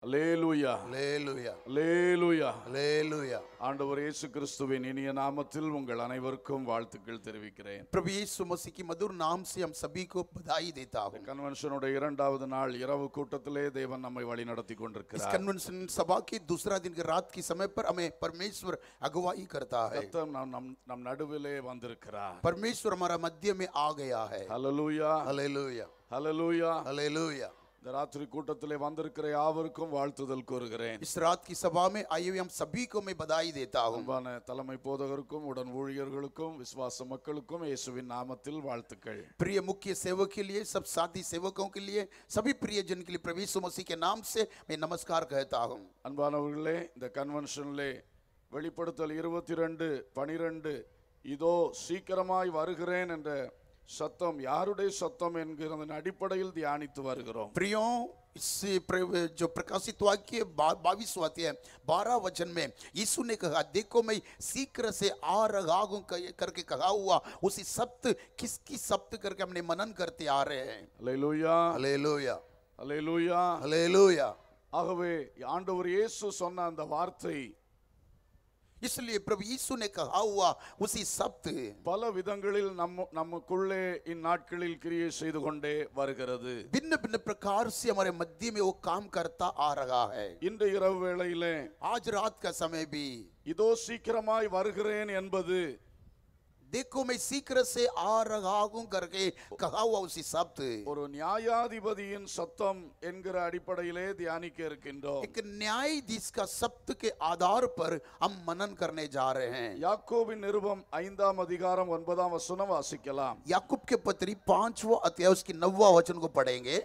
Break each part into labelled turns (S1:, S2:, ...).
S1: அல்லேலூயா
S2: Hallelujah.
S1: அல்லேலூயா
S2: Hallelujah.
S1: ஆண்டவர் இயேசு கிறிஸ்துவின் இனிய நாமத்தில் உங்கள் அனைவருக்கும் வாழ்த்துக்கள் தெரிவிக்கிறேன்
S2: प्रभु यीशु मसीह की मधुर नाम से हम सभी को बधाई देता हूँ
S1: கன்வென்ஷனுடைய இரண்டாவது நாள் இரவு கூட்டத்திலே தேவன் நம்மை வழி நடத்தி
S2: इस
S1: கொண்டிருக்கிறார்
S2: कन्वेंशन सभा के दूसरा दिन के रात के समय पर हमें परमेश्वर अगुवाई करता है
S1: கர்த்தர் நம் நம் நம் நடுவிலே வந்திருக்கிறார்
S2: परमेश्वर हमारा मध्य में आ गया है
S1: ஹalleluya
S2: हालेलुया
S1: ஹalleluya
S2: हालेलुया
S1: இந்த ராத்திரி கூட்டத்திலே வந்திருக்கிற யாவருக்கும் வாழ்த்துதல் கூறுகிறேன்
S2: इस रात की सभा में आए हुए हम सभी को मैं बधाई देता हूँ
S1: அன்பான தலைமை போதகருக்கும் உடன் ஊழியர்களுக்கும் விசுவாச மக்களுக்கும் இயேசுவின் நாமத்தில் வாழ்த்துக்கள்
S2: प्रिय मुख्य सेवक के लिए सब साथी सेवकों के लिए सभी प्रियजन के लिए प्रभु यीशु मसीह के नाम से मैं नमस्कार कहता हूँ
S1: அன்பானவர்களே இந்த கன்வென்ஷனிலே வெளிப்படுத்தல் இருபத்தி ரெண்டு பனிரெண்டு இதோ சீக்கிரமாய் வருகிறேன் என்ற சத்தம் யாருடைய சத்தம் என்கிறதன் அடிப்படையில் தியானித்து வருகிறோம்
S2: प्रियो इस प्र- जो प्रकाशित वाक्य बा- बाईस वाक्य है बारह वचन में यीशु ने कहा देखो मैं शीघ्र से आ रहा हूं कह- करके कहा हुआ उसी सप्त किसकी सप्त करके हमने मनन करते आ रहे हैं
S1: அல்லேலூயா
S2: हालेलुया
S1: அல்லேலூயா
S2: हालेलुया
S1: ஆகவே ஆண்டவர் இயேசு சொன்ன அந்த வார்த்தை
S2: इसलिए प्रभु यीशु ने कहा हुआ उसी सप्त
S1: பல விதங்களில் நம்ம நமக்குள்ளே இந்நாட்களில் கிரியை செய்து கொண்டே வருகிறது
S2: भिन्न भिन्न प्रकार से हमारे मध्य में वो काम करता आ रहा है
S1: இன்று இரவு வேளையிலே
S2: आज रात का समय भी
S1: இதோ சீக்கிரமாய் வருகிறேன் என்பது
S2: देखो मैं शीघ्र से आ रहा हूं करके कहा हुआ उसी सप्त
S1: ஒரு நியாயாதிபதியின் சத்தம் என்கிற அடிப்படையிலே தியானிக்க இருக்கின்றோம்
S2: एक न्यायाधीश का सप्त के आधार पर हम मनन करने जा रहे हैं
S1: யாக்கோபின் நிருபம் ஐந்தாம் அதிகாரம் ஒன்பதாம் வசனம் வாசிக்கலாம்
S2: याकूब के पत्री पांचवा अध्याय उसकी नौवा वचन को पढ़ेंगे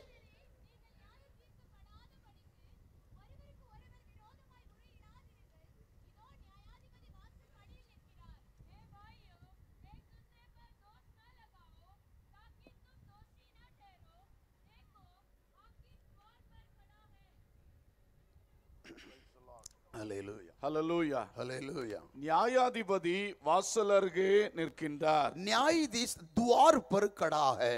S2: हालेलुया
S1: ஹalleluya
S2: हालेलुया
S1: நியாயாதிபதி வாசல் அருகே நிற்கின்றார்
S2: न्यायाधीश द्वार पर खड़ा है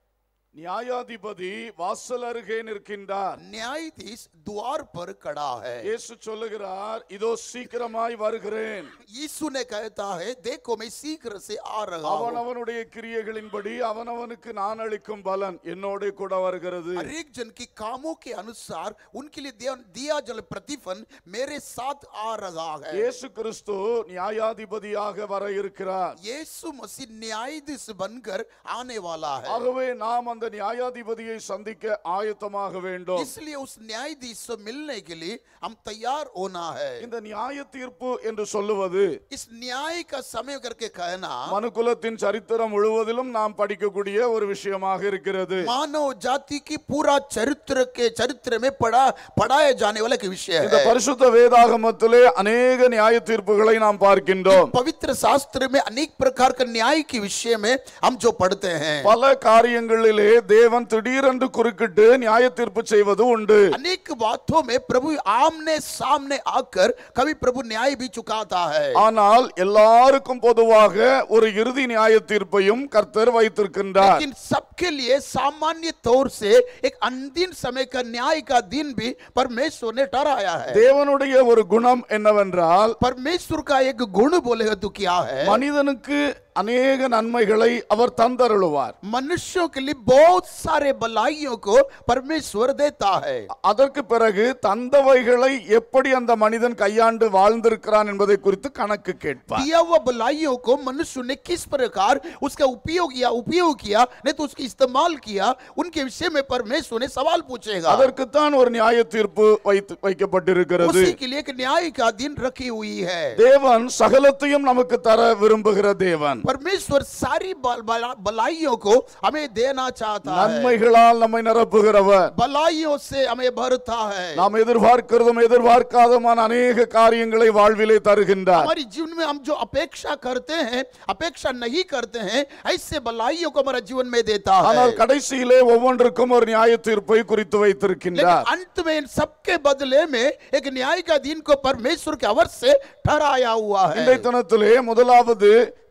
S1: நியாயாதிபதி வாசல் அருகே நிற்கின்றார்
S2: न्यायाधीश द्वार पर खड़ा है
S1: இயேசு சொல்லுகிறார் இதோ சீக்கிரமாய் வருகிறேன்
S2: यीशु ने कहता है देखो मैं शीघ्र से आ रहा हूं
S1: அவனவனுடைய கிரியைகளின்படி அவனவனுக்கு நான் அளிக்கும் பலன் என்னோட கூட வருகிறது
S2: हर एक जन की कामों के अनुसार उनके लिए दिया, दिया जल प्रतिफल मेरे साथ आ रहा है
S1: இயேசு கிறிஸ்து நியாயாதிபதியாக வர இருக்கிறார்
S2: यीशु मसीह न्यायाधीश बनकर आने वाला है
S1: ஆகவே நாம் அந்த நியாயாதிபதியை சந்திக்க ஆயத்தமாக வேண்டும்
S2: इसलिए उस न्यायाधीश से मिलने के लिए हम तैयार होना है
S1: இந்த நியாய தீர்ப்பு என்று சொல்லுவது
S2: इस न्याय का समय करके कहना
S1: மனுக்குலத்தின் சரித்திரம் முழுவதிலும் நாம் படிக்கக்கூடிய ஒரு விஷயமாக இருக்கிறது
S2: मानव जाति की पूरा चरित्र के चरित्र में पढ़ा पढ़ाया जाने वाला एक विषय
S1: இந்த
S2: है
S1: பரிசுத்த வேதாகமத்திலே அநேக நியாய தீர்ப்புகளை நாம் பார்க்கின்றோம்
S2: पवित्र शास्त्र में अनेक प्रकार का न्याय के विषय में हम जो पढ़ते हैं
S1: பல காரியங்களிலே தேவன் திடீரென்று குறுக்கிட்டு நியாய தீர்ப்பு செய்வது உண்டு
S2: अनेक बातों में प्रभु आमने सामने आकर कभी प्रभु न्याय भी चुकाता है
S1: ஆனால் எல்லாருக்கும் பொதுவாக ஒரு இறுதி நியாய தீர்ப்பையும் கர்த்தர் வைத்திருக்கின்றார்
S2: लेकिन सबके लिए सामान्य तौर से एक अंतिम समय का न्याय का दिन भी परमेश्वर ने ठहराया है
S1: தேவனுடைய ஒரு குணம் என்னவென்றால்
S2: परमेश्वर का एक गुण बोलेगा तो क्या है
S1: மனிதனுக்கு அநேக நன்மைகளை அவர் தந்தருளுவார்
S2: मनुष्यों के लिए बहुत सारे भलाइयों को परमेश्वर देता है
S1: அதற்கு பிறகு தந்தவைகளை எப்படி அந்த மனிதன் கையாண்டு வாழ்ந்திருக்கிறான் என்பதை குறித்து கணக்கு கேட்பார்
S2: दिया हुआ भलाइयों को मनुष्य ने किस प्रकार उसका उपयोग किया उपयोग किया नहीं तो उसका इस्तेमाल किया उनके विषय में परमेश्वर ने सवाल पूछेगा
S1: அதற்குத்தான் ஒரு நியாய தீர்ப்பு வைத்து வைக்கப்பட்டிருக்கிறது
S2: उसी के लिए एक न्याय का दिन रखी हुई है
S1: தேவன் சகலத்தையும் நமக்கு தர விரும்புகிற தேவன்
S2: परमेश्वर सारी बल- बला- भलाइयों को हमें देना चाहता है
S1: நன்மைகளால் நம்மை நிரப்புகிறவர்
S2: भलाइयों से हमें भरता है
S1: நாம் எதிர்பார்க்கிறதும் எதிர்பார்க்காதமான அநேக காரியங்களை வாழ்விலே தருகின்றார்
S2: हमारी जीवन में हम जो अपेक्षा करते हैं अपेक्षा नहीं करते हैं ऐसे भलाइयों को हमारा जीवन में देता है
S1: ஆனால் கடைசியிலே ஒவ்வொன்றுக்கும் ஒரு நியாய தீர்ப்பை குறித்து
S2: लेकिन
S1: வைத்திருக்கின்றார்
S2: अंत में इन सबके बदले में एक न्याय का दिन को परमेश्वर के अवर से ठहराया हुआ है
S1: இன்றைய தினத்திலே முதலாவது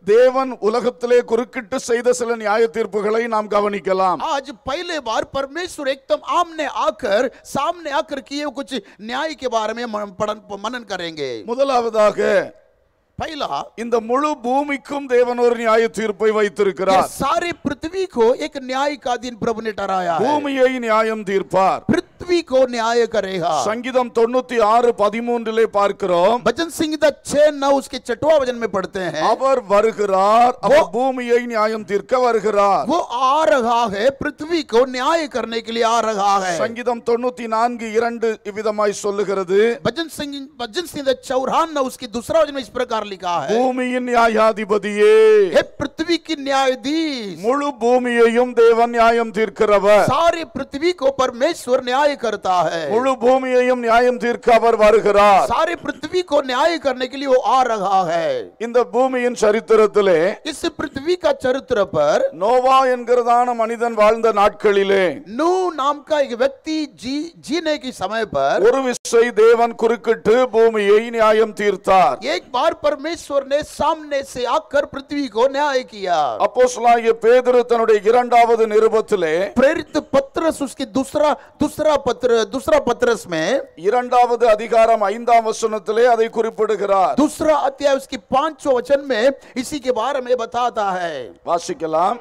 S1: தேவன் உலகத்திலே குறுக்கிட்டு செய்த சில நியாய தீர்ப்புகளை நாம் கவனிக்கலாம்
S2: आज पहले बार परमेश्वर एकदम आमने आकर सामने आकर किए कुछ न्याय के बारे में मन- पढ़न- मनन करेंगे
S1: முதலாவதாக
S2: पहला
S1: இந்த முழு பூமிக்கும் தேவன் ஒரு நியாய தீர்ப்பை
S2: ये
S1: வைத்திருக்கிறார்
S2: सारे पृथ्वी को एक न्याय का दिन प्रभु ने ठहराया है
S1: பூமியை நியாயம் தீர்ப்பார்
S2: पृथ्वी को न्याय करेगा
S1: சங்கீதம் தொண்ணூத்தி ஆறு பதிமூன்றிலே பார்க்கிறோம்
S2: भजन संहिता छह नौ उसके चटवा भजन में पढ़ते हैं
S1: அவர் வருகிறார் அவர் பூமியை நியாயம் தீர்க்க வருகிறார்
S2: वो आ रहा है पृथ्वी को न्याय करने के लिए आ रहा है
S1: சங்கீதம் தொண்ணூத்தி நான்கு இரண்டு இவ்விதமாய் சொல்லுகிறது
S2: भजन संग भजन संहिता चौरान नौ उसकी दूसरा भजन में इस प्रकार लिखा है
S1: பூமியின் நியாயாதிபதியே
S2: हे पृथ्वी की न्यायाधीश
S1: முழு பூமியையும் தேவன் நியாயம் தீர்க்கிறவர்
S2: सारी पृथ्वी को परमेश्वर न्याय करता है
S1: முழு பூமியையும் நியாயம் தீர்க்க அவர் வருகிறார்
S2: सारी पृथ्वी को न्याय करने के लिए वो आ रहा है
S1: இந்த பூமியின் சரித்திரத்திலே
S2: इस पृथ्वी का चरित्र पर
S1: நோவா என்கிறதான மனிதன் வாழ்ந்த நாட்களிலே
S2: नू नाम का एक व्यक्ति जी जीने के समय पर
S1: ஒரு விசை தேவன் குறுக்கிட்டு பூமியை நியாயம் தீர்த்தார்
S2: एक बार परमेश्वर ने सामने से आकर पृथ्वी को न्याय किया
S1: அப்போஸ்தலனாகிய பேதுரு தன்னுடைய இரண்டாவது நிருபத்திலே
S2: प्रेरित पत्रस उसकी दूसरा दूसरा पत्र दूसरा पत्रस में
S1: இரண்டாவது அதிகாரம் ஐந்தாம் வசனத்திலே அதை குறிப்பிடுகிறார்
S2: दूसरा अध्याय उसकी पांचवा वचन में इसी के बारे में बताता है
S1: வாசிக்கலாம்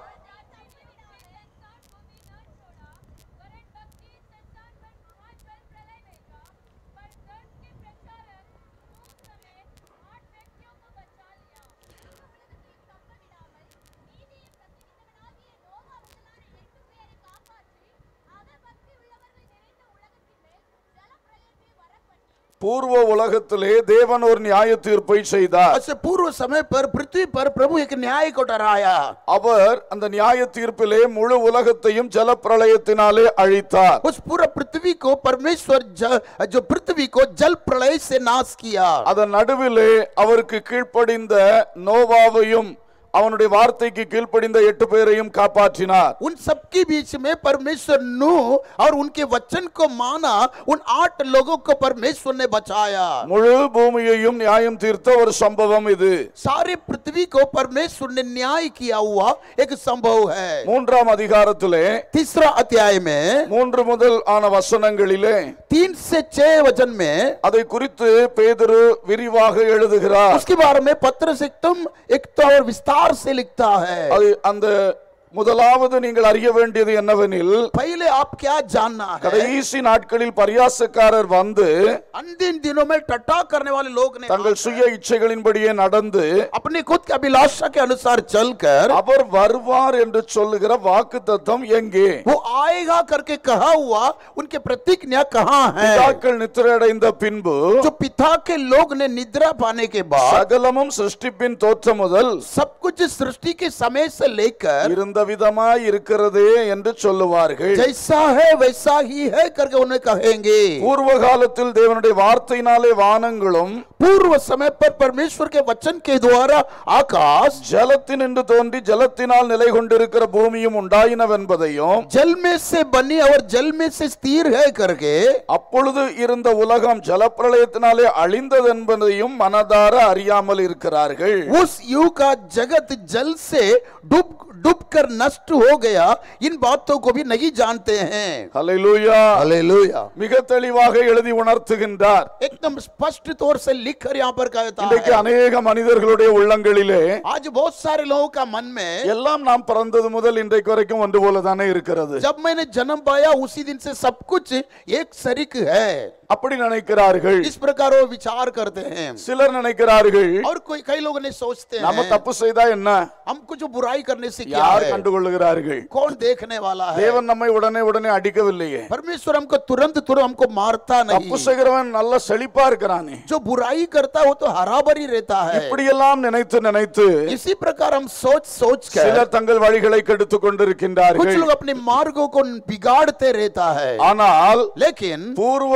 S1: பூர்வ உலகத்திலே தேவன் ஒரு நியாய தீர்ப்பை செய்தார்
S2: ऐसे पूर्व समय पर पृथ्वी पर प्रभु एक न्याय को ठहराया
S1: அவர் அந்த நியாய தீர்ப்பிலே முழு உலகத்தையும் ஜலப்பிரளயத்தினாலே அழித்தார்
S2: उस पूरा पृथ्वी को परमेश्वर ज- जो पृथ्वी को जल प्रलय से नाश किया
S1: அதன் நடுவிலே அவருக்கு கீழ்ப்படிந்த நோவாவையும் அவனுடைய வார்த்தைக்கு கீழ்ப்படிந்த எட்டு பேரையும் காப்பாற்றினார்
S2: उन सबके बीच में परमेश्वर नू और उनके वचन को माना उन आठ लोगों को परमेश्वर ने बचाया
S1: முழு பூமியையும் நியாயம் தீர்த்த ஒரு சம்பவம் இது
S2: सारे पृथ्वी को परमेश्वर ने न्याय किया हुआ एक संभव है
S1: மூன்றாம் அதிகாரத்திலே
S2: तीसरा अध्याय में
S1: மூன்று முதல் ஆன வசனங்களிலே
S2: तीन से छह वचन में
S1: அதை குறித்து பேதுரு விரிவாக எழுதுகிறார்
S2: उसके बारे में पत्र से एकदम एक तो और विस्तार से लिखता है
S1: அது அந்த முதலாவது நீங்கள் அறிய வேண்டியது என்னவெனில்
S2: पहले आप क्या जानना है
S1: கடைசி நாட்களில் பரியாசக்காரர் வந்து
S2: अंतिम दिनों में टट्टा करने वाले लोग ने
S1: தங்கள் சுய இச்சைகளின்படியே நடந்து
S2: अपने खुद की अभिलाषा के अनुसार चलकर
S1: அவர் வருவார் என்று சொல்லுகிற வாக்கு தத்தம் எங்கே
S2: वो आएगा करके कहा हुआ उनके प्रतिज्ञा कहाँ है
S1: பிதாக்கள் நித்திரையடைந்த பின்பு
S2: जो पिता के लोग ने निद्रा पाने के बाद
S1: சகலமும் சிருஷ்டிப்பின் தோற்றம் முதல்
S2: सब कुछ सृष्टि के समय से लेकर
S1: இருந்த விதமாய் இருக்கிறதே என்று சொல்லுவார்கள்
S2: जैसा है वैसा ही है करके उन्हें कहेंगे
S1: பூர்வ காலத்தில் தேவனுடைய வார்த்தையினாலே வானங்களும்
S2: पूर्व समय पर परमेश्वर के वचन के द्वारा आकाश
S1: ஜலத்தினின்று தோன்றி ஜலத்தினால் நிலை கொண்டிருக்கிற பூமியும் உண்டாயினவென்பதையும்
S2: जल में से बनी और जल में से स्थिर है करके
S1: அப்பொழுது இருந்த உலகம் ஜலப்பிரளயத்தினாலே அழிந்தது என்பதையும் மனதார அறியாமல் இருக்கிறார்கள்
S2: उस युग का जगत जल से डूब डूब कर नष्ट हो गया इन बातों को भी नहीं जानते हैं
S1: ஹalleluya
S2: हालेलुया
S1: மிக தெளிவாக எழுதி உணர்த்துகின்றார்
S2: एकदम स्पष्ट तौर से लिख कर यहाँ पर कहता
S1: இன்றைக்கு
S2: है
S1: அநேக மனிதர்களுடைய உள்ளங்களிலே
S2: आज बहुत सारे लोगों का मन में
S1: எல்லாம் நாம் பிறந்தது முதல் இன்றைக்கு வரைக்கும் ஒன்று போல தானே இருக்கிறது
S2: जब मैंने जन्म पाया उसी दिन से सब कुछ एक सरीक है
S1: அப்படி நினைக்கிறார்கள்
S2: इस प्रकार वो विचार करते हैं
S1: சிலர் நினைக்கிறார்கள்
S2: और कोई कई लोग ने सोचते
S1: நம்ம
S2: हैं
S1: தப்பு செய்தா என்ன
S2: हमको जो बुराई करने से क्या
S1: யார்
S2: है
S1: கண்டுகொள்ளுகிறார்கள்
S2: कौन देखने वाला है
S1: தேவன் நம்மை உடனே உடனே அடிக்கவில்லையே
S2: परमेश्वर हमको तुरंत तुरंत हमको मारता नहीं
S1: தப்பு செய்கிறவன் நல்ல செழிப்பா இருக்கிறானே
S2: जो बुराई करता है वो तो हराभरी रहता है
S1: இப்படியெல்லாம் நினைத்து நினைத்து
S2: इसी प्रकार हम सोच सोच कर
S1: சிலர் தங்கள் வழிகளை கெடுத்துக்
S2: कुछ
S1: கொண்டிருக்கின்றார்கள்
S2: लोग अपने मार्गों को बिगाड़ते रहता है
S1: ஆனால்
S2: लेकिन
S1: பூர்வ பூமி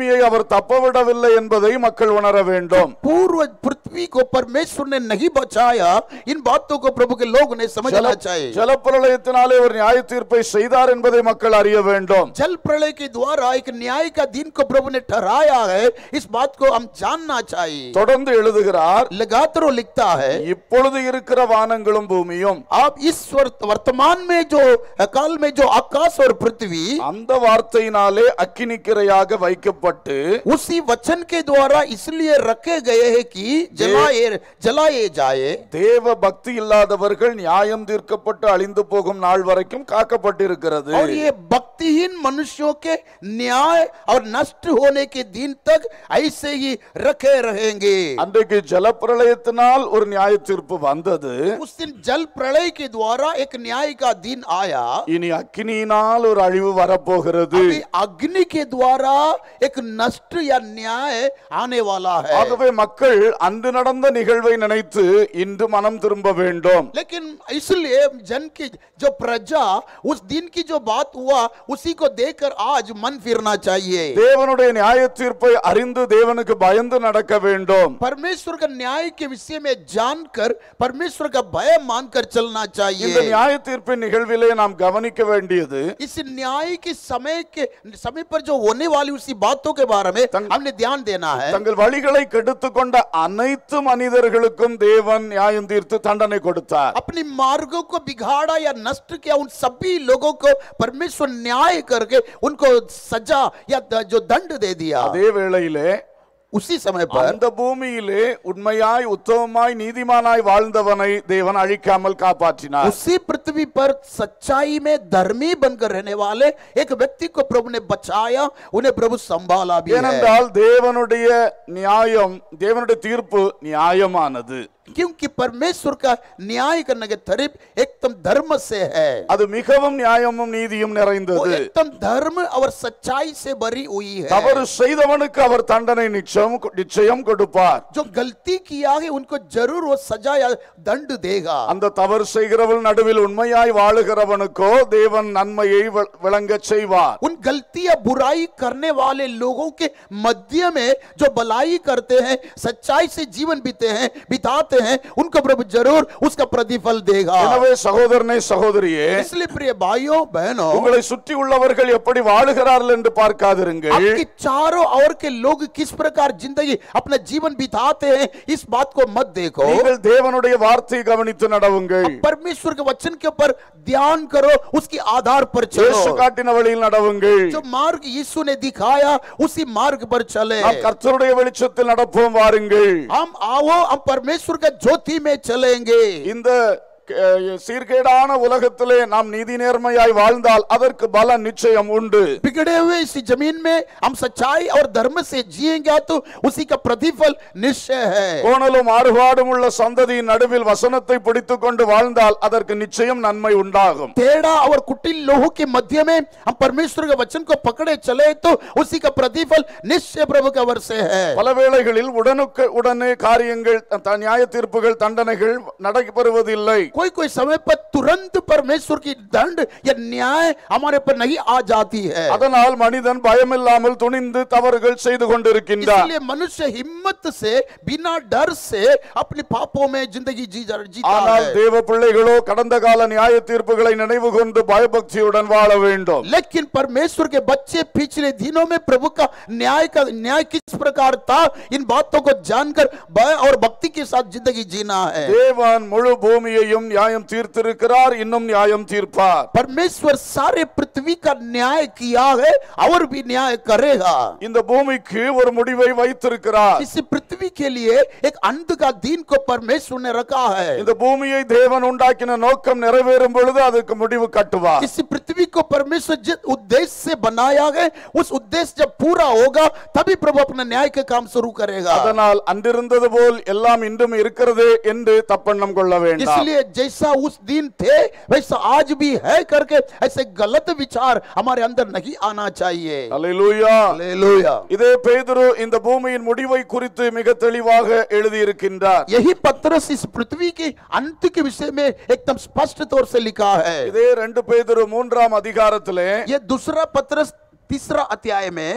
S1: பூமியை அவர் தப்பவிடவில்லை என்பதை மக்கள் உணர வேண்டும்
S2: पूर्व पृथ्वी को परमेश्वर ने नहीं बचाया इन बातों को प्रभु के लोग ने समझना चाहिए
S1: ஜலப்பிரளயத்தினாலே ஒரு நியாய தீர்ப்பை செய்தார் என்பதை மக்கள் அறிய வேண்டும்
S2: जल प्रलय के द्वारा एक न्याय का दिन को प्रभु ने ठहराया है इस बात को हम जानना चाहिए
S1: தொடர்ந்து எழுதுகிறார்
S2: लगातार वो लिखता है
S1: இப்பொழுது இருக்கிற வானங்களும் பூமியும்
S2: आप इस वर्त- वर्तमान में जो काल में जो आकाश और पृथ्वी
S1: அந்த வார்த்தையினாலே அக்கினிக்கிரையாக வைக்கப்பட்டு
S2: उसी वचन के द्वारा इसलिए रखे गए हैं कि जलाए जलाए जाए
S1: தேவ பக்தி இல்லாதவர்கள் நியாயம் தீர்க்கப்பட்டு அழிந்து போகும் நாள் வரைக்கும் காக்கப்பட்டிருக்கிறது
S2: और ये भक्तिहीन मनुष्यों के न्याय और नष्ट होने के दिन तक ऐसे ही रखे रहेंगे
S1: அன்றைக்கு ஜலப்பிரளயத்தினால் ஒரு நியாய தீர்ப்பு வந்தது
S2: उस दिन जल प्रलय के द्वारा एक न्याय का दिन आया
S1: இனி அக்கினியினால் ஒரு அழிவு வரப்போகிறது
S2: अभी अग्नि के द्वारा एक नष्ट या न्याय आने वाला है
S1: ஆகவே மக்கள் அன்று நடந்த நிகழ்வை நினைத்து இன்று மனம் திரும்ப வேண்டும்
S2: लेकिन इसलिए जन की जो प्रजा उस दिन की जो बात हुआ उसी को देखकर आज मन फिरना चाहिए
S1: தேவனுடைய நியாய தீர்ப்பை அறிந்து தேவனுக்கு பயந்து நடக்க வேண்டும்
S2: परमेश्वर का न्याय के विषय में जानकर परमेश्वर का भय मानकर चलना
S1: இந்த
S2: चाहिए
S1: நியாய தீர்ப்பின் நிகழ்விலே நாம் கவனிக்க வேண்டியது
S2: इस न्याय के समय के समय पर जो होने वाली उसी बातों के बारे में
S1: तंग-
S2: हमने ध्यान देना है
S1: தங்கள் வழிகளை கெடுத்துக் கொண்ட அனைத்து மனிதர்களுக்கும் தேவன் நியாயம் தீர்த்து தண்டனை கொடுத்தார்
S2: अपनी मार्गों को बिगाड़ा या नष्ट किया उन सभी लोगों को परमेश्वर न्याय करके उनको सजा या द- जो दंड दे दिया
S1: அதே வேளையிலே
S2: उसी समय पर
S1: அந்த பூமியிலே உண்மையாய் உத்தமமாய் நீதிமானாய் வாழ்ந்தவனை தேவன் அழிக்காமல் காப்பாற்றினார்
S2: उसी पृथ्वी पर सच्चाई में धर्मी बनकर रहने वाले एक व्यक्ति को प्रभु ने बचाया उन्हें प्रभु संभाला भी है
S1: ஏனென்றால் தேவனுடைய நியாயம் தேவனுடைய தீர்ப்பு நியாயமானது
S2: क्योंकि परमेश्वर का न्याय करने के तरीफ एकदम धर्म से है
S1: அது மிகவும் நியாயமும் நீதியும்
S2: वो
S1: நிறைந்தது
S2: एकदम धर्म और सच्चाई से भरी हुई है
S1: தவறு செய்தவனுக்கு அவர் தண்டனை நிச்சயம் நிச்சயம் கொடுப்பார்
S2: जो गलती किया है उनको जरूर वो सजा या दंड देगा
S1: அந்த தவறு செய்கிறவள் நடுவில் உண்மையாய் வாழுகிறவனுக்கோ தேவன் நன்மையை வி- விளங்கச் செய்வார்
S2: उन गलती या बुराई करने वाले लोगों के मध्य में जो भलाई करते हैं सच्चाई से जीवन बीते हैं बिताते हैं उनको प्रभु जरूर उसका प्रतिफल देगा
S1: எனவே சகோதரனே சகோதரியே
S2: इसलिए प्रिय भाइयों बहनों
S1: உங்களை சுற்றி உள்ளவர்கள் எப்படி வாழுகிறார்கள் என்று பார்க்காதிருங்கள்
S2: आपके चारों ओर के लोग किस प्रकार जिंदगी अपना जीवन बिताते हैं इस बात को मत देखो
S1: நீங்கள் தேவனுடைய வார்த்தையை கவனித்து நடவுங்கள்
S2: परमेश्वर के वचन के ऊपर ध्यान करो उसके आधार पर
S1: இயேசு
S2: चलो
S1: காட்டின வழியில் நடவுங்கள்
S2: जो मार्ग यीशु ने दिखाया उसी मार्ग पर चले
S1: நாம் கர்த்தருடைய வெளிச்சத்தில் நடப்போம் வாருங்கள்
S2: हम आओ हम परमेश्वर के ज्योति में चलेंगे
S1: இந்த அஹ், சீர்கேடான உலகத்திலே நாம் நீதி நேர்மையாய் வாழ்ந்தால் அதற்கு பலன் நிச்சயம் உண்டு
S2: बिगड़े हुए इसी जमीन में हम सच्चाई और धर्म से जिएंगे तो उसी का प्रतिफल निश्चय है
S1: கோணலும் மாறுபாடும் உள்ள சந்ததியின் நடுவில் வசனத்தை பிடித்துக் கொண்டு வாழ்ந்தால் அதற்கு நிச்சயம் நன்மை உண்டாகும்
S2: टेढ़ा और कुटिल लोगों के मध्य में हम परमेश्वर के वचन को पकड़े चले तो उसी का प्रतिफल निश्चय प्रभु का वर्ष है
S1: பல வேளைகளில் உடனுக்கு உடனே காரியங்கள் த- நியாய தீர்ப்புகள் தண்டனைகள் நடைபெறுவதில்லை
S2: कोई कोई समय पर तुरंत परमेश्वर की दंड या न्याय हमारे पर नहीं आ जाती है
S1: அதனால் மனிதன் பயமில்லாமல் துணிந்து தவறுகள் செய்து கொண்டிருக்கின்றார்
S2: इसलिए मनुष्य हिम्मत से बिना डर से अपने पापों में जिंदगी जी जीता
S1: ஆனால்
S2: है
S1: தேவ பிள்ளைகளோ கடந்த கால நியாய தீர்ப்புகளை நினைவு கொண்டு பயபக்தியுடன் வாழ வேண்டும்
S2: लेकिन परमेश्वर के बच्चे पिछले दिनों में प्रभु का न्याय का न्याय किस प्रकार था इन बातों को जानकर भय और भक्ति के साथ जिंदगी जीना है
S1: தேவன் முழு பூமியையும் நியாயம் தீர்த்திருக்கிறார் இன்னும் நியாயம் தீர்ப்பார்
S2: परमेश्वर सारे पृथ्वी का न्याय किया है और भी न्याय करेगा
S1: இந்த பூமிக்கு ஒரு முடிவை வைத்திருக்கிறார்
S2: इस पृथ्वी के लिए एक अंत का दिन को परमेश्वर ने रखा है
S1: இந்த பூமியை தேவன் உண்டாக்கின நோக்கம் நிறைவேறும் பொழுது அதுக்கு முடிவு கட்டுவார்
S2: इस पृथ्वी को परमेश्वर जिस उद्देश्य से बनाया है उस उद्देश्य जब पूरा होगा तभी प्रभु अपना न्याय के काम शुरू करेगा
S1: அதனால் அன்றிருந்தது போல் எல்லாம் இன்றும் இருக்கிறதே என்று தப்பெண்ணம் கொள்ள வேண்டாம்
S2: इसलिए जैसा उस दिन थे वैसा आज भी है करके ऐसे गलत विचार हमारे अंदर नहीं आना चाहिए
S1: அல்லேலூயா
S2: हालेलुया
S1: இதே பேதுரு இந்த பூமியின் முடிவை குறித்து மிக தெளிவாக எழுதியிருக்கின்றார்
S2: यही पत्रस इस पृथ्वी के अंत के विषय में एकदम स्पष्ट तौर से लिखा है
S1: இதே ரெண்டு பேதுரு மூன்றாம் அதிகாரத்திலே
S2: ये दूसरा पत्रस तीसरा अध्याय में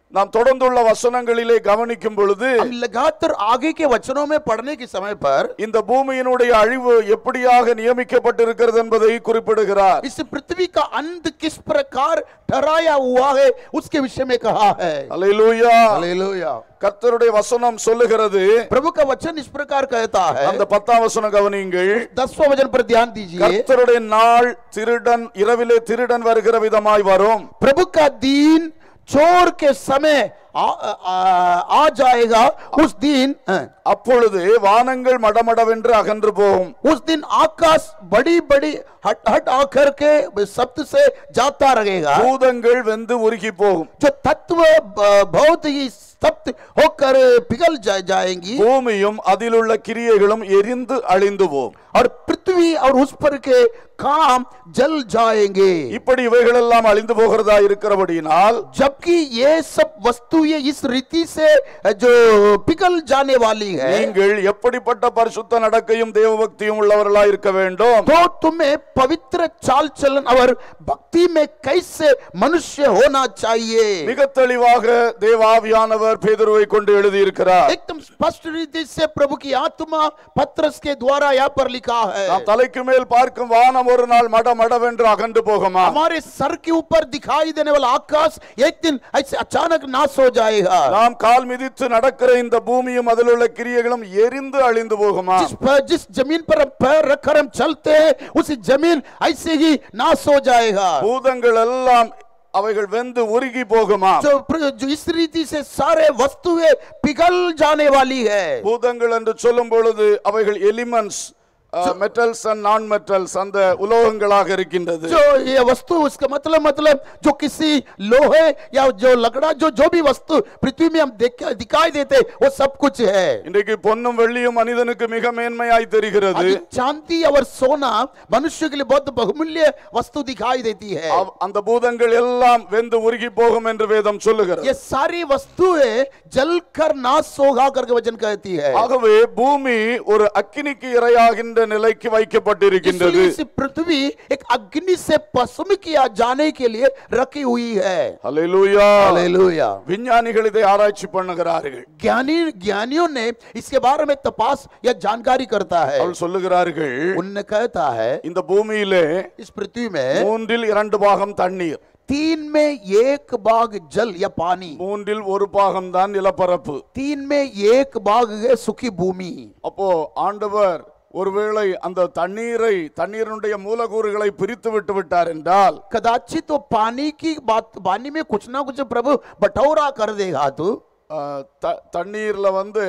S1: நாம் தொடர்ந்துள்ள வசனங்களிலே கவனிக்கும் பொழுது
S2: हम लगातार आगे के वचनों में पढ़ने के समय पर
S1: இந்த பூமியினுடைய அழிவு எப்படியாக நியமிக்கப்பட்டிருக்கிறது என்பதை குறிப்பிடுகிறார்
S2: इस पृथ्वी का अंत किस प्रकार ठहराया हुआ है उसके विषय में कहा है
S1: அல்லேலூயா
S2: हालेलुया
S1: கர்த்தருடைய வசனம் சொல்லுகிறது
S2: प्रभु का वचन इस प्रकार कहता है
S1: அந்த பத்தாம் வசனம் கவனியுங்கள்
S2: दसवां वचन पर ध्यान दीजिए
S1: கர்த்தருடைய நாள் திருடன் இரவிலே திருடன் வருகிற விதமாய் வரும்
S2: प्रभु का दीन चोर के समय आ, आ, आ जाएगा उस दिन हाँ,
S1: அப்பொழுது வானங்கள் மடமடவென்று அகன்று போகும்
S2: उस दिन आकाश बड़ी बड़ी हट हट आकर के शब्द से जाता रहेगा
S1: பூதங்கள் வெந்து உருகி போகும்
S2: जो तत्व ब- बहुत ही स्तब्ध होकर पिघल जा, जाएंगी
S1: பூமியும் அதிலுள்ள கிரியைகளும் எரிந்து அழிந்து போகும்
S2: और पृथ्वी और उस पर के काम जल जाएंगे
S1: இப்படி இவைகளெல்லாம் அழிந்து போகிறதா இருக்கிறபடியினால்
S2: जबकि ये सब वस्तुएं इस रीति से जो पिघल जाने वाली है
S1: நீங்கள் எப்படிப்பட்ட பரிசுத்த நடக்கையும் தேவபக்தியும் உள்ளவர்களா இருக்க வேண்டும்
S2: तो तुम्हें पवित्र चाल चलन और भक्ति में कैसे मनुष्य होना चाहिए
S1: மிக தெளிவாக தேவாவியானவர் பேதுருவை கொண்டு எழுதியிருக்கிறார்
S2: एकदम स्पष्ट रीति से प्रभु की आत्मा पत्रस के द्वारा यहाँ पर लिखा है
S1: நாம் தலைக்கு மேல் பார்க்கும் வானம் ஒரு நாள் மட மடவென்று அகன்று போகுமா
S2: हमारे सर के ऊपर दिखाई देने वाला आकाश एक दिन ऐसे अचानक नाश हो जाएगा
S1: நாம் கால் மிதித்து நடக்கிற இந்த பூமியும் அதில் உள்ள கிரியைகளும் எரிந்து அழிந்து போகுமா
S2: जिस पर जिस जमीन पर हम पैर रखकर हम चलते हैं उसी जमीन ऐसे ही नाश हो जाएगा
S1: பூதங்கள் எல்லாம் அவைகள் வெந்து உருகி போகுமா
S2: जो प्र- जो इस रीति से सारे वस्तुएं पिघल जाने वाली है
S1: பூதங்கள் என்று சொல்லும் பொழுது அவைகள் elements metals and non metals அந்த உலோகங்களாக இருக்கின்றது
S2: जो ये वस्तु उसका मतलब मतलब जो किसी लोहे या जो लकड़ा जो जो भी वस्तु पृथ्वी में हम देख दिखाई देते वो सब कुछ है
S1: இன்றைக்கு பொன்னும் வெள்ளியும் மனிதனுக்கு மிக மேன்மையாய் தெரிகிறது
S2: अभी चांदी और सोना मनुष्य के लिए बहुत बहुमूल्य वस्तु दिखाई देती है
S1: அவ்- அந்த பூதங்கள் எல்லாம் வெந்து உருகி போகும் என்று வேதம் சொல்லுகிறது
S2: ये सारी वस्तुएं जलकर नाश होगा करके वचन कहती है
S1: ஆகவே பூமி ஒரு அக்கினிக்கு இரையாகின்ற நிலைக்கு வைக்கப்பட்டிருக்கின்றது
S2: इसलिए इस पृथ्वी एक अग्नि से भस्म किया जाने के लिए रखी हुई है
S1: ஹalleluya
S2: हालेलुया
S1: விஞ்ஞானிகள் இதை ஆராய்ச்சி பண்ணுகிறார்கள்
S2: ज्ञानी ज्ञानियों ने इसके बारे में तपास या जानकारी करता है
S1: அவள் சொல்லுகிறார்கள்
S2: उनने कहता है
S1: இந்த பூமியிலே
S2: इस पृथ्वी में
S1: மூன்றில் இரண்டு பாகம் தண்ணீர்
S2: तीन में एक भाग जल या पानी
S1: மூன்றில் ஒரு பாகம் தான் நிலப்பரப்பு
S2: तीन में एक भाग है सुखी भूमि
S1: அப்போ ஆண்டவர் ஒருவேளை அந்த தண்ணீரை தண்ணீரினுடைய மூலக்கூறுகளை பிரித்து விட்டு விட்டார் என்றால்
S2: कदाचित तो पानी की बात पानी में कुछ ना कुछ प्रभु बटौरा कर देगा तो
S1: ஆஹ், த- தண்ணீர்ல வந்து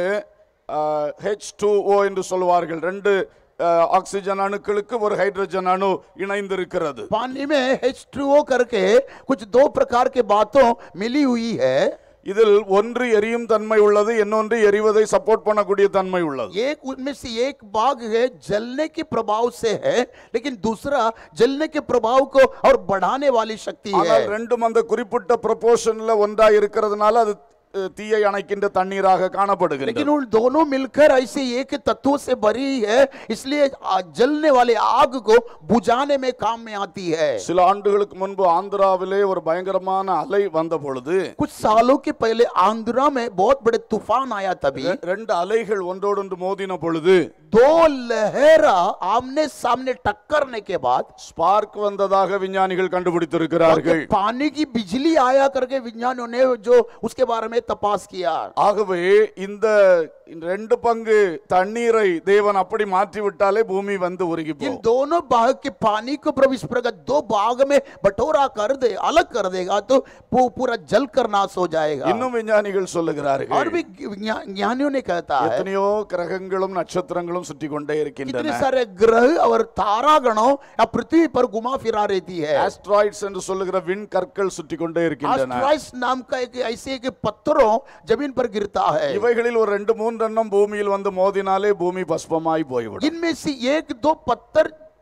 S1: ஹெச் டூ ஓ என்று சொல்வார்கள் ரெண்டு ஆஹ், ஆக்சிஜன் அணுக்களுக்கு ஒரு ஹைட்ரஜன் அணு இணைந்திருக்கிறது
S2: पानी में H2O करके कुछ दो प्रकार के बातों मिली हुई है
S1: இதில் ஒன்று எரியும் தன்மை உள்ளது இன்னொன்று எரிவதை சப்போர்ட் பண்ணக்கூடிய தன்மை உள்ளது
S2: एक उनमें से एक भाग है जलने के प्रभाव से है लेकिन दूसरा जलने के प्रभाव को और बढ़ाने वाली शक्ति
S1: ஆனால்
S2: है
S1: ரெண்டும் அந்த குறிப்பிட்ட ப்ரொபோர்ஷன்ல ஒன்றா இருக்கிறதுனால அது அஹ், தீயை அணைக்கின்ற தண்ணீராக காணப்படுகிறது
S2: लेकिन उन दोनों मिलकर ऐसे एक तत्वों से भरी है इसलिए आ, जलने वाले आग को बुझाने में काम में आती है
S1: சில ஆண்டுகளுக்கு முன்பு ஆந்திராவிலே ஒரு பயங்கரமான அலை வந்த பொழுது
S2: कुछ सालों के पहले आंध्रा में बहुत बड़े तूफान आया तभी
S1: ரெ- ரெண்டு அலைகள் ஒன்றோடொன்று மோதின பொழுது
S2: दो लहरा आमने सामने टक्करने के बाद
S1: ஸ்பார்க் வந்ததாக விஞ்ஞானிகள் கண்டுபிடித்திருக்கிறார்கள்
S2: और पानी की बिजली आया करके विज्ञानियों ने जो उसके बारे में तपास किया
S1: ஆகவே இந்த இந்த ரெண்டு பங்கு தண்ணீரை தேவன் அப்படி மாற்றி விட்டாலே பூமி வந்து உருகி
S2: इन
S1: போகும்
S2: दोनों भाग के पानी को प्रभु इस प्रकार दो भाग में बटोरा कर दे अलग कर देगा तो वो पूरा जल कर नाश हो जाएगा
S1: இன்னும் விஞ்ஞானிகள்
S2: और
S1: சொல்லுகிறார்கள்
S2: भी ज्ञा- ज्ञानियों ने कहता है
S1: எத்தனையோ கிரகங்களும் நட்சத்திரங்களும் சுற்றி கொண்டே
S2: कितने
S1: இருக்கின்றன
S2: सारे ग्रह और तारागणों या पृथ्वी पर घुमा फिरा रहती है
S1: ஆஸ்ட்ராய்ட்ஸ் என்று சொல்லுகிற விண் கற்கள் சுற்றி கொண்டே இருக்கின்றன
S2: आस्ट्राइस नाम का एक ऐसे एक पत्थरों जमीन पर गिरता है
S1: இவைகளில் ஒரு ரெண்டு மூன்றெண்ணம் பூமியில் வந்து மோதினாலே பூமி பஸ்பமாய் போய்விடும்
S2: इनमें से एक दो पत्थर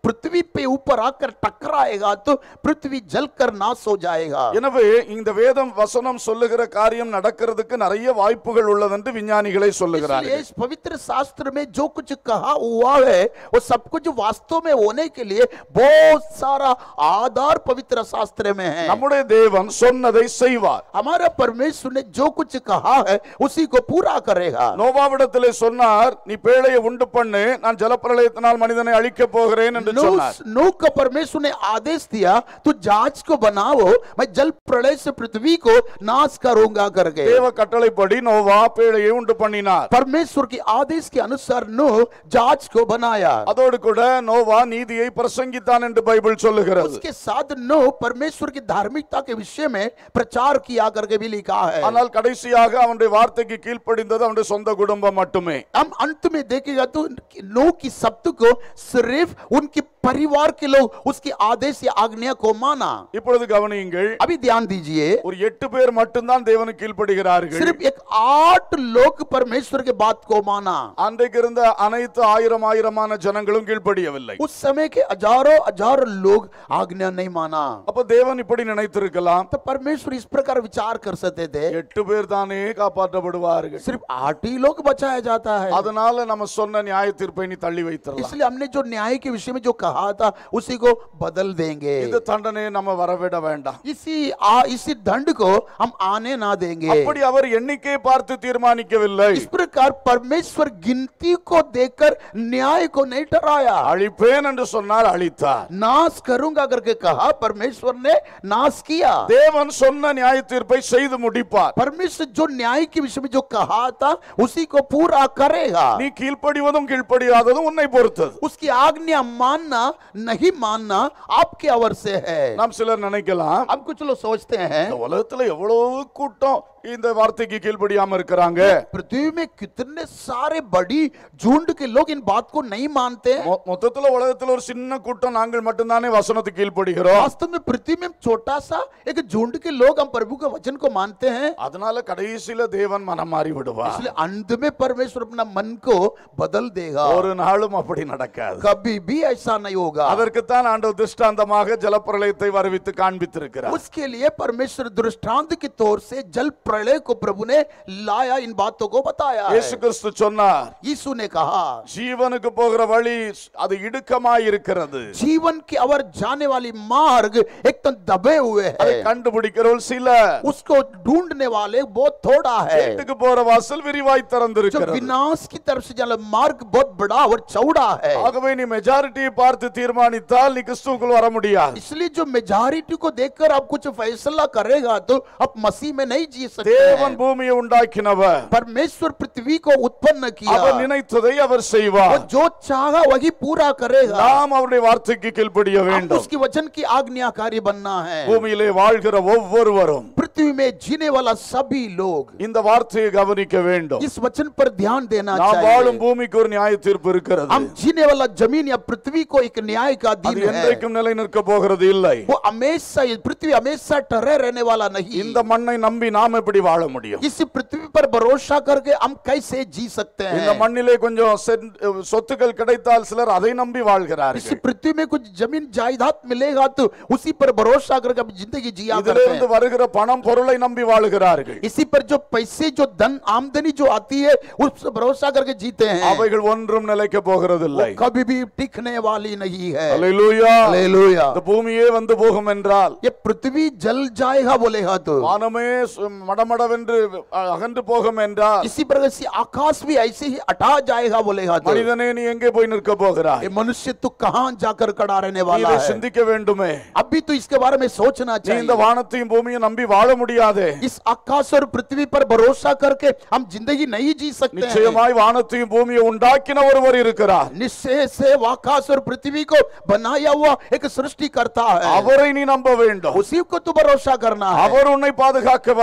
S2: पृथ्वी पे ऊपर आकर टकराएगा तो पृथ्वी जलकर नाश हो जाएगा
S1: எனவே இந்த வேதம் வசனம் சொல்லுகிற காரியம் நடக்கிறதுக்கு நிறைய வாய்ப்புகள் உள்ளதென்று விஞ்ஞானிகளை
S2: इसलिए
S1: சொல்லுகிறார்கள்
S2: इस पवित्र शास्त्र में जो कुछ कहा हुआ है वो सब कुछ वास्तव में होने के लिए बहुत सारा आधार पवित्र शास्त्र में है
S1: நம்முடைய தேவன் சொன்னதை செய்வார்
S2: हमारा परमेश्वर ने जो कुछ कहा है उसी को पूरा करेगा
S1: நோவாவிடத்திலே சொன்னார் நீ பேழையை உண்டு பண்ணு நான் ஜலப்பிரளயத்தினால் மனிதனை அழிக்கப் போகிறேன் என்று சொன்னார்
S2: नूह नूह को परमेश्वर ने आदेश दिया तू जहाज को बनाओ मैं जल प्रलय से पृथ्वी को नाश करूंगा करके
S1: தேவ கட்டளைப்படி நோவா பேழையை உண்டு பண்ணினார்
S2: परमेश्वर के आदेश के अनुसार नूह जहाज को बनाया
S1: அதோடு கூட நோவா நீதியை பிரசங்கித்தான் என்று பைபிள் சொல்லுகிறது
S2: उसके साथ नूह परमेश्वर की धार्मिकता के विषय में प्रचार किया करके भी लिखा है
S1: ஆனால் கடைசியாக அவனுடைய வார்த்தைக்கு கீழ்ப்படிந்தது அவனுடைய சொந்த குடும்பம் மட்டுமே
S2: हम अंत में देखेगा तो नूह की शब्द को सिर्फ उनके परिवार के लोग उसके आदेश या आज्ञा को माना
S1: இப்பொழுது கவனியுங்கள்
S2: अभी ध्यान दीजिए
S1: ஒரு எட்டு பேர் மட்டும்தான் தேவனுக்கு கீழ்ப்படுகிறார்கள்
S2: सिर्फ एक आठ लोग परमेश्वर के बात को माना
S1: அன்றைக்கு இருந்த அனைத்து ஆயிரம் ஆயிரமான ஜனங்களும் கீழ்ப்படியவில்லை
S2: उस समय के हजारों हजार लोग आज्ञा नहीं माना
S1: அப்ப தேவன் இப்படி நினைத்திருக்கலாம்
S2: तो परमेश्वर इस प्रकार विचार कर सकते थे
S1: எட்டு பேர் தானே காப்பாற்றப்படுவார்கள்
S2: सिर्फ आठ ही लोग बचाया जाता है
S1: அதனால நம்ம சொன்ன நியாய தீர்ப்பை நீ தள்ளி வைத்திரலாம்
S2: इसलिए हमने जो न्याय के विषय में जो कहा था उसी को बदल देंगे
S1: இந்த தண்டனையை நம்ம வரவிட வேண்டாம்
S2: इसी आ, इसी दंड को हम आने ना देंगे
S1: அப்படி அவர் எண்ணிக்கையை பார்த்து தீர்மானிக்கவில்லை
S2: इस प्रकार परमेश्वर गिनती को देखकर न्याय को नहीं ठहराया
S1: அழிப்பேன் என்று சொன்னார் அழித்தார்
S2: नाश करूंगा करके कहा परमेश्वर ने नाश किया
S1: தேவன் சொன்ன நியாய தீர்ப்பை செய்து முடிப்பார்
S2: परमेश्वर जो न्याय के विषय में जो कहा था उसी को पूरा करेगा
S1: நீ கீழ்ப்படிவதும் கீழ்ப்படியாததும் உன்னை பொறுத்தது
S2: उसकी आज्ञा मानना नहीं मानना आपके अवर से है
S1: நாம் சிலர் நினைக்கலாம்
S2: हम कुछ लोग सोचते हैं
S1: இந்த உலகத்துல எவ்வளவு கூட்டம் இந்த வார்த்தைக்கு கீழ்ப்படியாம இருக்கிறாங்க
S2: पृथ्वी में कितने सारे बड़ी झुंड के लोग इन बात को नहीं मानते हैं
S1: மொ- மொத்தத்துல உலகத்துல ஒரு சின்ன கூட்டம் நாங்கள் மட்டும்தானே வசனத்துக்கு கீழ்ப்படுகிறோம்
S2: वास्तव में पृथ्वी में छोटा सा एक झुंड के लोग हम प्रभु के वचन को मानते हैं
S1: அதனால கடைசியில தேவன் மனம் மாறி விடுவார்
S2: इसलिए अंत में परमेश्वर अपना मन को बदल देगा
S1: ஒரு நாளும் அப்படி நடக்காது
S2: कभी भी ऐसा नहीं होगा
S1: அதற்குத்தான் ஆண்டவர் திருஷ்டாந்தமாக ஜலப்பிரளயத்தை வருவித்து காண்பித்திருக்கிறார்
S2: उसके लिए परमेश्वर दृष्टांत के तौर से जल प्रलय को प्रभु ने लाया इन बातों को बताया है
S1: இயேசு கிறிஸ்து சொன்னார்
S2: यीशु ने कहा
S1: ஜீவனுக்கு போகிற வழி அது இடுக்கமாய் இருக்கிறது
S2: जीवन की अवर जाने वाली मार्ग एकदम दबे हुए
S1: அதை
S2: हैं
S1: கண்டுபிடிக்கிறவர்கள் சிலர்
S2: उसको ढूंढने वाले बहुत थोड़ा है
S1: வீட்டுக்கு போற வாசல் விரிவாய்
S2: जो
S1: திறந்திருக்கிறது
S2: विनाश की तरफ से चला मार्ग बहुत बड़ा और चौड़ा है
S1: ஆகவே நீ மெஜாரிட்டியை பார்த்து தீர்மானித்தால் நீ கிறிஸ்துவுக்குள் வர முடியாது
S2: इसलिए जो मेजॉरिटी को देखकर आप कुछ फैसला करेगा तो आप मसीह में नहीं जी सकते
S1: தேவன்
S2: हैं।
S1: பூமியை உண்டாக்கினவர்
S2: परमेश्वर पृथ्वी को उत्पन्न किया
S1: அவர் நினைத்ததை அவர்
S2: वो
S1: செய்வார்
S2: जो चाहा वही पूरा करेगा
S1: நாம் அவருடைய வார்த்தைக்கு கீழ்ப்படிய
S2: हम
S1: வேண்டும்
S2: उसकी वचन की आज्ञाकारी बनना है
S1: பூமியிலே வாழ்கிற ஒவ்வொருவரும்
S2: पृथ्वी में जीने वाला सभी लोग
S1: இந்த வார்த்தையை கவனிக்க வேண்டும்
S2: इस वचन पर ध्यान देना
S1: நாம் வாழும்
S2: चाहिए
S1: பூமிக்கு ஒரு நியாய தீர்ப்பு இருக்கிறது
S2: हम जीने वाला जमीन या पृथ्वी को एक न्याय का
S1: அது
S2: दिन है
S1: என்றைக்கும் நிலை நிற்க போகிறது இல்லை
S2: वो हमेशा ये पृथ्वी हमेशा ठहरे रहने वाला नहीं
S1: இந்த மண்ணை நம்பி நாம் எப்படி வாழ முடியும்
S2: इस पृथ्वी पर भरोसा करके हम कैसे जी सकते
S1: இந்த
S2: हैं
S1: மண்ணிலே கொஞ்சம் சென்- சொத்துக்கள் கிடைத்தால் சிலர் அதை நம்பி
S2: इस
S1: வாழ்கிறார்கள்
S2: पृथ्वी में कुछ जमीन जायदाद मिलेगा तो उसी पर भरोसा करके हम जिंदगी जिया करते
S1: இதிலிருந்து
S2: हैं
S1: வருகிற பணம் பொருளை நம்பி வாழுகிறார்கள்
S2: इसी पर जो पैसे जो धन आमदनी जो आती है उस पर भरोसा करके जीते हैं
S1: அவைகள் ஒன்றும் நிலைக்க போகிறதில்லை
S2: वो कभी भी टिकने वाली नहीं है
S1: அல்லேலூயா
S2: हालेलुया
S1: இந்த பூமியே வந்து போகும் என்றால்
S2: ये पृथ्वी जल जाएगा बोलेगा तो
S1: வானமே சு- மடமடவென்று அ- அகன்று போகும் என்றால்
S2: इसी प्रकार से आकाश भी ऐसे ही हटा जाएगा बोलेगा तो
S1: மனிதனே நீ எங்கே போய் நிற்க போகிறாய்
S2: ये मनुष्य तो कहाँ जाकर खड़ा रहने
S1: நீ
S2: वाला
S1: இதை
S2: है
S1: சிந்திக்க வேண்டுமே
S2: अभी तो इसके बारे में सोचना
S1: நீ இந்த
S2: चाहिए
S1: வானத்தையும் பூமியும் நம்பி வாழ முடியாதே
S2: इस आकाश और पृथ्वी पर भरोसा करके हम जिंदगी नहीं जी सकते हैं
S1: நிச்சயமாய் வானத்தையும் பூமியை உண்டாக்கின ஒருவர் இருக்கிறார்
S2: निश्चय से वो आकाश और पृथ्वी को बनाया हुआ एक सृष्टि करता है
S1: அவரை நீ நம்ப வேண்டும்
S2: उसी को तो भरोसा करना है
S1: அவர் உன்னை பாதுகாக்க வல்லவர்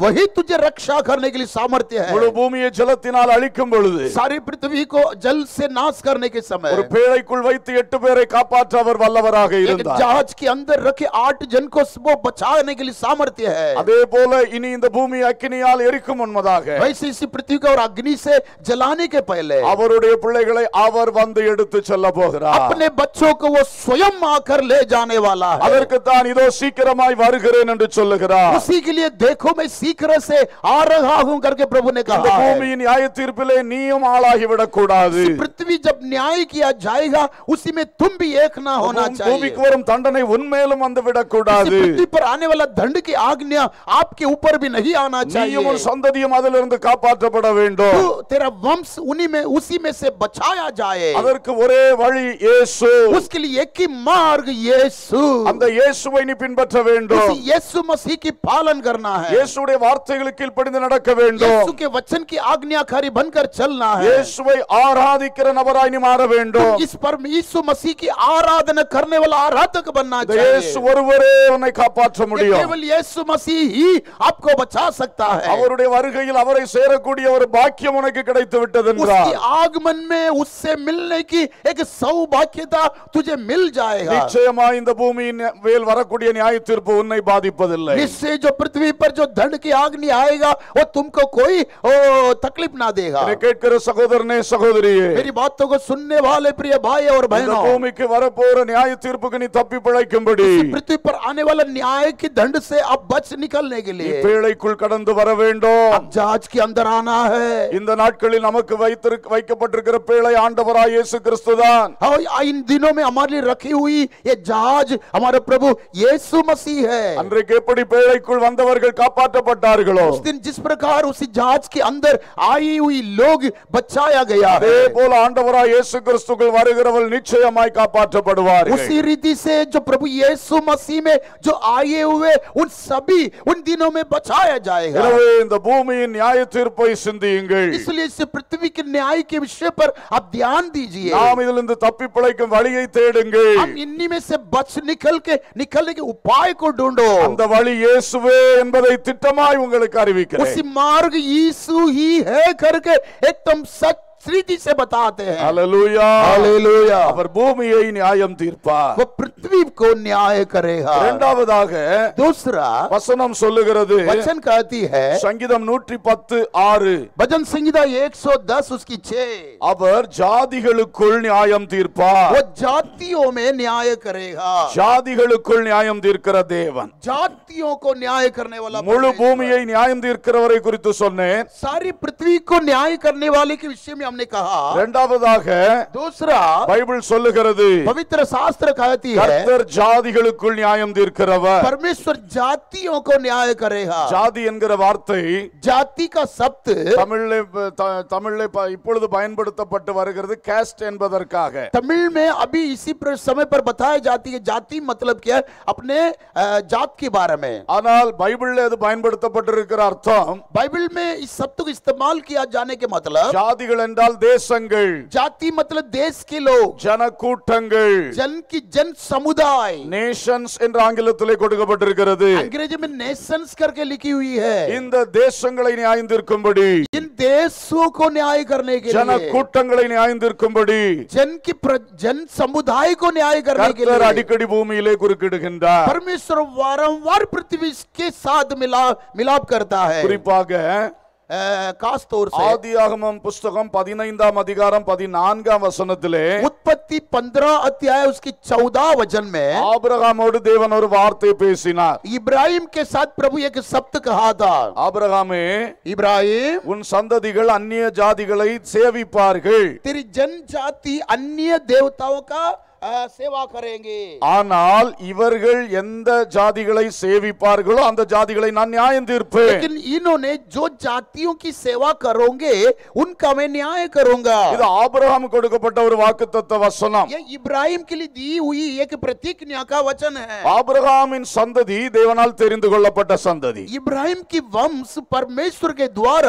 S2: वही तुझे रक्षा करने के लिए सामर्थ्य है
S1: முழு பூமியை ஜலத்தினால் அழிக்கும் பொழுது
S2: सारी पृथ्वी को जल से नाश करने के समय
S1: ஒரு பேழைக்குள் வைத்து எட்டு பேரை காப்பாற்ற அவர் வல்லவராக
S2: एक
S1: இருந்தார்
S2: जहाज के अंदर रखे आठ जन को वो बचाने के लिए सामर्थ्य है
S1: அதே போல இனி இந்த பூமி அக்கினியால் எரிக்கும் முன்பதாக
S2: वैसे इसी पृथ्वी को और अग्नि से जलाने के पहले
S1: அவருடைய பிள்ளைகளை அவர் வந்து எடுத்து செல்ல போகிறார்
S2: अपने बच्चों को वो स्वयं आकर ले जाने वाला है
S1: அதற்குத்தான் இதோ சீக்கிரமாய் வருகிறேன் என்று சொல்லுகிறார்
S2: उसी के लिए देखो मैं शीघ्र से आ रहा हूं करके प्रभु ने
S1: இந்த
S2: कहा है।
S1: பூமியின் நியாய தீர்ப்பிலே நீயும் ஆளாகிவிடக் கூடாது
S2: पृथ्वी जब न्याय किया जाएगा उसी में तुम भी एक ना होना चाहिए
S1: பூமிக்கு வரும் தண்டனை உன்மேலும் வந்து
S2: इसी
S1: விடக்கூடாது
S2: पृथ्वी पर आने वाला दंड की आज्ञा आपके ऊपर भी नहीं आना
S1: நீயும்
S2: चाहिए
S1: உன் சந்ததியும் அதிலிருந்து காப்பாற்றப்பட வேண்டும்
S2: तो तेरा वंश उन्हीं में उसी में से बचाया जाए
S1: அதற்கு ஒரே வழி இயேசு
S2: उसके लिए एक ही मार्ग यीशु
S1: அந்த இயேசுவை நீ பின்பற்ற வேண்டும்
S2: उसी यीशु मसीह की पालन करना है
S1: இயேசுடைய வார்த்தைகளுக்கு கீழ்ப்படிந்து நடக்க வேண்டும்
S2: यीशु के वचन की आज्ञाकारी बनकर चलना है
S1: இயேசுவை ஆராதிக்கிற நபராய் நீ மாற வேண்டும்
S2: तुम इस पर यीशु मसीह की आराधना करने वाला आराधक बनना
S1: இந்த
S2: चाहिए
S1: இயேசு ஒருவரே உன்னை காப்பாற்ற
S2: ये
S1: முடியும்
S2: केवल यीशु मसीह ही आपको बचा सकता है
S1: அவருடைய வருகையில் அவரை சேரக்கூடிய ஒரு பாக்கியம் உனக்கு கிடைத்து விட்டது
S2: उसकी
S1: என்றார்
S2: आगमन में उससे मिलने की एक सौभाग्यता तुझे मिल जाएगा
S1: நிச்சயமா இந்த பூமியின் மேல் வரக்கூடிய நியாய தீர்ப்பு உன்னை பாதிப்பதில்லை
S2: इससे जो पृथ्वी पर जो दंड की आग्नि आएगा वो तुमको कोई ओ, तकलीफ ना देगा
S1: இதை கேட்கிற சகோதரனே சகோதரியே
S2: मेरी बातों को सुनने वाले प्रिय भाई और
S1: இந்த
S2: बहनों
S1: பூமிக்கு வரப்போற நியாய தீர்ப்புக்கு நீ தப்பி பிழைக்கும்படி
S2: इस पृथ्वी पर आने वाला न्याय की दंड से अब बच निकलने के
S1: நீ
S2: लिए
S1: பேழைக்குள் கடந்து வர வேண்டும்
S2: अब जहाज के अंदर आना है
S1: இந்த நாட்களில் நமக்கு வைத்திருக்க வைக்கப்பட்டிருக்கிற பேழை ஆண்டவராய் இயேசு கிறிஸ்துதான்
S2: और इन दिनों में हमारे लिए रखी हुई ये जहाज हमारे प्रभु यीशु मसीह है
S1: அன்றைக்கு எப்படி பேழைக்குள் வந்தவர்கள் காப்பாற்றப்பட்டார்களோ
S2: उस दिन जिस प्रकार उसी जहाज के अंदर आई हुई लोग बचाया गया
S1: அதே
S2: है
S1: போல ஆண்டவராய் இயேசு கிறிஸ்துக்குள் வருகிறவர்கள் நிச்சயமாய் காப்பாற்றப்படுவார்கள்
S2: उसी रीति से जो प्रभु यीशु मसीह में जो आए हुए उन सभी उन दिनों में बचाया जाएगा
S1: எனவே இந்த பூமியின் நியாய தீர்ப்பை சிந்தியுங்கள்
S2: इसलिए इस पृथ्वी के न्याय के विषय पर आप ध्यान दीजिए
S1: நாம் இதிலிருந்து தப்பி பிழைக்கும் வழியை தேடுங்கள்
S2: हम इन्हीं में से बच निकल के निकलने के उपाय को ढूंढो
S1: அந்த वழி இயேசுவே என்பதை திட்டமாய் உங்களுக்கு அறிவிக்கிறேன்
S2: उसी मार्ग यीशु ही है करके एकदम सच रीति से बताते हैं
S1: அல்லேலூயா
S2: हालेलुया
S1: அவர் பூமியை நியாயம் தீர்ப்பார்
S2: वो पृथ्वी को न्याय करेगा
S1: இரண்டாவதாக
S2: दूसरा
S1: வசனம் சொல்லுகிறது
S2: वचन कहती है
S1: சங்கீதம் நூற்றி பத்து ஆறு
S2: भजन संहिता 110 उसकी छह
S1: அவர் ஜாதிகளுக்குள் நியாயம் தீர்ப்பார்
S2: वो जातियों में न्याय करेगा
S1: ஜாதிகளுக்குள் நியாயம் தீர்க்கிற தேவன்
S2: जातियों को न्याय करने वाला
S1: முழு
S2: परमेश्वर।
S1: பூமியை நியாயம் தீர்க்கிறவரை குறித்து சொன்னேன்
S2: सारी पृथ्वी को न्याय करने वाले के विषय में हमने कहा
S1: இரண்டாவதாக
S2: दूसरा
S1: பைபிள் சொல்லுகிறது
S2: पवित्र शास्त्र कहती है
S1: கர்த்தர் ஜாதிகளுக்குள் நியாயம் தீர்க்கிறவர்
S2: परमेश्वर जातियों को न्याय करेगा
S1: ஜாதி என்கிற வார்த்தை
S2: जाति का शब्द
S1: தமிழ்ல த- தமிழ்ல ப- இப்பொழுது பயன்படுத்தப்பட்டு வருகிறது கேஸ்ட் என்பதற்காக
S2: तमिल में अभी इसी प्र- समय पर बताई जाती है जाति मतलब क्या है? अपने अ, जात के बारे में
S1: ஆனால் பைபிள்ல அது பயன்படுத்தப்பட்டிருக்கிற அர்த்தம்
S2: बाइबल में इस शब्द को इस्तेमाल किया जाने के मतलब
S1: ஜாதிகள் என்றால் தேசங்கள்
S2: जाति मतलब देश के लोग
S1: ஜனக்கூட்டங்கள்
S2: जन की जन समुदाय
S1: நேஷன்ஸ் என்று ஆங்கிலத்திலே கொடுக்கப்பட்டிருக்கிறது
S2: अंग्रेजी में नेशंस करके लिखी हुई है
S1: இந்த தேசங்களை நியாயந்திருக்கும்படி
S2: इन देशों को न्याय करने के लिए
S1: ஜனக்கூட்டங்களை நியாயந்திருக்கும்படி
S2: जन की प्र, जन समुदाय को न्याय करने के
S1: கர்த்தர்
S2: लिए
S1: அடிக்கடி பூமியிலே குறுக்கிடுகின்றார்
S2: परमेश्वर वारंवार पृथ्वी के साथ मिला मिलाप करता है
S1: குறிப்பாக
S2: अ, खास तौर से
S1: ஆதியாகமம் புஸ்தகம் பதினைந்தாம் அதிகாரம் பதினான்காம் வசனத்திலே
S2: उत्पत्ति पंद्रह अध्याय उसकी चौदह वचन में
S1: ஆபிரகாமோடு தேவன் ஒரு வார்த்தை பேசினார்
S2: इब्राहिम के साथ प्रभु एक शब्द कहा था
S1: ஆபிரகாமே
S2: इब्राहिम
S1: உன் சந்ததிகள் அந்நிய ஜாதிகளை சேவிப்பார்கள்
S2: तेरी जनजाति अन्य देवताओं का अ, सेवा करेंगे
S1: ஆனால் இவர்கள் எந்த ஜாதிகளை சேவிப்பார்களோ அந்த ஜாதிகளை நான் நியாயம் தீர்ப்பேன்
S2: लेकिन इन्होंने जो जातियों की सेवा करोगे उनका मैं न्याय करूंगा
S1: இது ஆபிரகாம் கொடுக்கப்பட்ட ஒரு வாக்குத்தத்த வசனம்
S2: ये इब्राहिम के लिए दी हुई एक प्रतिज्ञा का वचन है
S1: ஆபிரகாமின் சந்ததி தேவனால் தெரிந்து கொள்ளப்பட்ட சந்ததி
S2: इब्राहिम की वंश परमेश्वर के द्वारा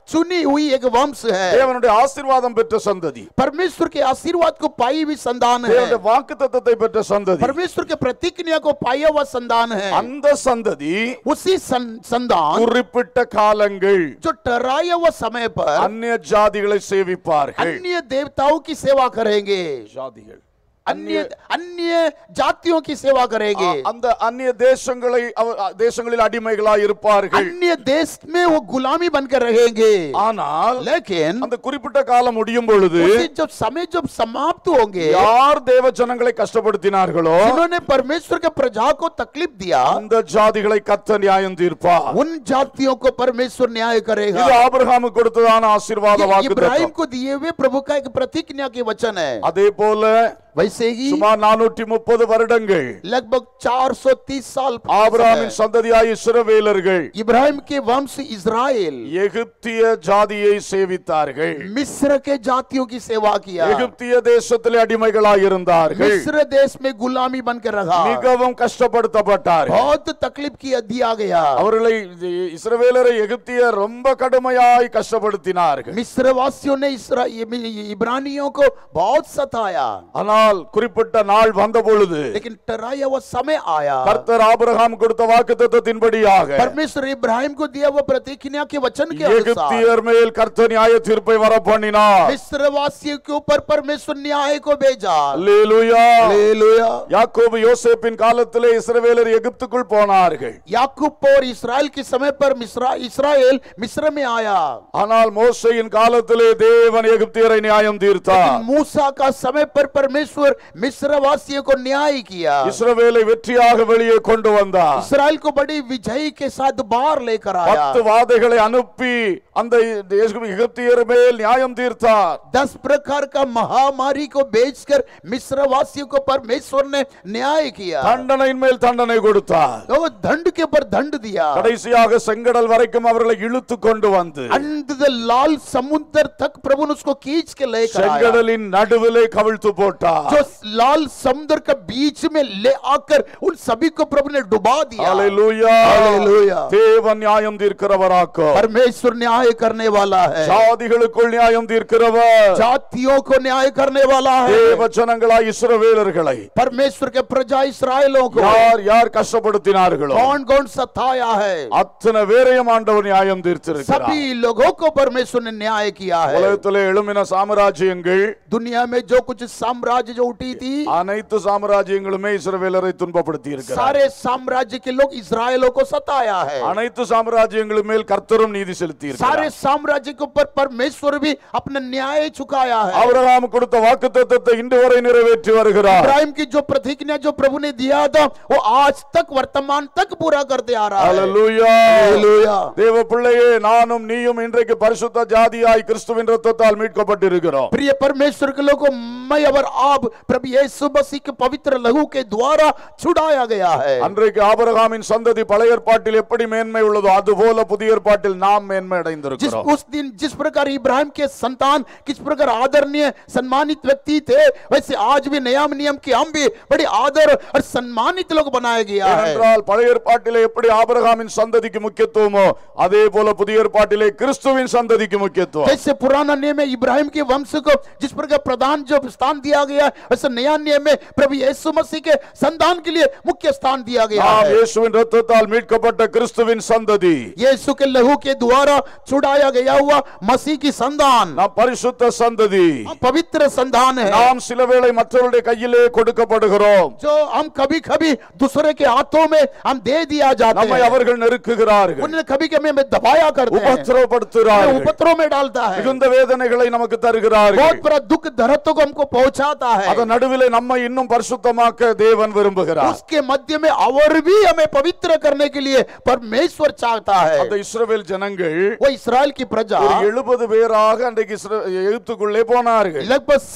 S2: चुनी हुई एक वंश है
S1: தேவனுடைய ஆசீர்வாதம் பெற்ற சந்ததி
S2: परमेश्वर के आशीर्वाद को पाई हुई संतान है
S1: தேவனுடைய வாக்கு தத்தத்தை பெற்ற சந்ததி
S2: परमेश्वर के प्रतिज्ञा को पाया हुआ संतान है
S1: அந்த சந்ததி
S2: उसी सं, संतान
S1: குறிப்பிட்ட காலங்கள்
S2: जो ठहराया हुआ समय पर
S1: அந்நிய ஜாதிகளை சேவிப்பார்கள்
S2: अन्य देवताओं की सेवा करेंगे
S1: ஜாதிகள்
S2: अन्य अन्य जातियों की सेवा करेंगे
S1: அ- அந்த அந்நிய தேசங்களை அவ- அ- தேசங்களில் அடிமைகளாய் இருப்பார்கள்
S2: अन्य देश में वो गुलामी बनकर रहेंगे
S1: ஆனால்
S2: लेकिन
S1: அந்த குறிப்பிட்ட காலம் முடியும் பொழுது
S2: उसी जब समय जब समाप्त होंगे
S1: யார் தேவ ஜனங்களை கஷ்டப்படுத்தினார்களோ
S2: जिन्होंने परमेश्वर के प्रजा को तकलीफ दिया
S1: அந்த ஜாதிகளை கத்த நியாயம் தீர்ப்பார்
S2: उन जातियों को परमेश्वर न्याय करेगा
S1: இது ஆபிரகாமுக்கு கொடுத்ததான ஆசீர்வாத
S2: ये
S1: வாக்கு
S2: इब्राहिम को दिए हुए प्रभु का एक प्रतिज्ञा के वचन है
S1: அதே போல
S2: वैसे ही
S1: சுமார் நானூற்றி முப்பது வருடங்கள்
S2: लगभग 430 साल
S1: ஆபிரகாமின் சந்ததியாய் இஸ்ரவேலர்கள்
S2: इब्राहिम के वंश इज़राइल
S1: எகிப்திய ஜாதியை சேவித்தார்கள்
S2: मिस्र के जातियों की सेवा किया
S1: எகிப்திய தேசத்திலே அடிமைகளாய் இருந்தார்கள்
S2: मिस्र देश में गुलामी बनकर रहा
S1: மிகவும் கஷ்டப்படுத்தப்பட்டார்கள்
S2: बहुत तकलीफ की दिया गया
S1: அவர்களை இஸ்ரவேலரை எகிப்தியர் ரொம்ப கடுமையாய் கஷ்டப்படுத்தினார்கள்
S2: मिस्र वासियों ने इसरा- इब्रानियों को बहुत सताया
S1: ஆனால் குறிப்பிட்ட நாள் வந்த பொழுது
S2: लेकिन टराया हुआ समय आया
S1: கர்த்தர் ஆபிரகாம் கொடுத்த வாக்குத்தத்தத்தின்படியாக
S2: परमेश्वर इब्राहिम को दिया हुआ प्रतिज्ञा के वचन के अनुसार
S1: எகிப்தியர் மேல் கர்த்தர் நியாய தீர்ப்பை வர பண்ணினார்
S2: मिस्र वासियों के ऊपर परमेश्वर न्याय को भेजा
S1: அல்லேலூயா
S2: हालेलुया
S1: யாக்கோபு யோசேப்பின் காலத்திலே இஸ்ரவேலர் எகிப்துக்குள் போனார்கள்
S2: याकूब और इसराइल के समय पर मिस्रा इसराइल मिस्र में आया
S1: ஆனால் மோசையின் காலத்திலே தேவன் எகிப்தியரை நியாயம் தீர்த்தார்
S2: लेकिन मूसा का समय पर परमेश्वर मिस्र वासियों को न्याय किया
S1: இஸ்ரவேலை வெற்றியாக வெளியே கொண்டு வந்தார்
S2: इसराइल को बड़ी विजयी के साथ बाहर लेकर आया
S1: பத்து வாதைகளை அனுப்பி அந்த எகிப்தியர் மேல் நியாயம் தீர்த்தார்
S2: दस प्रकार का महामारी को बेचकर मिस्र वासियों को परमेश्वर ने न्याय किया
S1: தண்டனையின் மேல் தண்டனை கொடுத்தார்
S2: तो वो दंड के ऊपर दंड दिया
S1: கடைசியாக செங்கடல் வரைக்கும் அவர்களை இழுத்து கொண்டு வந்து
S2: अंत द लाल समुद्र तक प्रभु ने उसको खींच के लेकर आया
S1: செங்கடலின் நடுவிலே கவிழ்த்து போட்டார்
S2: जो लाल समुद्र के बीच में ले आकर उन सभी को प्रभु ने डुबा दिया
S1: ஹalleluya
S2: हालेलुया
S1: தேவன் நியாயம் தீர்க்கிறவராக்கும்
S2: परमेश्वर न्याय करने वाला है
S1: ஜாதிகளுக்குள் நியாயம் தீர்க்கிறவர்
S2: जातियों को न्याय करने वाला है
S1: தேவ ஜனங்களாய் இஸ்ரவேலர்களை
S2: परमेश्वर के प्रजा इसराइलों को
S1: யார் யார் கஷ்டப்படுத்தினார்களோ
S2: कौन कौन सताया है
S1: அத்தனை பேரையும் ஆண்டவர் நியாயம் தீர்த்திருக்கிறார்
S2: सभी लोगों को परमेश्वर ने न्याय किया है
S1: உலகத்திலே எழுமின சாம்ராஜ்யங்கள்
S2: दुनिया में जो कुछ साम्राज्य जो उठी थी
S1: அனைத்து சாம்ராஜ்யங்களுமே இஸ்ரவேலரை துன்பப்படுத்தி இருக்கிறார்
S2: सारे साम्राज्य के लोग इसराइलों को सताया है
S1: அனைத்து சாம்ராஜ்யங்களும் மேல் கர்த்தரும் நீதி செலுத்தி
S2: सारे
S1: இருக்கிறார்
S2: साम्राज्य के ऊपर परमेश्वर भी अपना न्याय चुकाया है
S1: ஆபிரகாம் கொடுத்த வாக்குத்தத்தத்தை இன்று வரை நிறைவேற்றி வருகிறார்
S2: इब्राहिम की जो प्रतिज्ञा जो प्रभु ने दिया था वो आज तक वर्तमान तक पूरा करते आ रहा है
S1: ஹalleluya
S2: हालेलुया
S1: தேவ பிள்ளையே நானும் நீயும் இன்றைக்கு பரிசுத்த ஜாதியாய் கிறிஸ்துவின் ரத்தத்தால் மீட்கப்பட்டிருக்கிறோம்
S2: प्रिय परमेश्वर के लोगों मैं और आप प्रभु यीशु मसीह के पवित्र लहू के द्वारा छुड़ाया गया है
S1: அன்றைக்கு ஆபிரகாமின் சந்ததி பழைய ஏற்பாட்டில் எப்படி மேன்மை உள்ளதோ அதுபோல புதிய ஏற்பாட்டில் நாம் மேன்மை
S2: जिस
S1: அடைந்திருக்கிறோம்
S2: उस दिन जिस प्रकार इब्राहिम के संतान किस प्रकार आदरणीय सम्मानित व्यक्ति थे वैसे आज भी नियम नियम के हम भी बड़े आदर और सम्मानित लोग बनाया गया है
S1: ஏனென்றால் பழைய ஏற்பாட்டிலே எப்படி ஆபிரகாமின் சந்ததிக்கு முக்கியத்துவமோ அதே போல புதிய ஏற்பாட்டிலே கிறிஸ்துவின் சந்ததிக்கு முக்கியத்துவம்
S2: जैसे पुराना नियम में इब्राहिम के वंश को जिस प्रकार प्रधान जो स्थान दिया गया वैसे नया नियम में प्रभु यीशु मसीह के संतान के लिए मुख्य स्थान दिया गया
S1: நாம்
S2: है
S1: இயேசுவின் ரத்தத்தால் மீட்கப்பட்ட கிறிஸ்துவின் சந்ததி
S2: यीशु के लहू के द्वारा छुड़ाया गया हुआ मसीह की संतान
S1: நாம் பரிசுத்த சந்ததி
S2: हम पवित्र संतान है
S1: நாம் சில வேளை மற்றவருடைய கையிலே கொடுக்கப்படுகிறோம்
S2: जो हम कभी कभी दूसरे के हाथों में हम दे दिया जाते
S1: நம்மை
S2: हैं
S1: அவர்கள் நெருக்குகிறார்கள்
S2: उन्हें कभी कभी हमें दबाया करते हैं हमें
S1: உபத்திரவப்படுத்துகிறார்கள்
S2: उपद्रव में डालता है
S1: மிகுந்த வேதனைகளை நமக்கு தருகிறார்கள்
S2: बहुत बड़ा दुख दर्द को हमको पहुंचाता है
S1: அதன் நடுவிலே நம்மை இன்னும் பரிசுத்தமாக்க தேவன் விரும்புகிறார்
S2: उसके मध्य में और भी हमें पवित्र करने के लिए परमेश्वर चाहता है
S1: அந்த இஸ்ரவேல் ஜனங்கள்
S2: वो इसराइल की प्रजा
S1: ஒரு எழுபது பேராக அன்றைக்கு இஸ்ர- எகிப்துக்குள்ளே போனார்கள்
S2: लगभग सत्तर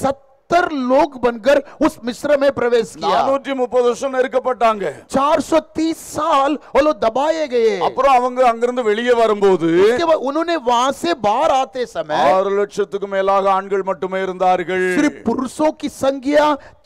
S2: सत्तर लोग बनकर उस मिस्र में प्रवेश किया
S1: நானூற்றி முப்பது வருஷம் நெருக்கப்பட்டாங்க
S2: 430 साल वो लोग दबाए गए
S1: அப்புறம் அவங்க அங்கிருந்து வெளியே வரும்போது
S2: उसके बाद उन्होंने वहां से बाहर आते समय
S1: ஆறு லட்சத்துக்கு மேலாக ஆண்கள் மட்டுமே இருந்தார்கள்
S2: सिर्फ पुरुषों की संख्या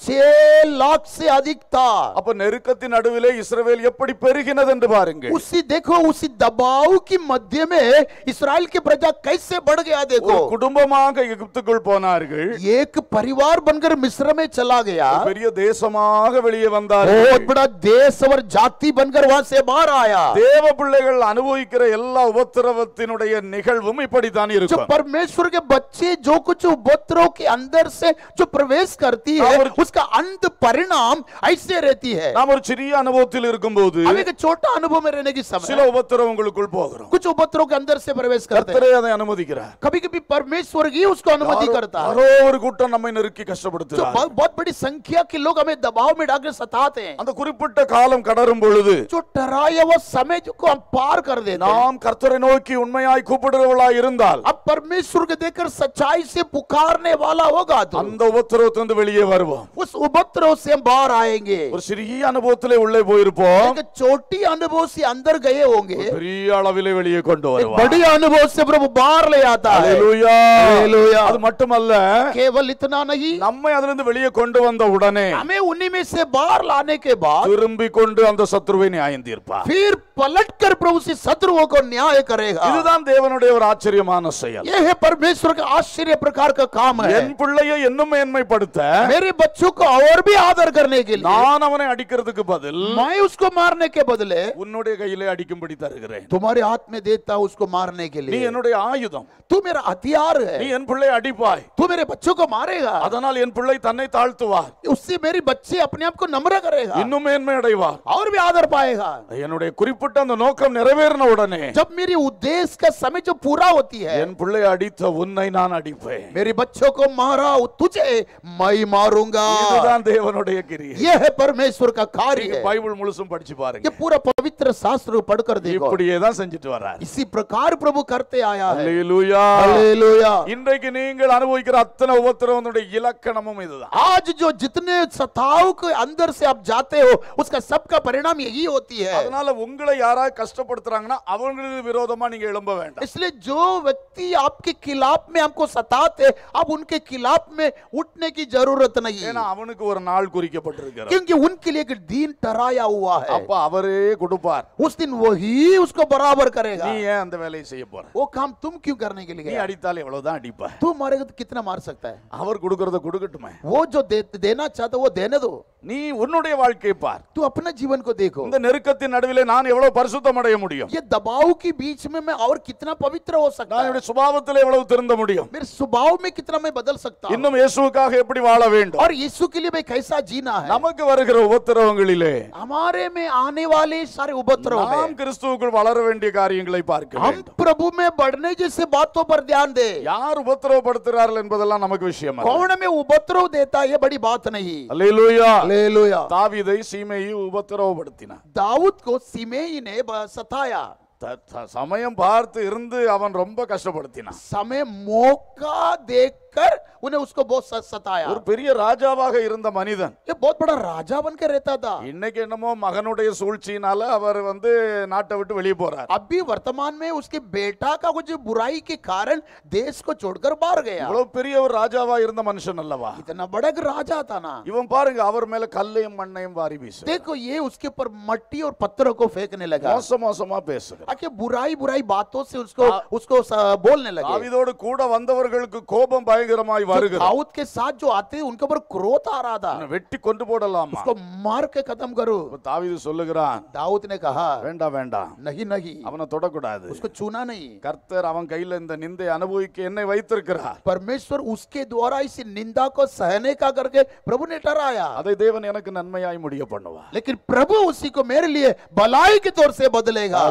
S2: छह लाख से अधिक था
S1: அப்ப நெருக்கத்தின் நடுவிலே இஸ்ரவேல் எப்படி பெருகினது என்று பாருங்க
S2: उसी देखो उसी दबाव की मध्य में इसराइल की प्रजा कैसे बढ़ गया देखो
S1: ஒரு குடும்பமாக எகிப்துக்குள் போனார்கள்
S2: एक परिवार बनकर मिस्र में चला गया
S1: பெரிய தேசமாக வெளியே வந்தார்கள்
S2: बहुत बड़ा देश और जाति बनकर वहां से बाहर आया
S1: தேவ பிள்ளைகள் அனுபவிக்கிற எல்லா உபத்திரவத்தினுடைய நிகழ்வும் இப்படித்தான்
S2: जो
S1: இருக்கும்
S2: परमेश्वर के बच्चे जो कुछ उपद्रव के अंदर से जो प्रवेश करती है
S1: और-
S2: उसका अंत परिणाम ऐसे रहती है
S1: நாம் ஒரு சிறிய அனுபவத்தில் இருக்கும்போது
S2: अब एक छोटा अनुभव में रहने की
S1: சில
S2: समय
S1: உபத்திரவங்களுக்குள் போகிறோம்
S2: कुछ उपद्रव के अंदर से प्रवेश करते हैं
S1: கர்த்தரே அதை அனுமதிக்கிறார்
S2: कभी कभी परमेश्वर ही उसको अनुमति करता है
S1: யாரோ ஒரு கூட்டம் நம்மை நெருக்கி
S2: जो
S1: கஷ்டப்படுத்துறார்
S2: बहुत बहुत बड़ी संख्या के लोग हमें दबाव में डालकर सताते हैं
S1: அந்த குறிப்பிட்ட காலம் கடரும் பொழுது
S2: जो ठहराया वो समय जो को हम पार कर देते हैं
S1: நாம் கர்த்தரை நோக்கி உண்மையாய் கூப்பிடுறவளா இருந்தால்
S2: अब परमेश्वर को देखकर सच्चाई से पुकारने वाला होगा तो
S1: அந்த உபத்திரவத்திலிருந்து வெளியே வருவோம்
S2: उस उपद्रव से हम बाहर आएंगे
S1: ஒரு சிறிய அனுபவத்திலே உள்ளே போயிருப்போம்
S2: एक छोटी अनुभव से अंदर गए होंगे
S1: பெரிய அளவிலே வெளியே கொண்டு
S2: एक
S1: வருவார்
S2: बड़ी अनुभव से प्रभु बाहर ले आता है
S1: அல்லேலூயா.
S2: அல்லேலூயா.
S1: அது மட்டுமல்ல
S2: केवल इतना नहीं
S1: நம்மை அதிலிருந்து வெளியே கொண்டு வந்த உடனே
S2: हमें उन्हीं में से बाहर लाने के बाद
S1: திரும்பி கொண்டு அந்த சத்ருவை நியாயம் தீர்ப்பார்
S2: फिर पलटकर प्रभु से शत्रुओं को न्याय करेगा
S1: இதுதான் தேவனுடைய ஒரு ஆச்சரியமான செயல்
S2: यह है परमेश्वर का आश्चर्य प्रकार का काम है
S1: என் பிள்ளையை இன்னும் மேன்மைப்படுத்த
S2: मेरे बच्चों को और भी आदर करने के लिए
S1: நான் அவனை அடிக்கிறதுக்கு பதில்
S2: मैं उसको मारने के बदले
S1: உன்னுடைய கையிலே அடிக்கும்படி தருகிறேன்
S2: तुम्हारे हाथ में देता हूं उसको मारने के
S1: நீ
S2: लिए
S1: என்னுடைய ஆயுதம்
S2: तू मेरा हथियार
S1: நீ
S2: है
S1: என் பிள்ளை அடிப்பாய்
S2: तू मेरे बच्चों को मारेगा
S1: அதனால் என் பிள்ளை தன்னை தாழ்த்துவார்
S2: उससे मेरी बच्चे अपने आप को नम्र करेगा
S1: இன்னும் மேன்மை அடைவார்
S2: और भी आदर पाएगा
S1: என்னுடைய குறிப்பிட்ட அந்த நோக்கம் நிறைவேறின உடனே
S2: जब मेरी उद्देश्य का समय जो पूरा होती है
S1: என் பிள்ளை அடித்த உன்னை நான் அடிப்பேன்
S2: मेरे बच्चों को मारा तुझे मैं ही मारूंगा
S1: இதுதான் தேவனுடைய கிரியை
S2: यह है परमेश्वर का कार्य
S1: நீங்க
S2: है
S1: பைபிள் முழுசும் படிச்சு பாருங்க
S2: ये पूरा पवित्र शास्त्र को पढ़कर देखो
S1: இப்படியே தான் செஞ்சுட்டு வர்றார்
S2: इसी प्रकार प्रभु करते आया है
S1: அல்லேலூயா
S2: हालेलुया
S1: இன்றைக்கு நீங்கள் அனுபவிக்கிற அத்தனை உபத்திரவனுடைய இலக்கணமும் இதுதான்
S2: आज जो जितने सताव के अंदर से आप जाते हो उसका सबका परिणाम यही होती है
S1: அதனால உங்களை யாராவது கஷ்டப்படுத்துறாங்கன்னா அவங்களுக்கு விரோதமா நீங்க எழும்ப வேண்டாம்
S2: इसलिए जो व्यक्ति आपके खिलाफ में हमको सताते अब उनके खिलाफ में उठने की जरूरत नहीं
S1: ஏன்னா அவனுக்கு ஒரு நாள் குறிக்கப்பட்டிருக்கிறார்
S2: क्योंकि उनके लिए एक दिन ठहराया हुआ है
S1: அப்ப அவரே கொடுப்பார்
S2: उस दिन वही उसको बराबर करेगा
S1: நீ ஏன் அந்த வேலையை செய்ய போற
S2: वो काम तुम क्यों करने के
S1: நீ
S2: लिए
S1: அடித்தால் எவ்வளவுதான் அடிப்ப
S2: तू मारेगा तो कितना मार सकता है
S1: அவர் கொடுக்கறத கொடுக்கட்டுமே
S2: वो जो दे, देना चाहता है वो देने दो
S1: நீ உன்னுடைய வாழ்க்கையை பார்
S2: तू अपना जीवन को देखो
S1: இந்த நெருக்கத்தின் நடுவிலே நான் எவ்வளவு பரிசுத்தம் அடைய முடியும்
S2: ये दबाव के बीच में मैं और कितना पवित्र हो सकता
S1: நான்
S2: है
S1: என்னுடைய சுபாவத்தில் எவ்வளவு திருந்த முடியும்
S2: मेरे स्वभाव में कितना मैं बदल सकता हूँ
S1: இன்னும் இயேசுவுக்காக எப்படி வாழ வேண்டும்
S2: और यीशु के लिए मैं कैसा जीना है
S1: நமக்கு வருகிற உபத்திரவங்களிலே
S2: हमारे में आने वाले सारे उपद्रव
S1: நாம்
S2: में
S1: கிறிஸ்துவுக்குள் வளர வேண்டிய காரியங்களை பார்க்க
S2: हम
S1: வேண்டும்
S2: प्रभु में बढ़ने जैसे बातों पर ध्यान दे
S1: யார் உபத்திரவப்படுத்துகிறார்கள் என்பதெல்லாம் நமக்கு விஷயம் அல்ல.
S2: कौन में उपद्रव देता है ये बड़ी बात नहीं
S1: அல்லேலூயா
S2: हालेलुया
S1: தாவீதை சீமையை உபத்திரவப்படுத்தினான்
S2: दाऊद को सिमेई ने ब- सताया
S1: த- த- சமயம் பார்த்து இருந்து அவன் ரொம்ப கஷ்டப்படுத்தினான்
S2: समय मौका देखकर उन्हें उसको बहुत स- सताया
S1: ஒரு பெரிய ராஜாவாக இருந்த மனிதன்
S2: ये बहुत बड़ा राजा बन के रहता था
S1: இன்னைக்கு என்னமோ மகனுடைய சூழ்ச்சியினால அவர் வந்து நாட்டை விட்டு வெளியே போறார்
S2: अभी वर्तमान में उसके बेटा का कुछ बुराई के कारण देश को छोड़कर बाहर गया
S1: இவ்வளவு பெரிய ஒரு ராஜாவா இருந்த மனுஷன் அல்லவா
S2: इतना बड़ा एक राजा था ना
S1: இவன் பாருங்க அவர் மேல கல்லையும் மண்ணையும் வாரி வீசு
S2: देखो ये उसके ऊपर मट्टी और पत्थरों को फेंकने लगा
S1: மோச மோசமா பேசுகிறார்
S2: आखिर बुराई बुराई बातों से उसको उसको स- बोलने लगे
S1: தாவீதோடு கூட வந்தவர்களுக்கு கோபம் பயங்கரமாய்
S2: जो
S1: வருகிறது
S2: दाऊद के साथ जो आते उनके ऊपर क्रोध आ रहा था
S1: அவனை வெட்டி கொண்டு போடலாமா
S2: उसको मार के खत्म करो
S1: இப்ப தாவீது சொல்லுகிறான்
S2: दाऊद ने कहा
S1: வேண்டாம் வேண்டாம்
S2: नहीं नहीं
S1: அவனை தொடக்கூடாது
S2: उसको छूना नहीं
S1: கர்த்தர் அவன் கையில இந்த நிந்தை அனுபவிக்க என்னை வைத்திருக்கிறார்
S2: परमेश्वर उसके द्वारा इस निंदा को सहने का करके प्रभु ने ठहराया
S1: அதை தேவன் எனக்கு நன்மையாய் முடிய பண்ணுவார்
S2: लेकिन प्रभु उसी को मेरे लिए भलाई के तौर से बदलेगा
S1: அல்லேலூயா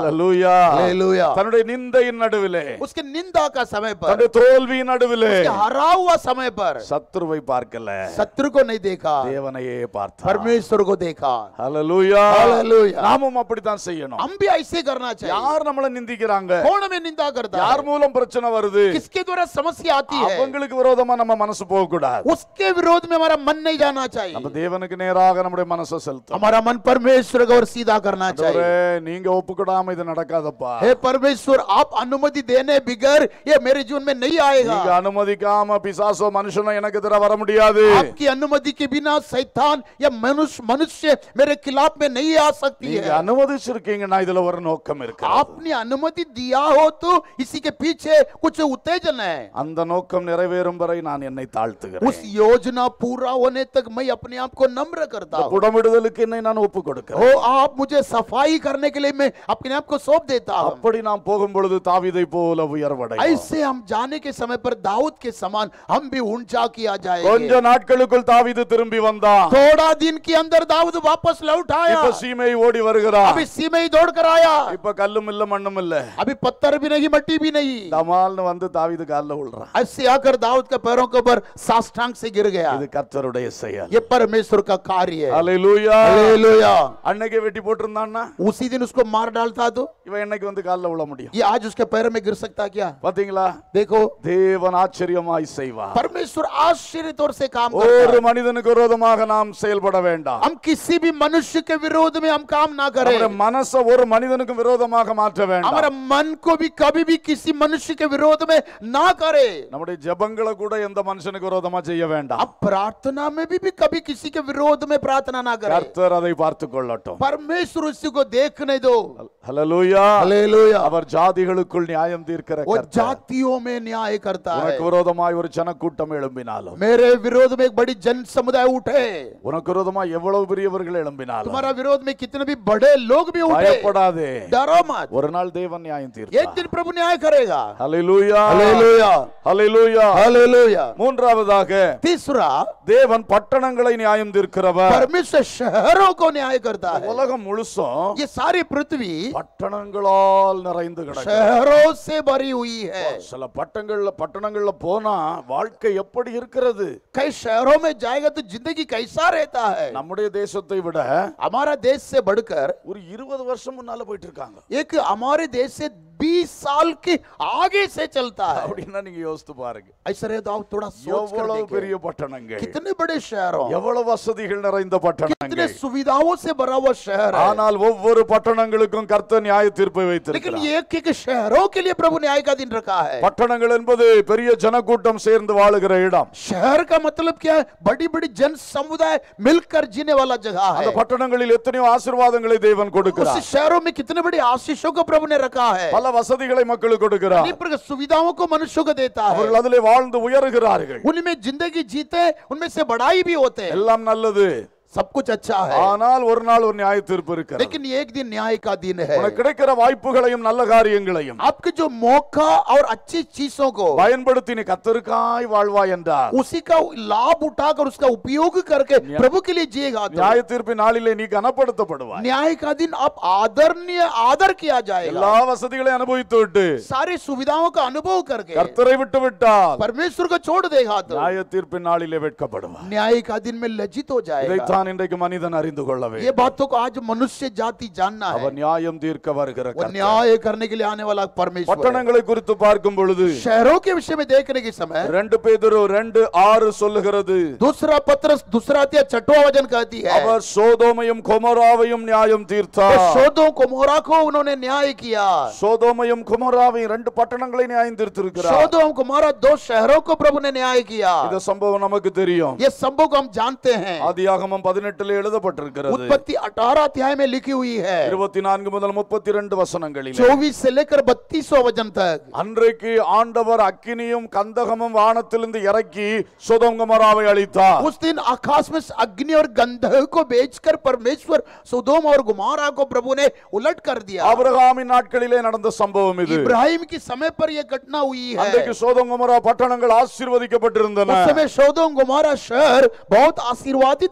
S1: ஹalleluya
S2: हालेलुया
S1: தன்னுடைய நிந்தையின் நடுவிலே
S2: उसके निंदा का समय पर
S1: தன்னுடைய தோல்வியின் நடுவிலே
S2: उसके हरा हुआ समय पर
S1: சத்துருவை பார்க்கல
S2: शत्रु को नहीं देखा
S1: தேவனையே பார்த்தார்
S2: परमेश्वर को देखा
S1: ஹalleluya
S2: हालेलुया
S1: நாமும் அப்படித்தான் செய்யணும்
S2: हम भी ऐसे करना चाहिए
S1: யார் நம்மள நிந்திக்கிறாங்க
S2: कौन हमें निंदा करता
S1: யார்
S2: है
S1: மூலம் பிரச்சனை வருது
S2: किसके द्वारा समस्या आती है
S1: அவங்களுக்கு விரோதமா நம்ம மனசு போக கூடாது
S2: उसके विरोध में हमारा मन नहीं जाना चाहिए
S1: நம்ம தேவனுக்கு நேராக நம்முடைய மனசை செலுத்தணும்
S2: हमारा मन परमेश्वर को और सीधा करना चाहिए
S1: ஆண்டவரே, நீங்க ஒப்புக்கிடாம இது நடக்காதப்பா
S2: हे परमेश्वर आप अनुमति देने बिगर ये मेरे जीवन में नहीं आएगा
S1: நீங்க அனுமதிக்காம பிசாசோ மனுஷனோ எனக்கு எதிராக வர முடியாது
S2: आपकी अनुमति के बिना शैतान या मनुष्य मनुष्य मेरे खिलाफ में नहीं आ सकती
S1: நீங்க
S2: है
S1: அனுமதிச்சிருக்கீங்கன்னா இதுல ஒரு நோக்கம் இருக்கு
S2: आपने अनुमति दिया हो तो इसी के पीछे कुछ उत्तेजन है
S1: அந்த நோக்கம் நிறைவேறும் வரை நான் என்னை தாழ்த்துகிறேன்
S2: उस योजना पूरा होने तक मैं अपने आप को नम्र करता
S1: இந்த
S2: हूँ
S1: புடமிடுதலுக்கு என்னை நான் ஒப்பு கொடுக்கிறேன்
S2: ओ आप मुझे सफाई करने के लिए मैं अपने आप को सौंप देता हूँ
S1: அப்படி நாம் போகும் பொழுது தாவீதை போல உயர்வடை
S2: ऐसे हम जाने के समय पर दाऊद के समान हम भी ऊंचा किया
S1: கொஞ்ச
S2: जाएगा
S1: நாட்களுக்குள் தாவீது திரும்பி வந்தான்
S2: थोड़ा दिन के अंदर दाऊद वापस लौट आया
S1: இப்ப சீமை ஓடி வருகிறான்
S2: अभी सीमे ही दौड़ कर आया
S1: இப்ப கல்லும் இல்ல மண்ணும் இல்ல
S2: अभी पत्थर भी नहीं मट्टी भी नहीं
S1: தமால்னு வந்து தாவீது கால்ல விழுறான்
S2: ऐसे आकर दाऊद के पैरों के ऊपर साष्टांग से गिर गया
S1: இது கர்த்தருடைய செயல்
S2: ये परमेश्वर का कार्य है
S1: ஹalleluya
S2: हालेलुया
S1: அன்னைக்கே வெட்டி போட்டிருந்தான்னா
S2: उसी दिन उसको मार डालता तो
S1: இவன் என்னைக்கு வந்து கால்ல விழ முடியும்
S2: ये आज उसके पैर में गिर सकता क्या
S1: பாத்தீங்களா
S2: देखो
S1: தேவன் ஆச்சரியமாய் செய்வார்
S2: परमेश्वर आश्चर्य तौर से काम करता
S1: ஒரு
S2: है
S1: மனிதனுக்கு விரோதமாக நாம் செயல்பட வேண்டாம்
S2: हम किसी भी मनुष्य के विरोध में हम काम ना करें
S1: நம்முடைய மனசை ஒரு மனிதனுக்கு விரோதமாக மாற்ற வேண்டாம்
S2: हमारा मन को भी कभी भी किसी मनुष्य के विरोध में ना करे
S1: நம்முடைய ஜெபங்களை கூட எந்த மனுஷனுக்கு விரோதமா செய்ய வேண்டாம்
S2: अब प्रार्थना में भी, भी कभी किसी के विरोध में प्रार्थना ना करे
S1: கர்த்தர் அதை பார்த்து கொள்ளட்டும்
S2: परमेश्वर उसी को देखने दो
S1: ஹalleluya
S2: हालेलुया
S1: அவர் ஜாதிகளுக்குள் நியாயம் தீர்க்கிற
S2: वो
S1: கர்த்தர்
S2: जातियों में न्याय करता है
S1: உனக்கு விரோதமாய் ஒரு ஜனக்கூட்டம் எழும்பினாலும்
S2: मेरे विरोध में एक बड़ी जन समुदाय उठे
S1: உனக்கு விரோதமாய் எவ்வளவு பெரியவர்கள் எழும்பினாலும்
S2: तुम्हारा विरोध में कितने भी बड़े लोग भी उठे
S1: பயப்படாதே
S2: डरो मत
S1: ஒரு நாள் தேவன் நியாயம்
S2: एक
S1: தீர்ப்பார்
S2: दिन प्रभु न्याय करेगा
S1: ஹalleluya
S2: हालेलुया
S1: ஹalleluya
S2: हालेलुया
S1: மூன்றாவதாக
S2: तीसरा
S1: தேவன் பட்டணங்களை நியாயம் தீர்க்கிறவர்
S2: परमेश्वर शहरों को न्याय करता है
S1: உலகம் முழுசும்
S2: ये सारी पृथ्वी
S1: பட்டணங்களால் நிறைந்து கிடக்கு
S2: शहरों से भरी हुई है
S1: சில பட்டங்கள்ல பட்டணங்கள்ல போனா வாழ்க்கை எப்படி இருக்கிறது
S2: कई शहरों में जाएगा तो जिंदगी कैसा रहता है
S1: நம்முடைய தேசத்தை விட
S2: हमारा देश से बढ़कर
S1: ஒரு இருபது வருஷம் முன்னால போயிட்டு இருக்காங்க
S2: एक हमारे देश से 20 साल के आगे से चलता है
S1: அப்படின்னா நீங்க யோசித்து பாருங்க
S2: ऐसा रहे तो आप थोड़ा सोच कर
S1: எவ்வளவு
S2: देखें
S1: பெரிய பட்டணங்கள்
S2: कितने बड़े शहरों
S1: எவ்வளவு வசதிகள் நிறைந்த
S2: कितने
S1: பட்டணங்கள்
S2: सुविधाओं से भरा हुआ शहर है
S1: ஆனால் ஒவ்வொரு பட்டணங்களுக்கும் கர்த்தர் நியாய தீர்ப்பை
S2: लेकिन
S1: வைத்திருக்கிறார்
S2: एक एक शहरों के लिए प्रभु न्याय का दिन रखा है
S1: பட்டணங்கள் என்பது பெரிய ஜனக்கூட்டம் சேர்ந்து வாழுகிற இடம்
S2: शहर का मतलब क्या है बड़ी बड़ी जन समुदाय मिलकर जीने वाला जगह
S1: அந்த
S2: है
S1: பட்டணங்களில் எத்தனையோ ஆசீர்வாதங்களை தேவன்
S2: उस
S1: கொடுக்கிறார்
S2: शहरों में कितने बड़े आशीषों को प्रभु ने रखा है
S1: பல वसதிகளை மக்களுக்கு கொடுக்கிறார்
S2: अनेक प्रकार सुविधाओं को मनुष्यों को देता है
S1: அவர்கள் அதிலே வாழ்ந்து உயர்கிறார்கள்
S2: उनमें जिंदगी जीते उनमें से बढ़ाई भी होते हैं
S1: எல்லாம் நல்லது
S2: सब कुछ अच्छा है
S1: ஆனால் ஒரு நாள் ஒரு நியாய தீர்ப்பு இருக்கிறது
S2: लेकिन एक दिन न्याय का दिन है
S1: உனக்கு கிடைக்கிற வாய்ப்புகளையும் நல்ல காரியங்களையும்
S2: आपके जो मौका और अच्छी चीजों को
S1: பயன்படுத்தி நீ கத்தருக்காய் வாழ்வாய் என்றார்
S2: उसी का लाभ उठाकर उसका उपयोग करके प्रभु के लिए जिएगा तो
S1: நியாய தீர்ப்பின் நாளிலே நீ கனப்படுத்தப்படுவாய்
S2: न्याय का दिन आप आदरणीय आदर किया जाएगा
S1: எல்லா வசதிகளையும் அனுபவித்து விட்டு
S2: सारी सुविधाओं का अनुभव करके
S1: கர்த்தரை விட்டு விட்டால்
S2: परमेश्वर को छोड़ देगा तो
S1: நியாய தீர்ப்பின் நாளிலே வெட்கப்படுவார்
S2: न्याय का दिन में लज्जित हो जाएगा
S1: இதைத்தான் இன்றைக்கு மனிதன் அறிந்து கொள்ள
S2: ये
S1: வேண்டும்
S2: बातों को आज मनुष्य जाति जानना है
S1: அவர் நியாயம் தீர்க்க வருகிற
S2: वो
S1: கர்த்தர்.
S2: न्याय करने के लिए आने वाला परमेश्वर है।
S1: பட்டணங்களை குறித்து பார்க்கும் பொழுது
S2: शहरों के विषय में देखने के समय
S1: ரெண்டு பேதுரு ரெண்டு ஆறு சொல்லுகிறது
S2: दूसरा पत्र दूसरा अध्याय छठवा वचन कहती है
S1: அவர் சோதோமையும் கொமோராவையும் நியாயம்
S2: तो
S1: தீர்த்தார்
S2: शोधों को मोरा को उन्होंने न्याय किया
S1: சோதோமையும் குமராவையும் ரெண்டு பட்டணங்களை நியாயம் தீர்த்திருக்கிறார்
S2: शोधों को मारा दो शहरों को प्रभु ने न्याय किया
S1: இந்த சம்பவம் நமக்கு தெரியும்
S2: ये संभव को हम जानते हैं
S1: ஆதியாகமம் பதினெட்டுல எழுதப்பட்டிருக்கிறது
S2: उत्पत्ति अठारह अध्याय में लिखी हुई है
S1: இருபத்தி நான்கு முதல் முப்பத்தி ரெண்டு வசனங்களில்
S2: चौबीस से लेकर बत्तीसवा वचन तक
S1: அன்றைக்கு ஆண்டவர் அக்கினியும் கந்தகமும் வானத்திலிருந்து இறக்கி சோதோம் குமராவை அளித்தார்
S2: उस दिन आकाश में अग्नि और गंधक को बेचकर परमेश्वर सुदोम और गुमारा को प्रभु ने उलट कर दिया
S1: ஆபிரகாமின் நாட்களிலே நடந்த சம்பவம் இது
S2: इब्राहिम की समय पर यह घटना हुई है
S1: அன்றைக்கு சோதோம் குமரா பட்டணங்கள் ஆசீர்வதிக்கப்பட்டிருந்தன
S2: उस समय सोदोम गुमारा शहर बहुत आशीर्वादित देश थे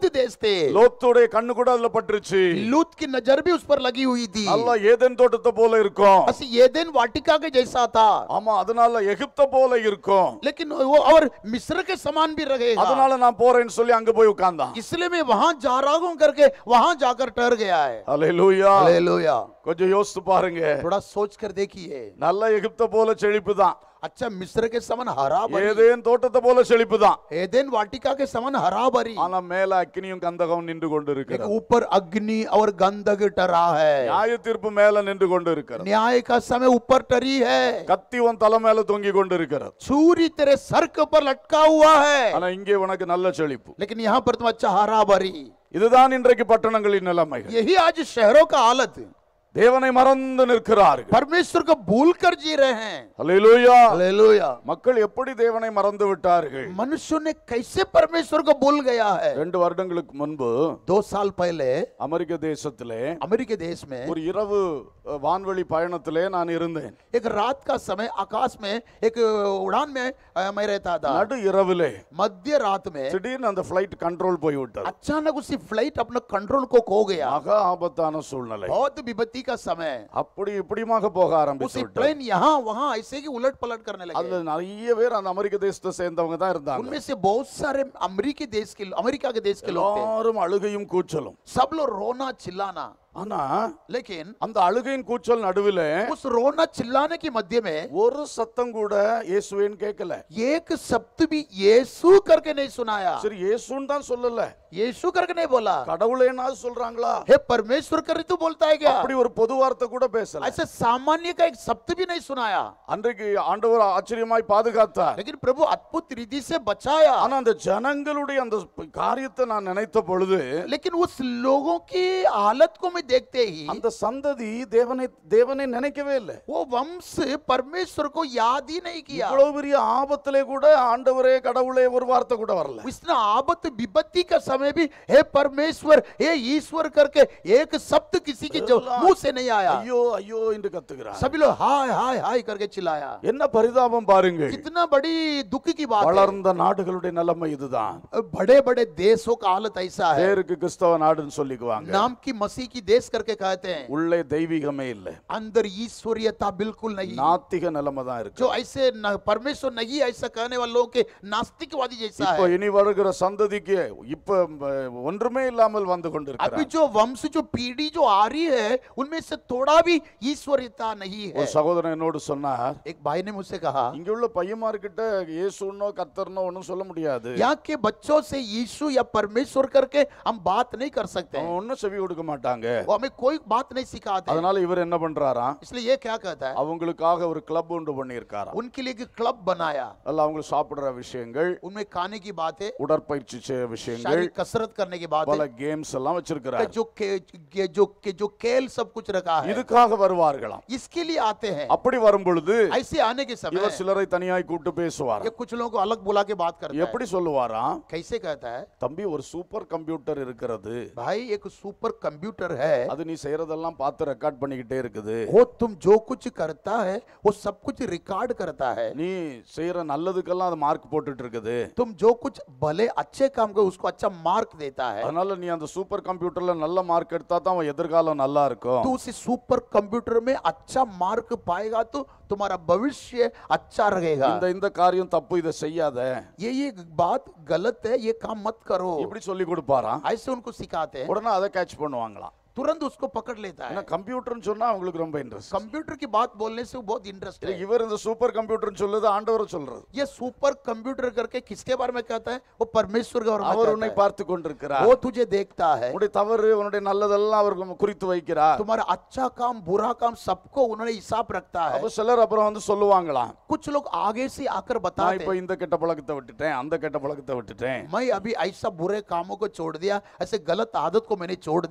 S2: से
S1: லோத்துடைய கண்ணு கூட அதுல பட்டுருச்சு
S2: लूत की नजर भी उस पर लगी हुई थी
S1: நல்லா ஏதேன் தோட்டத்தை போல இருக்கும்
S2: बस येदेन वाटिका के जैसा था
S1: ஆமா அதனால எகிப்த போல இருக்கும்
S2: लेकिन वो और मिस्र के समान भी रहेगा
S1: அதனால நான் போறேன்னு சொல்லி அங்க போய் உட்கார்ந்தான்
S2: इसलिए मैं वहां जा रहा हूं करके वहां जाकर ठहर गया है
S1: அல்லேலூயா
S2: हालेलुया
S1: கொஞ்சம் யோசித்து பாருங்க
S2: थोड़ा सोच कर देखिए
S1: நல்ல எகிப்த போல செழிப்பு தான்
S2: अच्छा मिस्र के समान हरा भरी
S1: ஏதேன் தோட்டத்தை போல செழிப்பு தான்
S2: एदेन वाटिका के समान हरा भरी
S1: ஆனா மேல அக்கினியும் கந்தகம் நின்று கொண்டு
S2: एक
S1: இருக்கிறது
S2: ऊपर अग्नि और गंधक टरा है
S1: நியாய தீர்ப்பு மேல நின்று கொண்டு இருக்கிறது
S2: न्याय का समय ऊपर टरी है
S1: கத்தி உன் தலை மேல தொங்கி கொண்டு இருக்கிறது
S2: छुरी तेरे सर के ऊपर लटका हुआ है
S1: ஆனா இங்கே உனக்கு நல்ல செழிப்பு
S2: लेकिन यहाँ पर तुम अच्छा हरा भरी
S1: இதுதான் இன்றைக்கு பட்டணங்களின் நிலைமைகள்
S2: यही आज शहरों का हालत
S1: தேவனை மறந்து நிற்கிறார்கள்
S2: परमेश्वर को भूल कर जी रहे हैं
S1: அல்லேலூயா
S2: हालेलुया
S1: மக்கள் எப்படி தேவனை மறந்து விட்டார்கள்
S2: मनुष्यों ने कैसे परमेश्वर को भूल गया है
S1: ரெண்டு வருடங்களுக்கு முன்பு
S2: दो साल पहले
S1: அமெரிக்க தேசத்திலே
S2: अमेरिकी देश में
S1: ஒரு இரவு அஹ், வான்வெளி பயணத்திலே நான் இருந்தேன்
S2: एक रात का समय आकाश में एक उड़ान में अ, मैं रहता था
S1: நடு இரவிலே
S2: मध्य रात में
S1: திடீர்னு அந்த ஃபிளைட் கண்ட்ரோல் போய் விட்டது
S2: अचानक उसी फ्लाइट अपने कंट्रोल को खो गया
S1: மகா ஆபத்தான சூழ்நிலை
S2: बहुत विपत्ति का समय
S1: அப்படி இப்படிமாக போக ஆரம்பிச்சு
S2: उसी
S1: விட்டது
S2: प्लेन यहाँ वहाँ ऐसे ही उलट पलट करने लगे
S1: அதுல நிறைய பேர் அந்த அமெரிக்க தேசத்தை சேர்ந்தவங்க தான் இருந்தாங்க
S2: उनमें से बहुत सारे अमेरिकी देश के अमेरिका के देश के लोग थे
S1: எல்லாரும் அழுகையும் கூச்சலும்
S2: सब लोग रोना चिल्लाना
S1: ஆனா
S2: लेकिन
S1: அந்த அழுகையின் கூச்சல் நடுவில்
S2: उस रोना चिल्लाने के मध्य में
S1: ஒரு சத்தம் கூட இயேசுவேன்னு கேட்கல
S2: एक शब्द भी यीशु करके नहीं सुनाया
S1: சரி இயேசுன்னு தான் சொல்லல
S2: यीशु करके नहीं बोला
S1: கடவுளேனாவது சொல்றாங்களா
S2: हे परमेश्वर करे तू बोलता है क्या
S1: அப்படி ஒரு பொது வார்த்தை கூட பேசல
S2: ऐसे सामान्य का एक शब्द भी नहीं सुनाया
S1: அன்றைக்கு ஆண்டவர் ஆச்சரியமாய் பாதுகாத்தார்
S2: लेकिन प्रभु अद्भुत रीति से बचाया
S1: ஆனா அந்த ஜனங்களுடைய அந்த காரியத்தை நான் நினைத்த பொழுது
S2: लेकिन उस लोगों की हालत को मैं देखते ही
S1: அந்த சந்ததி தேவனை தேவனை நினைக்கவே இல்லை
S2: वो वंश परमेश्वर को याद ही नहीं किया
S1: இவ்வளவு பெரிய ஆபத்திலே கூட ஆண்டவரே கடவுளே ஒரு வார்த்தை கூட வரல
S2: इतना आबत विपत्ति का समय भी हे परमेश्वर हे ईश्वर करके एक शब्द किसी के जो मुंह से नहीं आया
S1: ஐயோ ஐயோ என்று கத்துகிறார்
S2: सभी लोग हाय हाय हाय करके चिल्लाया
S1: என்ன பரிதாபம் பாருங்கள்
S2: कितना बड़ी दुख की बात है
S1: வளர்ந்த நாடுகளுடைய நிலைமை இதுதான்
S2: बड़े बड़े देशों का हालत ऐसा है
S1: பேருக்கு கிறிஸ்தவ நாடுன்னு சொல்லிக்குவாங்க
S2: नाम की मसीह की देश करके कहते हैं
S1: உள்ளே தெய்வீகமே இல்லை
S2: अंदर ईश्वरीयता बिल्कुल नहीं
S1: நாத்திக நிலைமை தான் இருக்கு
S2: जो ऐसे न, परमेश्वर नहीं ऐसा कहने वाले लोगों के नास्तिकवादी जैसा
S1: இப்போ
S2: है
S1: இனி வருகிற சந்ததிக்கு இப்ப அஹ், ஒன்றுமே இல்லாமல் வந்து
S2: अभी
S1: கொண்டிருக்கிறார்
S2: जो वंश जो पीढ़ी जो आ रही है उनमें से थोड़ा भी ईश्वरीयता नहीं है
S1: ஒரு சகோதரன் என்னோடு சொன்னார்
S2: एक भाई ने मुझसे कहा
S1: இங்க உள்ள பையன்மார்கிட்ட இயேசுன்னோ கர்த்தர்னோ ஒன்றும் சொல்ல முடியாது
S2: यहाँ के बच्चों से यीशु या परमेश्वर करके हम बात नहीं कर सकते
S1: அவன் ஒன்றும் செவி கொடுக்க மாட்டாங்க
S2: वो हमें कोई बात नहीं सिखाते
S1: அதனால இவர் என்ன பண்றாராம்
S2: इसलिए ये क्या कहता है
S1: அவங்களுக்காக ஒரு கிளப் உண்டு பண்ணியிருக்காராம்
S2: उनके लिए एक क्लब बनाया
S1: அல்ல அவங்க சாப்பிடுற விஷயங்கள்
S2: उनमें खाने की बात है
S1: உடற்பயிற்சி செய்ய விஷயங்கள்
S2: शारीरिक कसरत करने की बात
S1: பல
S2: है
S1: கேம்ஸ் எல்லாம் வச்சிருக்கிறார்
S2: जो के, के, जो के, जो खेल सब कुछ रखा है
S1: இதுக்காக வருவார்களாம்
S2: इसके लिए आते हैं
S1: அப்படி வரும் பொழுது
S2: ऐसे आने के समय
S1: இவர் சிலரை தனியாய் கூப்பிட்டு பேசுவார்
S2: ये कुछ लोगों को अलग बुला के बात करता है
S1: எப்படி சொல்லுவாராம்
S2: कैसे कहता है
S1: தம்பி ஒரு சூப்பர் கம்ப்யூட்டர் இருக்கிறது
S2: भाई एक सुपर कंप्यूटर है
S1: அது நீ செய்யறதெல்லாம் பார்த்து ரெக்கார்ட் பண்ணிக்கிட்டே இருக்குது
S2: वो तुम जो कुछ करता है वो सब कुछ रिकॉर्ड करता है
S1: நீ செய்யற நல்லதுக்கெல்லாம் அது மார்க் போட்டுட்டு இருக்குது
S2: तुम जो कुछ भले अच्छे काम करो उसको अच्छा मार्क देता है
S1: அதனால நீ அந்த சூப்பர் கம்ப்யூட்டர்ல நல்ல மார்க் எடுத்தா தான் அவன் எதிர்காலம் நல்லா இருக்கும்
S2: तो उसी सुपर कंप्यूटर में अच्छा मार्क पाएगा तो तुम्हारा भविष्य अच्छा रहेगा
S1: இந்த இந்த காரியம் தப்பு இதை செய்யாத
S2: ये ये बात गलत है ये काम मत करो
S1: இப்படி சொல்லி கொடுப்பாராம்
S2: ऐसे उनको सिखाते हैं
S1: உடனே அதை கேட்ச் பண்ணுவாங்களாம்
S2: तुरंत उसको पकड़ लेता
S1: ஏன்னா
S2: है
S1: கம்ப்யூட்டர்னு சொன்னா அவங்களுக்கு ரொம்ப இன்ட்ரெஸ்ட்
S2: कंप्यूटर की बात बोलने से वो बहुत इंटरेस्ट है
S1: இவர் இந்த சூப்பர் கம்ப்யூட்டர்னு சொல்லுது ஆண்டவர் சொல்றது
S2: ये सुपर कंप्यूटर करके किसके बारे में कहता है वो परमेश्वर के बारे में
S1: அவர்
S2: कहता
S1: உன்னை
S2: है।
S1: பார்த்து கொண்டிருக்கிறார்
S2: वो तुझे देखता है
S1: உன்னுடைய தவறு உன்னுடைய நல்லதெல்லாம் அவர் குறித்து வைக்கிறார்
S2: तुम्हारा अच्छा काम बुरा काम सबको उन्होंने हिसाब रखता है
S1: அப்ப சிலர் அப்புறம் வந்து சொல்லுவாங்களாம்
S2: कुछ लोग आगे से आकर
S1: நான்
S2: बताते
S1: இப்ப
S2: हैं
S1: இந்த கெட்ட பழக்கத்தை விட்டுட்டேன் அந்த கெட்ட பழக்கத்தை விட்டுட்டேன்
S2: मैं अभी ऐसा बुरे कामों को छोड़ दिया ऐसे गलत आदत को मैंने छोड़ दिया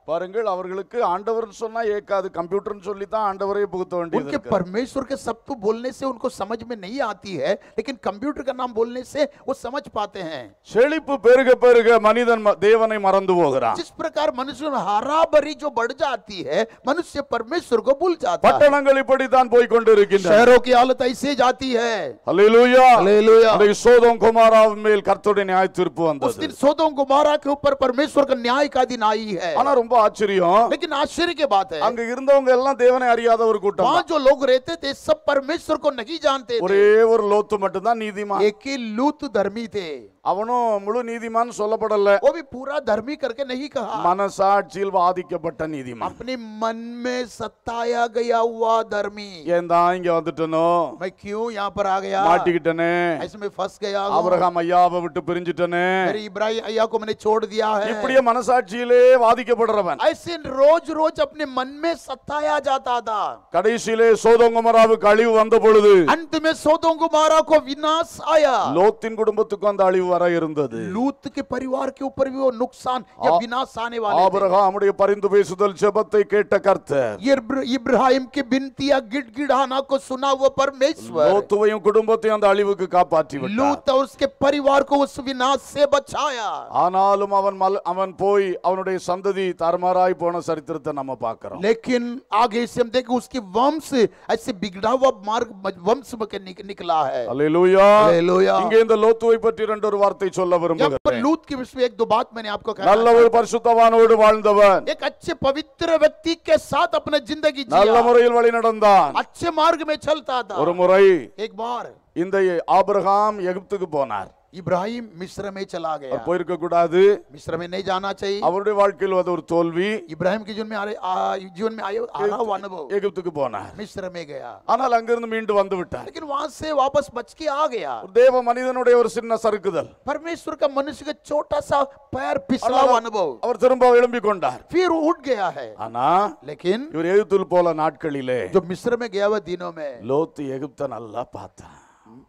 S1: பாருங்கள் அவர்களுக்கு ஆண்டவர்னு சொன்னா ஏக்காது கம்ப்யூட்டர்னு சொல்லி தான் ஆண்டவரே புகுத்த வேண்டியது
S2: उनके
S1: இருக்கு.
S2: परमेश्वर के शब्द बोलने से उनको समझ में नहीं आती है लेकिन कंप्यूटर का नाम बोलने से वो समझ पाते हैं
S1: செழிப்பு பெருக பெருக மனிதன் ம- தேவனை மறந்து போகிறான்
S2: जिस प्रकार मनुष्य में हरा भरी जो बढ़ जाती है मनुष्य परमेश्वर को भूल जाता है
S1: பட்டணங்கள் இப்படித்தான் போய் கொண்டிருக்கின்றன
S2: शहरों की हालत ऐसे जाती है
S1: அல்லேலூயா
S2: हालेलुया
S1: அன்றைக்கு சோதோம் குமாராவின் மேல் கர்த்தருடைய நியாய தீர்ப்பு
S2: उस
S1: வந்தது
S2: दिन सोदोम गुमारा के ऊपर परमेश्वर का न्याय का दिन आई है
S1: ஆனா ரொம்ப ஆச்சரியம்
S2: लेकिन आश्चर्य की बात है
S1: அங்க இருந்தவங்க எல்லாம் தேவனை அறியாத ஒரு கூட்டம்
S2: वहां
S1: தான்.
S2: जो लोग रहते थे सब परमेश्वर को नहीं जानते थे
S1: ஒரே ஒரு லோத்து மட்டும்தான் நீதிமான்
S2: एक ही लूत धर्मी थे
S1: அவனும் முழு நீதிமான் சொல்லப்படல
S2: वो भी पूरा धर्मी करके नहीं कहा
S1: மனசாட்சியில் பாதிக்கப்பட்ட நீதிமான்
S2: अपने मन में सताया गया हुआ धर्मी
S1: ஏன் தான் இங்க வந்துட்டனோ
S2: मैं क्यों यहाँ पर आ गया
S1: மாட்டிக்கிட்டனே
S2: ऐसे में फंस गया हूँ।
S1: அபிரகாம் ஐயாவை விட்டு பிரிஞ்சிட்டனே
S2: मेरे इब्राहिम अय्या को मैंने छोड़ दिया है
S1: இப்படியே மனசாட்சியிலே பாதிக்கப்படுறவன்
S2: ऐसे रोज रोज अपने मन में सताया जाता था
S1: கடைசியிலே சோதோங்கமராவுக்கு அழிவு வந்த பொழுது
S2: अंत में सोदों गुमारा को विनाश आया
S1: லோத்தின் குடும்பத்துக்கும் அந்த அழிவு வர இருந்தது
S2: लूत के परिवार के ऊपर भी वो नुकसान या
S1: आ-
S2: विनाश आने वाले थे।
S1: ஆபிரகாமுடைய பரிந்து பேசுதல் ஜெபத்தை கேட்ட கர்த்தர்
S2: ये इब्र- इब्राहिम की बिनतिया गिड़गिड़ाना को सुना वो परमेश्वर
S1: லோத்துவையும் குடும்பத்தையும் அந்த அழிவுக்கு காப்பாற்றி விட்டார்
S2: लूत और उसके परिवार को उस विनाश से बचाया
S1: ஆனாலும் அவன் மல் அவன் போய் அவனுடைய சந்ததி தரமாராய் போன சரித்திரத்தை நம்ம பார்க்கிறோம்
S2: लेकिन आगे से हम देखें उसकी वंश ऐसे बिगड़ा हुआ मार्ग वंश में के निक, निकला है
S1: அல்லேலூயா
S2: हालेलुया।
S1: இங்கே இந்த லோத்துவை பற்றி ரெண்டு ஒரு வார்த்தை சொல்ல
S2: यहाँ पर
S1: விரும்புகிறேன்
S2: लूत के विषय में एक दो बात मैंने आपको कहा
S1: நல்ல ஒரு பரிசுத்தவானோடு வாழ்ந்தவன்
S2: एक अच्छे पवित्र व्यक्ति के साथ अपने जिंदगी
S1: நல்ல
S2: जिया
S1: முறையில் வழி நடந்தான்
S2: अच्छे मार्ग में चलता था
S1: ஒரு முறை
S2: एक बार
S1: இந்த ஆபிரகாம் எகிப்துக்கு போனார்
S2: इब्राहिम मिस्र में चला गया
S1: அவர் போயிருக்க கூடாது
S2: मिस्र में नहीं जाना चाहिए
S1: அவருடைய வாழ்க்கையில் அது ஒரு தோல்வி
S2: इब्राहिम के जीवन में आ रहे- आ- जीवन में आया आ रहा हुआ अनुभव
S1: எகிப்துக்கு போனார்
S2: मिस्र में गया
S1: ஆனால் அங்கிருந்து மீண்டு வந்து விட்டார்
S2: लेकिन वहां से वापस बच के आ गया
S1: ஒரு தேவ மனிதனுடைய ஒரு சின்ன சறுக்குதல்
S2: परमेश्वर का मनुष्य का छोटा सा पैर फिसला हुआ अनुभव
S1: அவர் திரும்ப எழும்பிக் கொண்டார்
S2: फिर वो उठ गया है
S1: ஆனா
S2: लेकिन
S1: இவர் எகிப்தில் போல நாட்களிலே
S2: जो मिस्र में गया हुआ दिनों में
S1: லோத்து எகிப்த நல்லா பார்த்தான்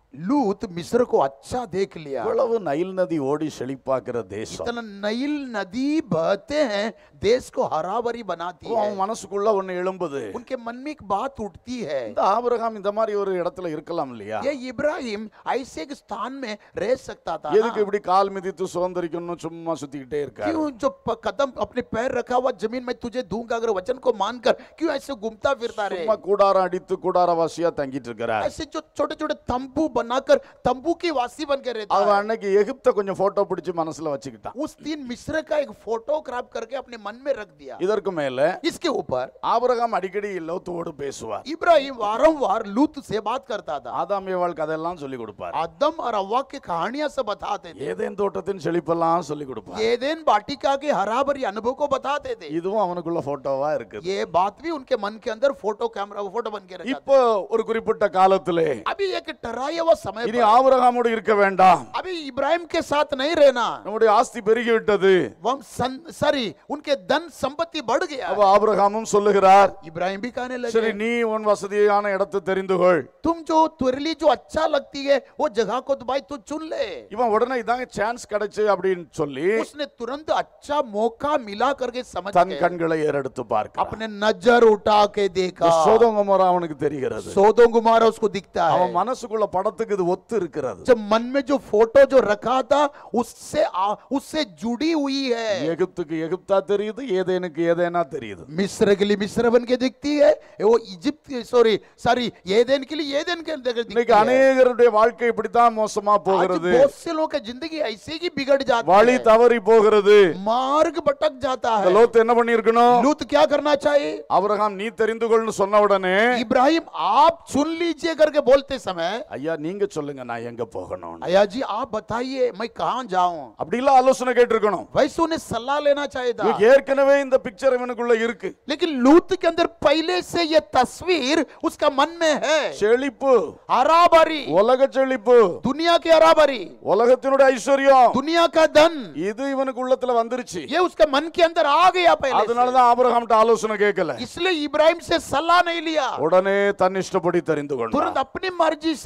S2: लूत मिस्र को अच्छा देख लिया
S1: இவ்வளவு நைல் நதி ஓடி செழிப்பாக்குற தேசம்
S2: इतना नईल नदी बहते हैं देश को हरा भरी बनाती है
S1: அவன் மனசுக்குள்ள ஒண்ணு எழும்புது
S2: उनके मन में एक बात उठती है
S1: இந்த ஆபிரகாம் இந்த மாதிரி ஒரு இடத்துல இருக்கலாம் இல்லையா
S2: ये इब्राहिम ऐसे एक स्थान में रह सकता था ना?
S1: எதுக்கு இப்படி கால் மிதித்து சுதந்திரிக்கணும் சும்மா சுத்திக்கிட்டே இருக்காரு
S2: क्यों जो प- कदम अपने पैर रखा हुआ जमीन में तुझे दूंगा अगर वचन को मानकर क्यों ऐसे घूमता फिरता रहे
S1: சும்மா கூடாரம் அடித்து கூடாரவாசியா தங்கிட்டு இருக்கிறார்
S2: ऐसे जो छोटे छोटे तंबू बनाकर तंबू की वासी बन के रहता
S1: அவன்
S2: है
S1: அன்னைக்கு எகிப்த கொஞ்சம் போட்டோ பிடிச்சு மனசுல வச்சுக்கிட்டான்
S2: उस दिन मिस्र का एक फोटोग्राफ करके अपने मन में रख दिया
S1: இதற்கு மேல
S2: इसके ऊपर
S1: ஆபிரகாம் அடிக்கடி லோத்துவோடு பேசுவார்
S2: इब्राहिम वारंवार लूत से बात करता था
S1: ஆதாம் ஏவாள் கதையெல்லாம் சொல்லி கொடுப்பார்
S2: आदम और अव्वा की कहानियां सब बताते थे
S1: ஏதேன் தோட்டத்தின் செழிப்பெல்லாம் சொல்லி கொடுப்பார்
S2: येदेन वाटिका के हरा भरी अनुभव को बताते थे
S1: இதுவும் அவனுக்குள்ள போட்டோவா இருக்குது
S2: ये बात भी उनके मन के अंदर फोटो कैमरा फोटो बन के रखा था
S1: இப்போ ஒரு குறிப்பிட்ட காலத்திலே
S2: अभी एक टराया हुआ समय
S1: இனி
S2: पर
S1: ஆபிரகாமோடு இருக்க வேண்டாம்
S2: अभी इब्राहिम के साथ नहीं रहना
S1: நம்முடைய ஆஸ்தி பெருகி விட்டது
S2: वह सॉरी उनके धन संपत्ति बढ़ गया
S1: அப்ப ஆபிரகாமும் சொல்லுகிறார்
S2: इब्राहिम भी कहने
S1: சரி
S2: लगे
S1: நீ உன் வசதியான இடத்தை தெரிந்து கொள்
S2: तुम जो तुरली जो अच्छा लगती है वो जगह को तो भाई तू चुन ले
S1: இவன் உடனே இதாங்க சான்ஸ் கிடைச்சு அப்படின்னு சொல்லி
S2: उसने तुरंत अच्छा मौका मिला करके समझ
S1: தன்
S2: के
S1: கண்களை ஏறெடுத்து பார்க்க
S2: अपने नजर उठा के देखा
S1: சோதங்கமோர அவனுக்கு தெரிகிறது
S2: सोदों गुमारा उसको दिखता है
S1: அவன் மனசுக்குள்ள படத்துக்கு இது ஒத்து இருக்கிறது
S2: जब मन में जो फोटो जो रखा था उससे आ, उससे जुड़ी हुई है
S1: எகிப்துக்கு எகிப்தா தெரியுது ஏதேனுக்கு ஏதேனா தெரியுது
S2: मिस्र के लिए मिस्र बन के दिखती है वो इजिप्त सॉरी सॉरी येदेन के लिए येदेन के अंदर दिखती
S1: இன்னைக்கு
S2: है
S1: அநேகருடைய வாழ்க்கை இப்படித்தான் மோசமா
S2: आज
S1: போகிறது
S2: बहुत से लोगों की जिंदगी ऐसे ही बिगड़ जाती
S1: வழி
S2: है
S1: தவறி போகிறது
S2: मार्ग भटक जाता
S1: இந்த
S2: है
S1: லோத்து என்ன பண்ணிருக்கணும்
S2: लूत क्या करना चाहिए
S1: ஆபிரகாம் நீ தெரிந்து கொள்னு சொன்ன உடனே
S2: इब्राहिम आप चुन लीजिए करके बोलते समय
S1: ஐயா நீங்க சொல்லுங்க நான் எங்க போகணும்
S2: अया जी आप बताइए मैं कहाँ जाऊं
S1: அப்படி இல்ல ஆலோசனை கேட்டிருக்கணும்
S2: वैसे उन्हें सलाह लेना चाहिए था
S1: இவனுக்கு ஏற்கனவே இந்த பிக்சர் இவனுக்குள்ள இருக்கு
S2: लेकिन लूत के अंदर पहले से ये तस्वीर उसका मन में है
S1: செழிப்பு
S2: हराभरी
S1: உலக செழிப்பு
S2: दुनिया की हराभरी
S1: உலகத்தினுடைய ஐஸ்வர்யம்
S2: दुनिया का धन
S1: இது இவனுக்கு உள்ளத்துல வந்துருச்சு
S2: ये उसके मन के अंदर आ गया पहले से।
S1: அதனாலதான் ஆபிரகாம்கிட்ட ஆலோசனை கேட்கல
S2: इसलिए इब्राहिम से सलाह नहीं लिया
S1: உடனே தன் இஷ்டப்படி தெரிந்து கொண்டான்
S2: तुरंत अपनी मर्जी से उसको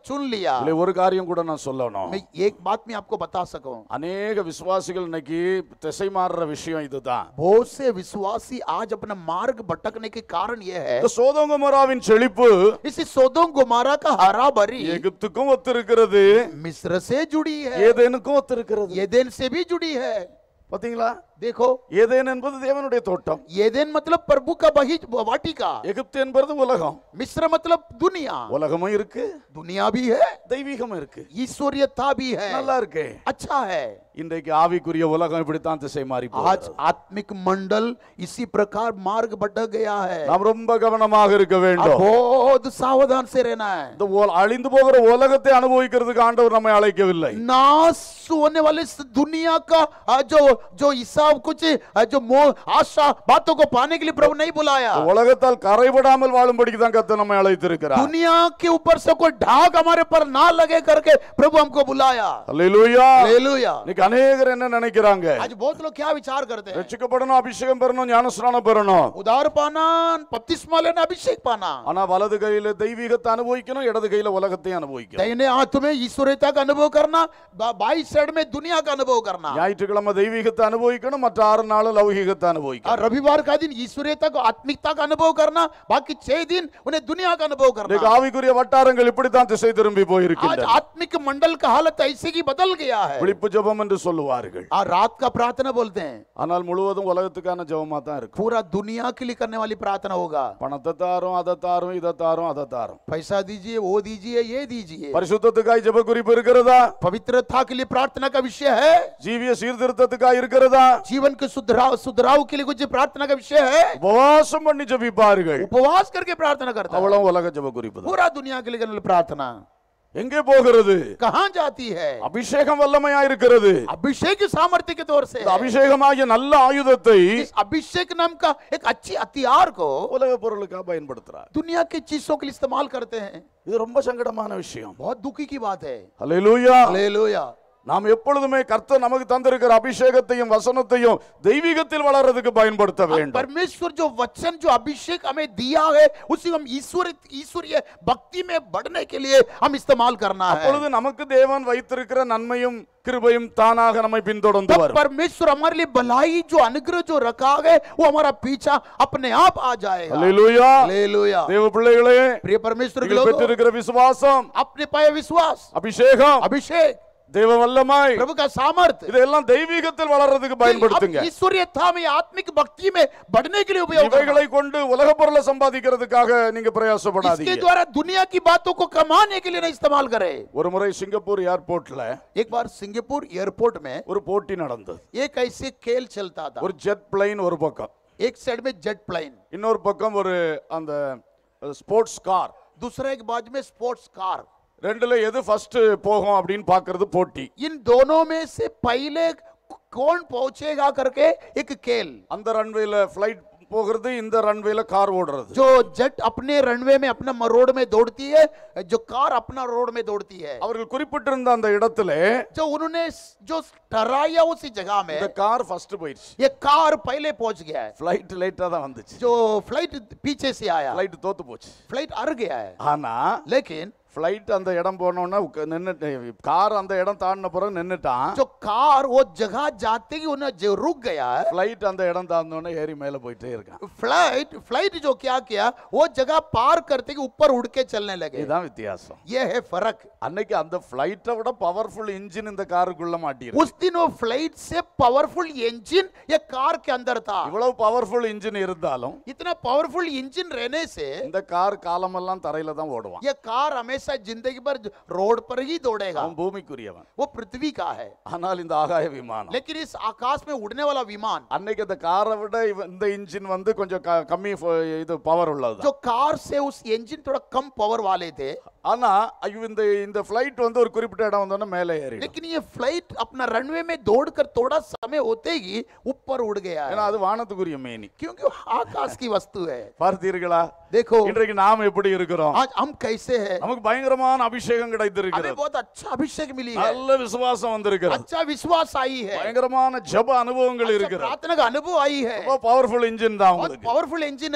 S2: चुन लिया
S1: இதுல ஒரு காரியம் கூட நான் சொல்லணும்
S2: मैं एक बात मैं आपको बता सकूं
S1: அநேக விசுவாசிகள் இன்னைக்கு திசை மாறுற விஷயம் இதுதான்
S2: बहुत से विश्वासी आज अपना मार्ग भटकने के कारण यह है
S1: இந்த சோதோங்கமராவின் செழிப்பு
S2: इसी सोदोम गुमारा का हरा भरी
S1: எகிப்துக்கும் ஒத்திருக்கிறது
S2: मिस्र से जुड़ी है
S1: ஏதேனுக்கும் ஒத்திருக்கிறது
S2: येदेन से भी जुड़ी है
S1: பாத்தீங்களா
S2: देखो
S1: ஏதேன் என்பது தேவனுடைய தோட்டம்
S2: येदेन मतलब प्रभु का बही वाटिका
S1: எகிப்து என்பது உலகம்
S2: मिस्र मतलब दुनिया
S1: உலகமும் இருக்கு
S2: दुनिया भी है
S1: தெய்வீகமும் இருக்கு
S2: ईश्वरीयता भी है
S1: நல்லா இருக்கே
S2: अच्छा है
S1: இன்றைக்கு ஆவிக்குரிய உலகம் இப்படித்தான் திசை மாறி
S2: आज
S1: போகிறது.
S2: आत्मिक मंडल इसी प्रकार मार्ग भटक गया है
S1: நாம் ரொம்ப கவனமாக இருக்க
S2: अब
S1: வேண்டும்
S2: बहुत सावधान से रहना है
S1: இந்த உல- அழிந்து போகிற உலகத்தை அனுபவிக்கிறதுக்கு ஆண்டவர் நம்மை அழைக்கவில்லை
S2: नाश होने वाले इस दुनिया का आ, जो जो हिसाब कुछ आ, जो मोह आशा बातों को पाने के लिए प्रभु नहीं बुलाया
S1: இந்த உலகத்தால் கரைபடாமல் வாழும்படிக்கு தான் கத்த நம்மை அழைத்திருக்கிறார்
S2: दुनिया के ऊपर से कोई ढाक हमारे पर ना लगे करके प्रभु हमको बुलाया
S1: அல்லேலூயா
S2: हालेलुया
S1: இன்னைக்கு அநேகர் என்ன நினைக்கிறாங்க
S2: आज बहुत लोग क्या विचार करते हैं
S1: ரட்சிக்கப்படணும் அபிஷேகம் பெறணும் ஞானஸ்நானம் பெறணும்
S2: उदार पाना बपतिस्मा लेना अभिषेक पाना
S1: ஆனா வலது கையில தெய்வீகத்தை அனுபவிக்கணும் இடது கையில உலகத்தையும் அனுபவிக்கணும்
S2: दाहिने हाथ में ईश्वरीयता का अनुभव करना बा- बाई साइड में दुनिया का अनुभव करना
S1: ஞாயிற்றுக்கிழமை தெய்வீகத்தை அனுபவிக்கணும் மற்ற ஆறு நாள் லௌகிகத்தை
S2: और
S1: அனுபவிக்கணும்
S2: रविवार का दिन ईश्वरीयता को आत्मिकता का अनुभव करना बाकी छह दिन उन्हें दुनिया का अनुभव
S1: இன்னைக்கு
S2: करना
S1: ஆவிக்குரிய வட்டாரங்கள் இப்படித்தான் திசை திரும்பி
S2: आज
S1: போயிருக்கின்றன
S2: आत्मिक मंडल का हालत ऐसे की बदल गया है
S1: விழிப்பு ஜெபம் என்று சொல்லுவார்கள்
S2: और रात का प्रार्थना बोलते हैं
S1: ஆனால் முழுவதும் உலகத்துக்கான ஜெபமா தான் இருக்கும்
S2: पूरा दुनिया के लिए करने वाली प्रार्थना होगा
S1: பணத்தை தாரும் அதை தாரும் இதை தாரும் அதை தாரும்
S2: पैसा दीजिए वो दीजिए ये दीजिए
S1: பரிசுத்தத்துக்காய் ஜெப குறிப்பு இருக்கிறதா
S2: पवित्रता के लिए प्रार्थना का विषय है
S1: ஜீவிய சீர்திருத்தத்துக்காய் இருக்கிறதா
S2: जीवन के सुधराव सुधराव के लिए कुछ प्रार्थना का विषय है
S1: உபவாசம் பண்ணி ஜெபிப்பார்கள்
S2: उपवास करके प्रार्थना करता है
S1: அவ்வளவு உலக ஜெப குறிப்பு தான்.
S2: पूरा दुनिया के लिए करने वाली प्रार्थना
S1: எங்கே போகிறது
S2: कहाँ जाती है
S1: அபிஷேகம் வல்லமையா இருக்கிறது
S2: अभिषेक की सामर्थ्य के तौर से
S1: இந்த அபிஷேகமாகிய நல்ல ஆயுதத்தை
S2: इस अभिषेक नाम का एक अच्छी हथियार को
S1: உலக பொருளுக்காக பயன்படுத்துறார்
S2: दुनिया की चीजों के लिए इस्तेमाल करते हैं
S1: இது ரொம்ப சங்கடமான விஷயம்
S2: बहुत दुखी की बात है
S1: ஹalleluya
S2: हालेलुया
S1: நாம் எப்பொழுதுமே கர்த்தர் நமக்கு தந்திருக்கிற அபிஷேகத்தையும் வசனத்தையும் தெய்வீகத்தில் வளர்றதுக்கு பயன்படுத்த வேண்டும்
S2: परमेश्वर जो वचन जो अभिषेक हमें दिया है उसी को हम ईश्वर ईश्वरीय भक्ति में बढ़ने के लिए हम इस्तेमाल करना है
S1: அப்பொழுது நமக்கு தேவன் வைத்திருக்கிற நன்மையும் கிருபையும் தானாக நம்மை பின்தொடர்ந்து
S2: तब
S1: வரும்
S2: परमेश्वर हमारे लिए भलाई जो अनुग्रह जो रखा है वो हमारा पीछा अपने आप आ जाएगा
S1: ஹalleluya
S2: हालेलुया
S1: தேவ பிள்ளைகளே
S2: प्रिय परमेश्वर के
S1: நீங்கள்
S2: लोग
S1: பெற்றிருக்கிற விசுவாசம்
S2: अपने पाए विश्वास
S1: அபிஷேகம்
S2: अभिषेक
S1: தேவ வல்லமாய்
S2: प्रभु का सामर्थ्य
S1: இதெல்லாம் தெய்வீகத்தில் வளர்றதுக்கு பயன்படுத்துங்க
S2: हम ईश्वरीयता में आत्मिक भक्ति में बढ़ने के लिए उपयोग करना।
S1: இவைகளை கொண்டு உலக பொருளை சம்பாதிக்கிறதுக்காக நீங்க
S2: इसके
S1: பிரயாசப்படாதீங்க
S2: द्वारा दुनिया की बातों को कमाने के लिए नहीं इस्तेमाल करें
S1: ஒரு முறை சிங்கப்பூர் ஏர்போர்ட்ல
S2: एक बार सिंगापुर एयरपोर्ट में
S1: ஒரு போட்டி நடந்தது
S2: एक ऐसे खेल चलता था
S1: ஒரு ஜெட் பிளைன் ஒரு பக்கம்
S2: एक साइड में जेट प्लेन
S1: இன்னொரு பக்கம் ஒரு அந்த ஸ்போர்ட்ஸ் கார்
S2: दूसरा एक बाजू में स्पोर्ट्स कार
S1: ரெண்டுல எது ஃபர்ஸ்ட் போகும் அப்படின்னு பாக்குறது போட்டி
S2: इन दोनों में से पहले कौन पहुंचेगा करके एक खेल
S1: அந்த ரன்வேல ஃப்ளைட் போகிறது இந்த ரன்வேல கார் ஓடுறது
S2: जो जेट अपने रनवे में अपना रोड में दौड़ती है जो कार अपना रोड में दौड़ती है
S1: அவர்கள் குறிப்பிட்டிருந்த அந்த இடத்துல
S2: जो उन्होंने जो ठहराया उसी जगह में
S1: இந்த கார் ஃபர்ஸ்ட் போயிடுச்சு
S2: ये कार पहले पहुंच गया है
S1: ஃப்ளைட் லேட்டா தான் வந்துச்சு
S2: जो फ्लाइट पीछे से आया
S1: ஃப்ளைட் தோத்து போச்சு
S2: फ्लाइट अर गया है
S1: ஆனா
S2: लेकिन
S1: ஃப்ளைட் அந்த இடம் போனோன்னா நின்னுட்டு கார் அந்த இடம் தாண்டின பிறகு நின்னுட்டான்
S2: जो कार वो जगह जाते ही उन्हें जो रुक गया है
S1: ஃப்ளைட் அந்த இடம் தாண்டினோடனே ஏறி மேல போயிட்டே இருக்கான்
S2: फ्लाइट फ्लाइट जो क्या किया वो जगह पार करते ही ऊपर उड़ के चलने लगे
S1: இதுதான் வித்தியாசம்
S2: ये है फर्क
S1: அன்னைக்கு அந்த ஃப்ளைட்டை விட பவர்ஃபுல் இன்ஜின் இந்த காருக்குள்ள மாட்டிருக்கு
S2: उस दिन वो फ्लाइट से पावरफुल इंजन ये कार के अंदर था
S1: இவ்வளவு பவர்ஃபுல் இன்ஜின் இருந்தாலும்
S2: इतना पावरफुल इंजन रहने से
S1: இந்த கார் காலமெல்லாம் தரையில தான் ஓடுவான்
S2: ये कार हमेशा जिंदगी भर रोड पर ही दौड़ेगा
S1: அவன் பூமிக்குரியவன்
S2: वो पृथ्वी का है
S1: ஆனால் இந்த ஆகாய விமானம்
S2: लेकिन इस आकाश में उड़ने वाला विमान
S1: அன்னைக்கு அந்த காரை விட இவ- இந்த இன்ஜின் வந்து கொஞ்சம் க- கம்மி ஃப- இது பவர் உள்ளது
S2: जो कार से उस इंजन थोड़ा कम पावर वाले थे
S1: ஆனா ஐயோ இந்த இந்த ஃப்ளைட் வந்து ஒரு குறிப்பிட்ட இடம் வந்தோடனே மேலே ஏறி
S2: लेकिन ये फ्लाइट अपना रनवे में दौड़कर थोड़ा समय होते ही ऊपर उड़ गया है
S1: ஏன்னா அது வானத்துக்குரிய மேனி
S2: क्योंकि वो आकाश की वस्तु है
S1: பார்த்தீர்களா
S2: देखो
S1: இன்றைக்கு நாம் எப்படி இருக்கிறோம்
S2: आज हम कैसे हैं
S1: நமக்கு பயங்கரமான அபிஷேகம்
S2: हमें
S1: கிடைத்திருக்கிறது
S2: बहुत अच्छा अभिषेक मिली है
S1: நல்ல விசுவாசம் வந்திருக்கிறது
S2: अच्छा विश्वास आई है
S1: பயங்கரமான ஜப அனுபவங்கள்
S2: अच्छा
S1: இருக்கிறது
S2: प्रार्थना का अनुभव आई है
S1: ரொம்ப பவர்ஃபுல் இன்ஜின் தான்
S2: बहुत
S1: உங்களுக்கு
S2: पावरफुल इंजन है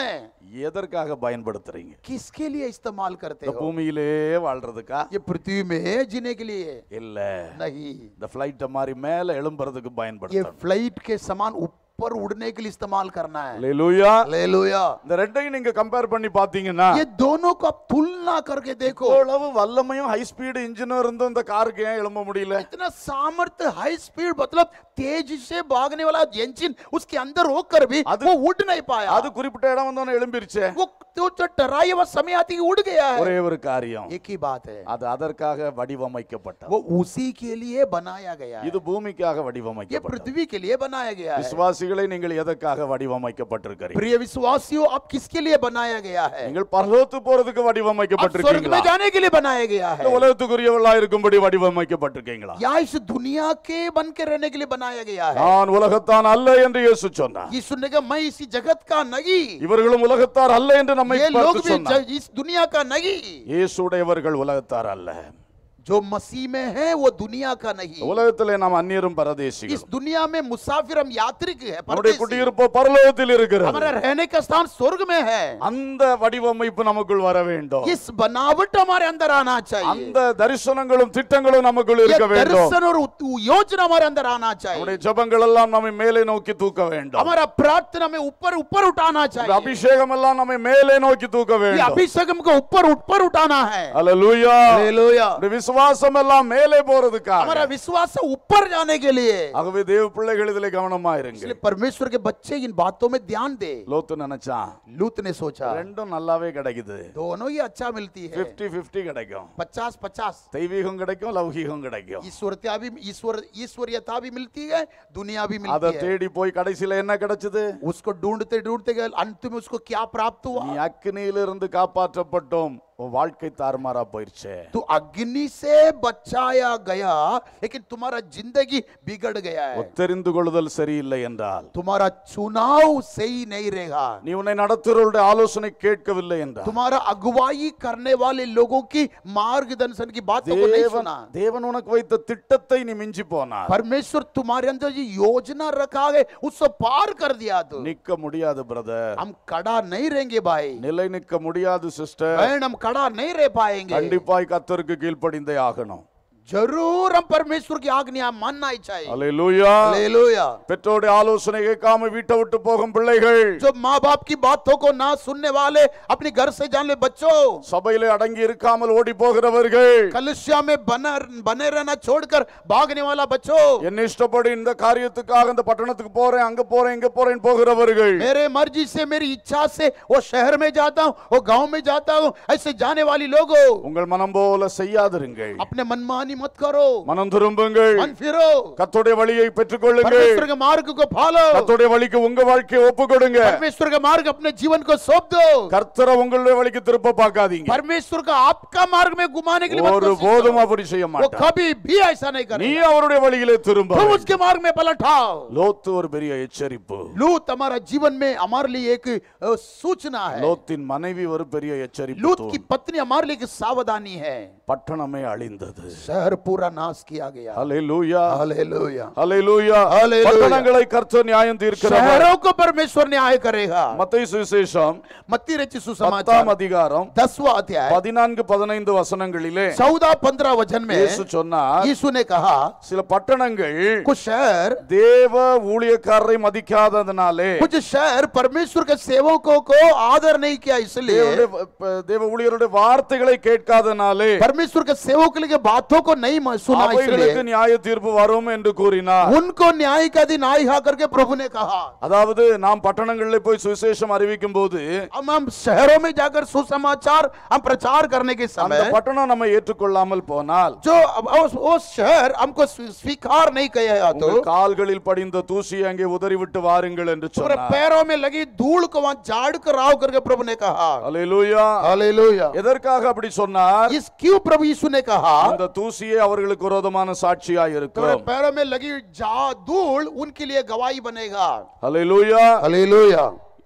S1: எதற்காக பயன்படுத்துறீங்க
S2: किसके लिए इस्तेमाल करते
S1: இந்த
S2: हो
S1: பூமியிலே வாழ்றதுக்கா
S2: ये पृथ्वी में जीने के लिए
S1: இல்ல
S2: नहीं
S1: இந்த பிளைட்ட மாதிரி மேல எழும்புறதுக்கு
S2: ये
S1: பயன்படுத்தணும்
S2: फ्लाइट के समान ऊपर उड़ने के लिए इस्तेमाल करना है
S1: அல்லேலூயா
S2: हालेलुया
S1: இந்த ரெண்டையும் நீங்க கம்பேர் பண்ணி பாத்தீங்கன்னா
S2: ये दोनों को आप तुलना करके देखो
S1: இவ்வளவு வல்லமையும் ஹை ஸ்பீடு இன்ஜினும் இருந்தும் இந்த காருக்கு ஏன் எழும்ப முடியல
S2: इतना सामर्थ्य हाई स्पीड मतलब तेज से भागने वाला इंजन उसके अंदर होकर भी
S1: அது-
S2: वो उड़ नहीं पाया
S1: அது குறிப்பிட்ட இடம் வந்தோன்னு எழும்பிருச்சே
S2: वो तो जो टराई हुआ समय आती है उड़ गया है
S1: ஒரே ஒரு காரியம்
S2: एक ही बात है
S1: அது அதற்காக வடிவமைக்கப்பட்டது
S2: वो उसी के लिए बनाया गया है
S1: இது பூமிக்காக
S2: ये
S1: வடிவமைக்கப்பட்டது
S2: पृथ्वी के लिए बनाया गया है
S1: விசுவாசிகளை நீங்கள் எதற்காக வடிவமைக்கப்பட்டிருக்கிறீர்கள்
S2: प्रिय विश्वासियों अब किसके लिए बनाया गया है
S1: நீங்கள் பரலோத்து போறதுக்கு
S2: अब स्वर्ग
S1: வடிவமைக்கப்பட்டிருக்கீங்களா
S2: में जाने के लिए बनाया गया है
S1: இந்த உலகத்துக்குரியவர்களா இருக்கும்படி வடிவமைக்கப்பட்டிருக்கீங்களா
S2: या इस दुनिया के बन के रहने के लिए बनाया गया है
S1: நான் உலகத்தான் அல்ல என்று இயேசு சொன்னார்
S2: ये सुनने का मैं इसी जगत का नहीं
S1: இவர்களும் உலகத்தார் அல்ல என்று நம்மை
S2: ये लोग
S1: பார்த்து
S2: भी
S1: சொன்னார்
S2: ज- इस दुनिया का नहीं
S1: இயேசுடையவர்கள் உலகத்தார் அல்ல
S2: जो मसीह में है वो दुनिया का नहीं
S1: உலகத்திலே நாம் அந்நியரும்
S2: इस
S1: பரதேசிகள்
S2: दुनिया में मुसाफिर हम यात्रिक है
S1: நம்முடைய
S2: परदेसी।
S1: குடியிருப்பு பரலோகத்தில் இருக்கிறது
S2: हमारा रहने का स्थान स्वर्ग में है
S1: அந்த வடிவமைப்பு நமக்குள் வர வேண்டும்
S2: इस बनावट हमारे अंदर आना चाहिए
S1: அந்த தரிசனங்களும் திட்டங்களும் நமக்குள்
S2: ये
S1: இருக்க வேண்டும்
S2: दर्शन और उत- योजना हमारे अंदर आना चाहिए
S1: நம்முடைய ஜெபங்கள் எல்லாம் நம்மை மேலே நோக்கி தூக்க வேண்டும்
S2: हमारा प्रार्थना में ऊपर ऊपर उठाना
S1: இந்த
S2: चाहिए
S1: அபிஷேகம் எல்லாம் நம்மை மேலே நோக்கி தூக்க
S2: ये
S1: வேண்டும்
S2: अभिषेक हमको ऊपर ऊपर उठाना है
S1: அல்லேலூயா
S2: हालेलुया
S1: நம்முடைய விசுவாசம் எல்லாம் மேலே போறதுக்காக
S2: हमारा विश्वास है ऊपर जाने के लिए
S1: ஆகவே தேவ பிள்ளைகள் இதிலே கவனமா இருங்க
S2: इसलिए परमेश्वर के बच्चे इन बातों में ध्यान दे
S1: லோத்து நினைச்சான்
S2: लूत ने सोचा
S1: ரெண்டும் நல்லாவே கிடைக்குது
S2: दोनों ही अच्छा मिलती है
S1: 50 50 கிடைக்கும்
S2: पचास पचास
S1: தெய்வீகம் கிடைக்கும் லௌகீகம் கிடைக்கும்
S2: ईश्वरता भी ईश्वर ईश्वरीयता भी मिलती है दुनिया भी
S1: அதை
S2: मिलती है
S1: தேடி போய் கடைசியில என்ன கிடைச்சது
S2: उसको ढूंढते ढूंढते गए अंत में उसको क्या प्राप्त
S1: நீ
S2: हुआ
S1: அக்கினியிலிருந்து காப்பாற்றப்பட்டோம் உன் வாழ்க்கை தாறுமாறா போயிருச்சே
S2: तो अग्नि से बचाया गया लेकिन तुम्हारा जिंदगी बिगड़ गया है
S1: தெரிந்து கொள்ளுதல் சரியில்லை என்றால்
S2: तुम्हारा चुनाव सही नहीं रहेगा
S1: நீ உன்னை நடத்துகிறவருடைய ஆலோசனை கேட்கவில்லை என்றால்
S2: तुम्हारा अगुवाई करने वाले लोगों की मार्गदर्शन की बातों को नहीं
S1: தேவன்
S2: सुना
S1: தேவன் உனக்கு வைத்த திட்டத்தை நீ மிஞ்சி போனார்
S2: परमेश्वर तुम्हारे अंदर जो योजना रखा है उसको पार कर दिया तो
S1: நிக்க முடியாது பிரதர்
S2: हम खड़ा नहीं रहेंगे भाई
S1: நிலை நிக்க முடியாது சிஸ்டர்
S2: बहन हम खड़ा नहीं रह पाएंगे
S1: கண்டிப்பாய் கத்தருக்கு கீழ்ப்படிந்தே ஆகணும்
S2: जरूर हम परमेश्वर की आज्ञा मानना ही चाहिए
S1: அல்லேலூயா
S2: हालेलुया
S1: பெற்றோருடைய ஆலோசனை கேட்காம வீட்டை விட்டு போகும் பிள்ளைகள்
S2: जो माँ बाप की बातों को ना सुनने वाले अपने घर से जान ले बच्चों
S1: சபையிலே அடங்கி இருக்காமல் ஓடி போகிறவர்கள்
S2: कलुष्या में बना बने रहना छोड़कर भागने वाला बच्चों
S1: என்ன இஷ்டப்படி இந்த காரியத்துக்காக இந்த பட்டணத்துக்கு போறேன் அங்க போறேன் இங்க போறேன் போகிறவர்கள்
S2: मेरे मर्जी से मेरी इच्छा से वो शहर में जाता हूँ वो गांव में जाता हूँ ऐसे जाने वाली लोगों
S1: உங்கள் மனம் போல செய்யாதிருங்கள்
S2: अपने मनमानी मत करो
S1: மனம் திரும்புங்கள்
S2: मन फिरो
S1: கத்தோடைய வழியை பெற்றுக்கொள்ளுங்கள்
S2: परमेश्वर के मार्ग को फॉलो
S1: கத்தோடைய வழிக்கு உங்க வாழ்க்கையை ஒப்பு கொடுங்க
S2: परमेश्वर का मार्ग अपने जीवन को सौंप दो
S1: கர்த்தரை உங்களுடைய வழிக்கு திருப்ப பார்க்காதீங்க
S2: परमेश्वर का आपका मार्ग में घुमाने के लिए मत
S1: ஒரு
S2: कोशिश
S1: போதும்
S2: करो।
S1: அப்படி செய்ய
S2: वो
S1: மாட்டார்
S2: कभी भी ऐसा नहीं
S1: நீ
S2: करेगा
S1: அவருடைய வழியிலே திரும்ப
S2: तुम उसके मार्ग में पलटाओ
S1: லோத்து ஒரு பெரிய எச்சரிப்பு
S2: लूत हमारा जीवन में हमारे लिए एक अ, सूचना है
S1: லோத்தின் மனைவி ஒரு பெரிய எச்சரிப்பு
S2: लूत की
S1: தூண்.
S2: पत्नी हमारे लिए एक सावधानी है
S1: பட்டணமே அழிந்தது
S2: शहर पूरा नाश किया गया
S1: ஹalleluya
S2: हालेलुया
S1: ஹalleluya
S2: Hallelujah.
S1: பட்டணங்களை கர்த்தர் நியாயம் தீர்க்கிறவர்
S2: शहरों को परमेश्वर न्याय करेगा
S1: மத்தேயு சுவிசேஷம்
S2: मत्ती रची
S1: பத்தாம்
S2: सुसमाचार
S1: அதிகாரம்
S2: दसवां अध्याय
S1: பதினான்கு பதினைந்து வசனங்களிலே
S2: चौदह पंद्रह वचन में
S1: இயேசு சொன்னார்
S2: यीशु ने कहा
S1: சில பட்டணங்கள்
S2: कुछ शहर
S1: தேவ ஊழியக்காரரை மதிக்காததனாலே
S2: कुछ शहर परमेश्वर के सेवकों को आदर नहीं किया इसलिए
S1: தேவனுடைய வ- ப- தேவ ஊழியருடைய வார்த்தைகளை கேட்காதனாலே
S2: परमेश्वर के सेवकों के बातों को नहीं म- सुना
S1: அவைகளுக்கு
S2: इसलिए
S1: நியாய தீர்ப்பு வரும் என்று கூறினார்
S2: उनको न्याय का दिन आई हा करके प्रभु ने कहा
S1: அதாவது நாம் பட்டணங்களில் போய் சுவிசேஷம் அறிவிக்கும் போது
S2: हम हम शहरों में जाकर सुसमाचार हम प्रचार करने के
S1: அந்த
S2: समय
S1: பட்டணம் நம்ம ஏற்றுக்கொள்ளாமல் போனால்
S2: जो अब उस, उस शहर हमको स्वी- स्वीकार नहीं किया तो
S1: உங்கள் கால்களில் படிந்த தூசியை அங்கே உதறிவிட்டு வாருங்கள் என்று
S2: तुम्हारे
S1: சொன்னார்
S2: पैरों में लगी धूल को वहां झाड़ कर आओ करके प्रभु ने कहा
S1: அல்லேலூயா
S2: हालेलुया
S1: எதற்காக அப்படி சொன்னார்
S2: इस क्यों प्रभु यीशु ने कहा
S1: அந்த தூசியே அவர்களுக்கு விரோதமான சாட்சியாய்
S2: तुम्हारे
S1: இருக்கும்
S2: पैरों में लगी जा धूल उनके लिए गवाही बनेगा
S1: அல்லேலூயா
S2: हालेलुया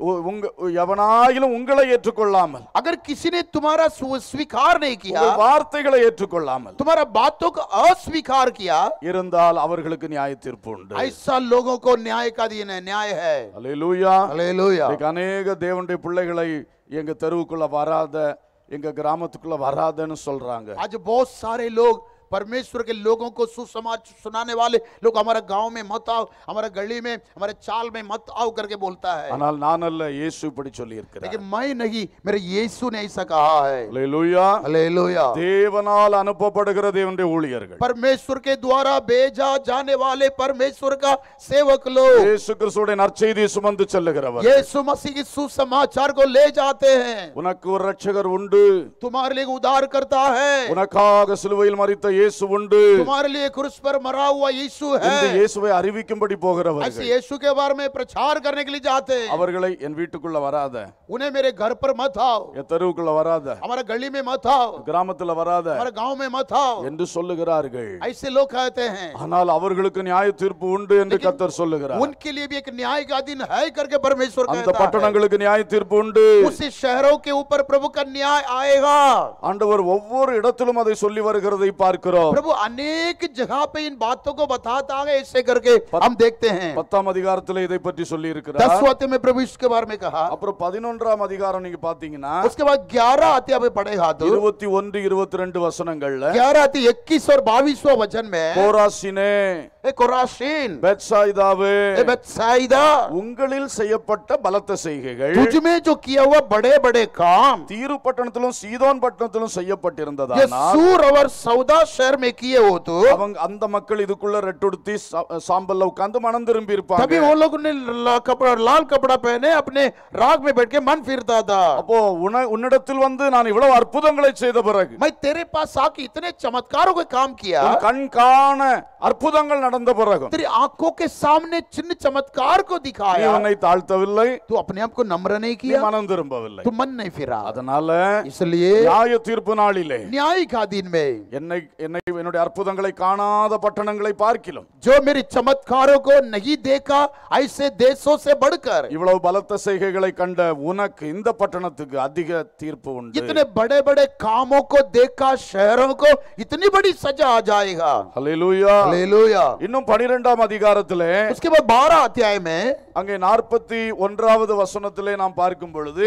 S1: உ- உங்க எவனாயிலும் உங்களை ஏற்றுக்கொள்ளாமல்
S2: अगर किसी ने तुम्हारा स्व- स्वीकार नहीं किया
S1: உங்கள் வார்த்தைகளை ஏற்றுக்கொள்ளாமல்
S2: तुम्हारा बातों को अस्वीकार किया
S1: இருந்தால் அவர்களுக்கு நியாய தீர்ப்பு உண்டு
S2: ऐसा लोगों को न्याय का दिन है न्याय है
S1: அல்லேலூயா
S2: हालेलुया
S1: இன்னைக்கு அநேக தேவனுடைய பிள்ளைகளை எங்க தெருவுக்குள்ள வராத எங்க கிராமத்துக்குள்ள வராதன்னு சொல்றாங்க
S2: आज बहुत सारे लोग परमेश्वर के लोगों को सुसमाज सुनाने वाले लोग हमारे गांव में मत आओ हमारे गली में हमारे चाल में मत आओ करके बोलता है
S1: ஆனால் நான் அல்ல இயேசு இப்படி சொல்லி இருக்கிறார்
S2: लेकिन मैं नहीं मेरे यीशु ने ऐसा कहा है
S1: அல்லேலூயா
S2: हालेलुया
S1: தேவனால் அனுப்பப்படுகிற தேவனுடைய ஊழியர்கள்
S2: परमेश्वर के द्वारा भेजा जाने वाले परमेश्वर का सेवक लोग
S1: இயேசு கிறிஸ்துடைய நற்செய்தியை சுமந்து செல்லுகிறவர்
S2: यीशु मसीह की सुसमाचार को ले जाते हैं
S1: உனக்கு ஒரு ரட்சகர் உண்டு
S2: तुम्हारे लिए उद्धार करता है
S1: உனக்காக சிலுவையில் மறித்த இயேசு உண்டு
S2: तुम्हारे लिए क्रूस पर मरा हुआ यीशु
S1: என்று
S2: है
S1: இயேசுவை அறிவிக்கும்படி
S2: ऐसे
S1: போகிறவர்கள்
S2: यीशु के बारे में प्रचार करने के लिए जाते हैं
S1: அவர்களை என் வீட்டுக்குள்ள வராத
S2: उन्हें मेरे घर पर मत आओ
S1: என் தெருவுக்குள்ள வராத
S2: हमारे गली में मत आओ
S1: கிராமத்துல வராத
S2: हमारे गांव में मत आओ
S1: என்று சொல்லுகிறார்கள்
S2: ऐसे लोग कहते हैं
S1: ஆனால் அவர்களுக்கு நியாய தீர்ப்பு உண்டு என்று கத்தர் சொல்லுகிறார்
S2: उनके लिए भी एक न्याय का दिन है करके परमेश्वर
S1: அந்த
S2: कहता है
S1: பட்டணங்களுக்கு நியாய தீர்ப்பு உண்டு
S2: उसी शहरों के ऊपर प्रभु का न्याय आएगा
S1: ஆண்டவர் ஒவ்வொரு இடத்திலும் அதை சொல்லி வருகிறதை பார்க்கிறோம்
S2: प्रभु अनेक जगह पे इन बातों को बताता है ऐसे करके हम देखते हैं
S1: பத்தாம் அதிகாரத்துல இதை பற்றி சொல்லி இருக்கிறார்
S2: दसवाते में प्रभु इसके बारे में कहा
S1: அப்புறம் பதினொன்றாம் அதிகாரம் நீங்க பாத்தீங்கன்னா
S2: उसके बाद ग्यारह आते पे पढ़ेगा तो
S1: இருபத்தி ஒன்று இருபத்தி ரெண்டு வசனங்கள்ல
S2: ग्यारह आते इक्कीस और बाईसवा वचन में
S1: கோராசினே
S2: ए कोराशीन
S1: பெத்சாயிதாவே
S2: ए बेतसाइदा
S1: உங்களில் செய்யப்பட்ட பலத்த செய்கைகள்
S2: तुझ में जो किया हुआ बड़े बड़े काम
S1: தீரு பட்டணத்திலும் சீதோன் பட்டணத்திலும்
S2: ये
S1: செய்யப்பட்டிருந்ததானால்
S2: सूर और सौदा शहर में किए हो तो
S1: அவங்க அந்த மக்கள் இதுக்குள்ள ரெட்டுடுத்தி சா- சாம்பல்ல உட்கார்ந்து மனம் திரும்பி
S2: तभी
S1: இருப்பாங்க
S2: वो लोग ने ला- कपड़ा लाल कपड़ा पहने अपने राग में बैठ के मन फिरता था
S1: அப்போ உன உன்னிடத்தில் வந்து நான் இவ்வளவு அற்புதங்களை செய்த பிறகு
S2: मैं तेरे पास आके इतने चमत्कारों के काम किया
S1: உன் கண் காண அற்புதங்கள் நடந்த பிறகு
S2: तेरी आंखों के सामने चिन्ह चमत्कार को
S1: நீ
S2: दिखाया
S1: உன்னை தாழ்த்தவில்லை
S2: तू अपने आप को नम्र नहीं
S1: நீ
S2: किया
S1: மனம் திரும்பவில்லை
S2: तू मन नहीं फिरा
S1: அதனால
S2: इसलिए
S1: நியாய தீர்ப்பு நாளிலே
S2: न्याय का दिन में
S1: என்னை என்னை என்னுடைய அற்புதங்களை காணாத பட்டணங்களை பார்க்கிலும்
S2: जो मेरे चमत्कारों को नहीं देखा ऐसे देशों से बढ़कर
S1: இவ்வளவு பலத்த செய்கைகளை கண்ட உனக்கு இந்த பட்டணத்துக்கு அதிக தீர்ப்பு உண்டு
S2: इतने बड़े बड़े कामों को देखा शहरों को इतनी बड़ी सजा आ जाएगा
S1: ஹalleluya
S2: हालेलुया
S1: இன்னும் பனிரெண்டாம் அதிகாரத்திலே
S2: उसके बाद बारह अध्याय में
S1: அங்கே நாற்பத்தி ஒன்றாவது வசனத்திலே நாம் பார்க்கும் பொழுது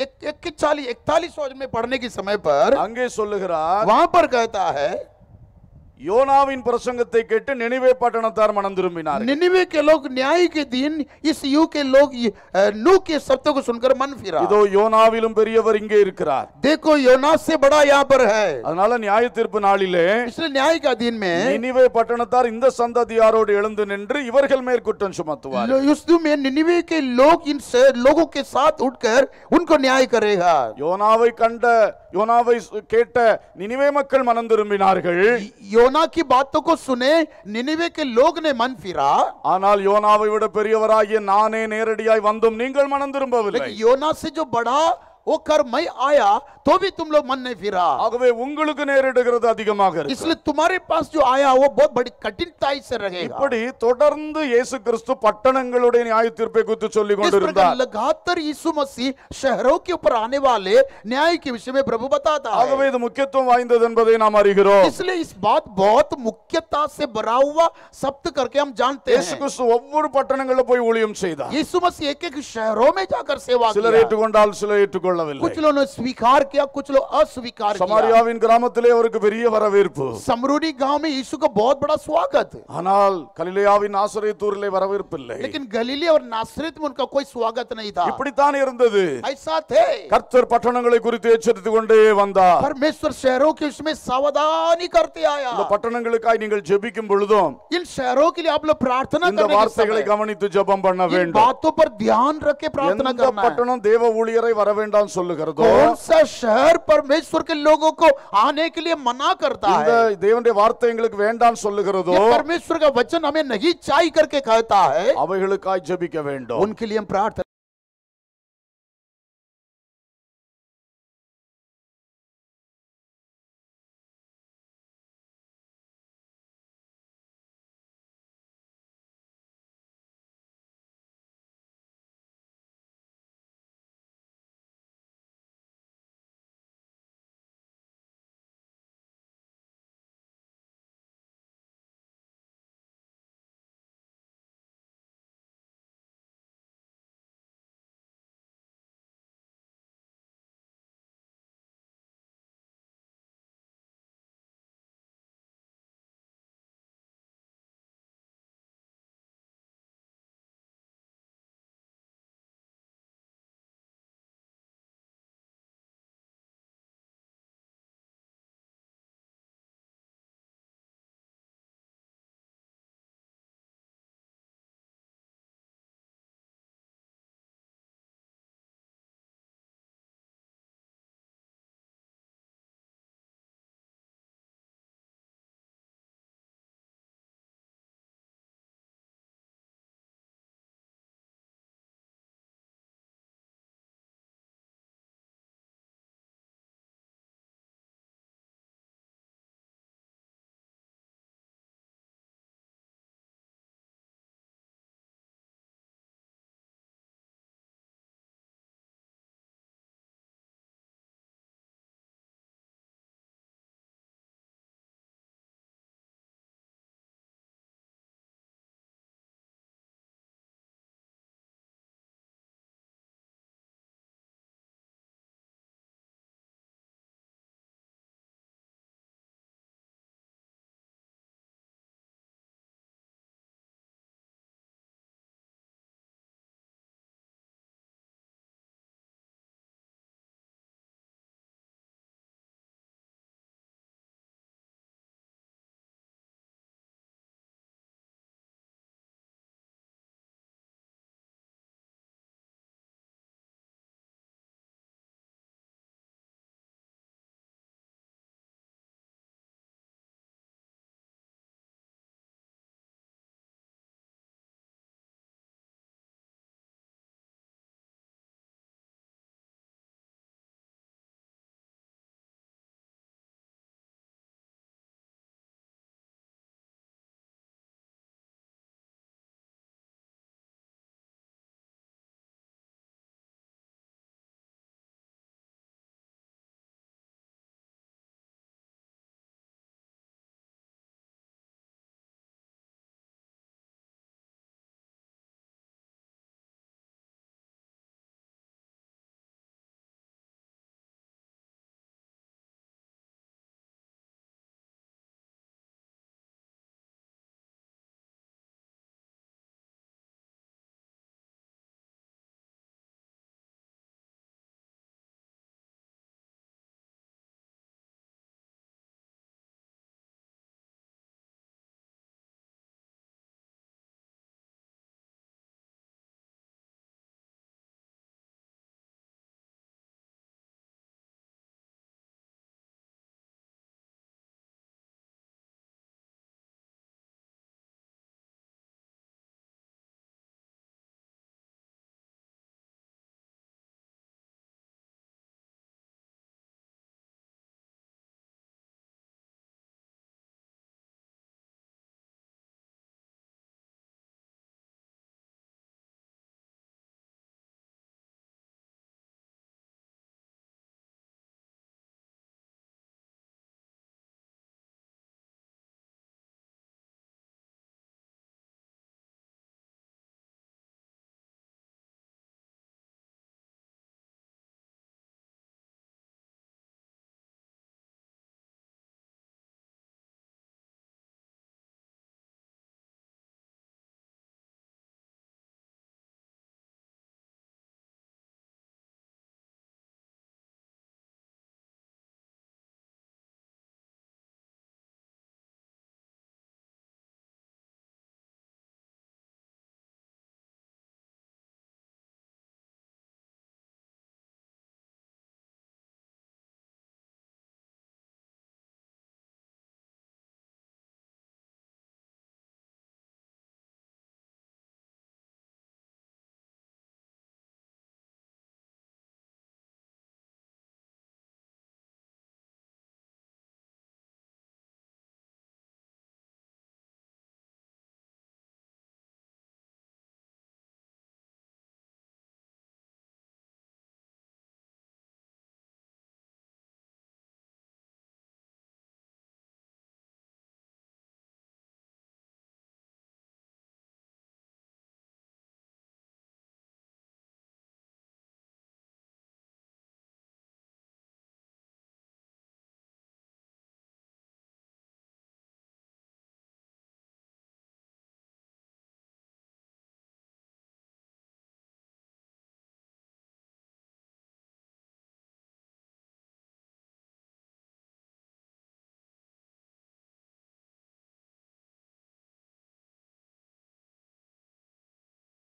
S2: चालीस इकतालीस में पढ़ने के समय पर
S1: அங்கே சொல்லுகிறார்
S2: वहां पर कहता है
S1: யோனாவின் பிரசங்கத்தை கேட்டு நினைவே பட்டணத்தார் மனம் திரும்பினார்கள்
S2: निनिवे के लोग न्याय के दिन इस युग के लोग अ, नू के शब्दों को सुनकर मन फिरा
S1: இதோ யோனாவிலும் பெரியவர் இங்கே இருக்கிறார்
S2: देखो योनास से बड़ा यहाँ पर है
S1: அதனால நியாய தீர்ப்பு நாளிலே
S2: इसलिए न्याय का दिन में
S1: நினிவே பட்டணத்தார் இந்த சந்ததியாரோடு எழுந்து நின்று இவர்கள் மேல் குற்றம் சுமத்துவார்
S2: लो- उस दिन में निनिवे के लोग इन से लोगों के साथ उठकर उनको न्याय करेगा
S1: யோனாவை கண்ட யோனாவை சு- கேட்ட நினிவே மக்கள் மனம் திரும்பினார்கள்
S2: योना की बातों को सुने निनिवे के लोग ने मन फिरा
S1: ஆனால் யோனாவை விட பெரியவராகிய நானே நேரடியாய் வந்தும் நீங்கள் மனம் திரும்பவில்லை
S2: लेकिन योना से जो बड़ा वो कर मैं आया तो भी तुम लोग मन नहीं फिरा
S1: ஆகவே உங்களுக்கு நேரிடுகிறது அதிகமாக இருக்கு
S2: इसलिए तुम्हारे पास जो आया वो बहुत बड़ी कठिनताई से रहेगा
S1: இப்படி தொடர்ந்து இயேசு கிறிஸ்து பட்டணங்களுடைய நியாய தீர்ப்பை குறித்து சொல்லிக்
S2: इस प्रकार
S1: கொண்டிருந்தார்
S2: लगातार यीशु मसीह शहरों के ऊपर आने वाले न्याय के विषय में प्रभु बताता
S1: ஆகவே
S2: है
S1: இது முக்கியத்துவம் வாய்ந்தது என்பதை நாம் அறிகிறோம்
S2: इसलिए इस बात बहुत मुख्यता से भरा हुआ सप्त करके हम जानते
S1: இயேசு
S2: हैं
S1: கிறிஸ்து ஒவ்வொரு பட்டணங்களில் போய் ஊழியம் செய்தார்
S2: यीशु मसीह एक एक शहरों में जाकर सेवा
S1: சிலர்
S2: किया
S1: ஏற்றுக்கொண்டால் சிலர் ஏற்றுக்கொள்ளவில்லை
S2: कुछ लोगों ने स्वीकार किया कुछ लोग अस्वीकार किया
S1: சமாரியாவின் கிராமத்திலே அவருக்கு பெரிய வரவேற்பு
S2: समरूनी गांव में यीशु का बहुत बड़ा स्वागत
S1: ஆனால் கலிலேயாவின் ஆசிரியத்தூரிலே வரவேற்பு இல்லை
S2: लेकिन गलीली और नासरत में उनका कोई स्वागत नहीं था
S1: இப்படித்தான் இருந்தது
S2: ऐसा थे
S1: கர்த்தர் பட்டணங்களை குறித்து எச்சரித்துக் கொண்டே வந்தார்
S2: परमेश्वर शहरों के उसमें सावधानी करते आया
S1: இந்த பட்டணங்களுக்காய் நீங்கள் ஜெபிக்கும் பொழுதும்
S2: इन शहरों के लिए आप लोग प्रार्थना
S1: இந்த
S2: करने के
S1: வார்த்தைகளை
S2: समय
S1: கவனித்து ஜெபம் பண்ண
S2: इन
S1: வேண்டும்
S2: बातों पर ध्यान रख के प्रार्थना
S1: எந்த
S2: करना है
S1: பட்டணம் தேவ ஊழியரை வர வேண்டாம் சொல்லுகிறதோ
S2: कौन सा शहर परमेश्वर के लोगों को आने के लिए मना करता
S1: இந்த
S2: है
S1: தேவனுடைய வார்த்தை எங்களுக்கு வேண்டாம் சொல்லுகிறதோ
S2: ये परमेश्वर का वचन हमें नहीं चाहिए करके कहता है
S1: அவைகளுக்காய் ஜெபிக்க வேண்டும்
S2: उनके लिए हम प्रार्थना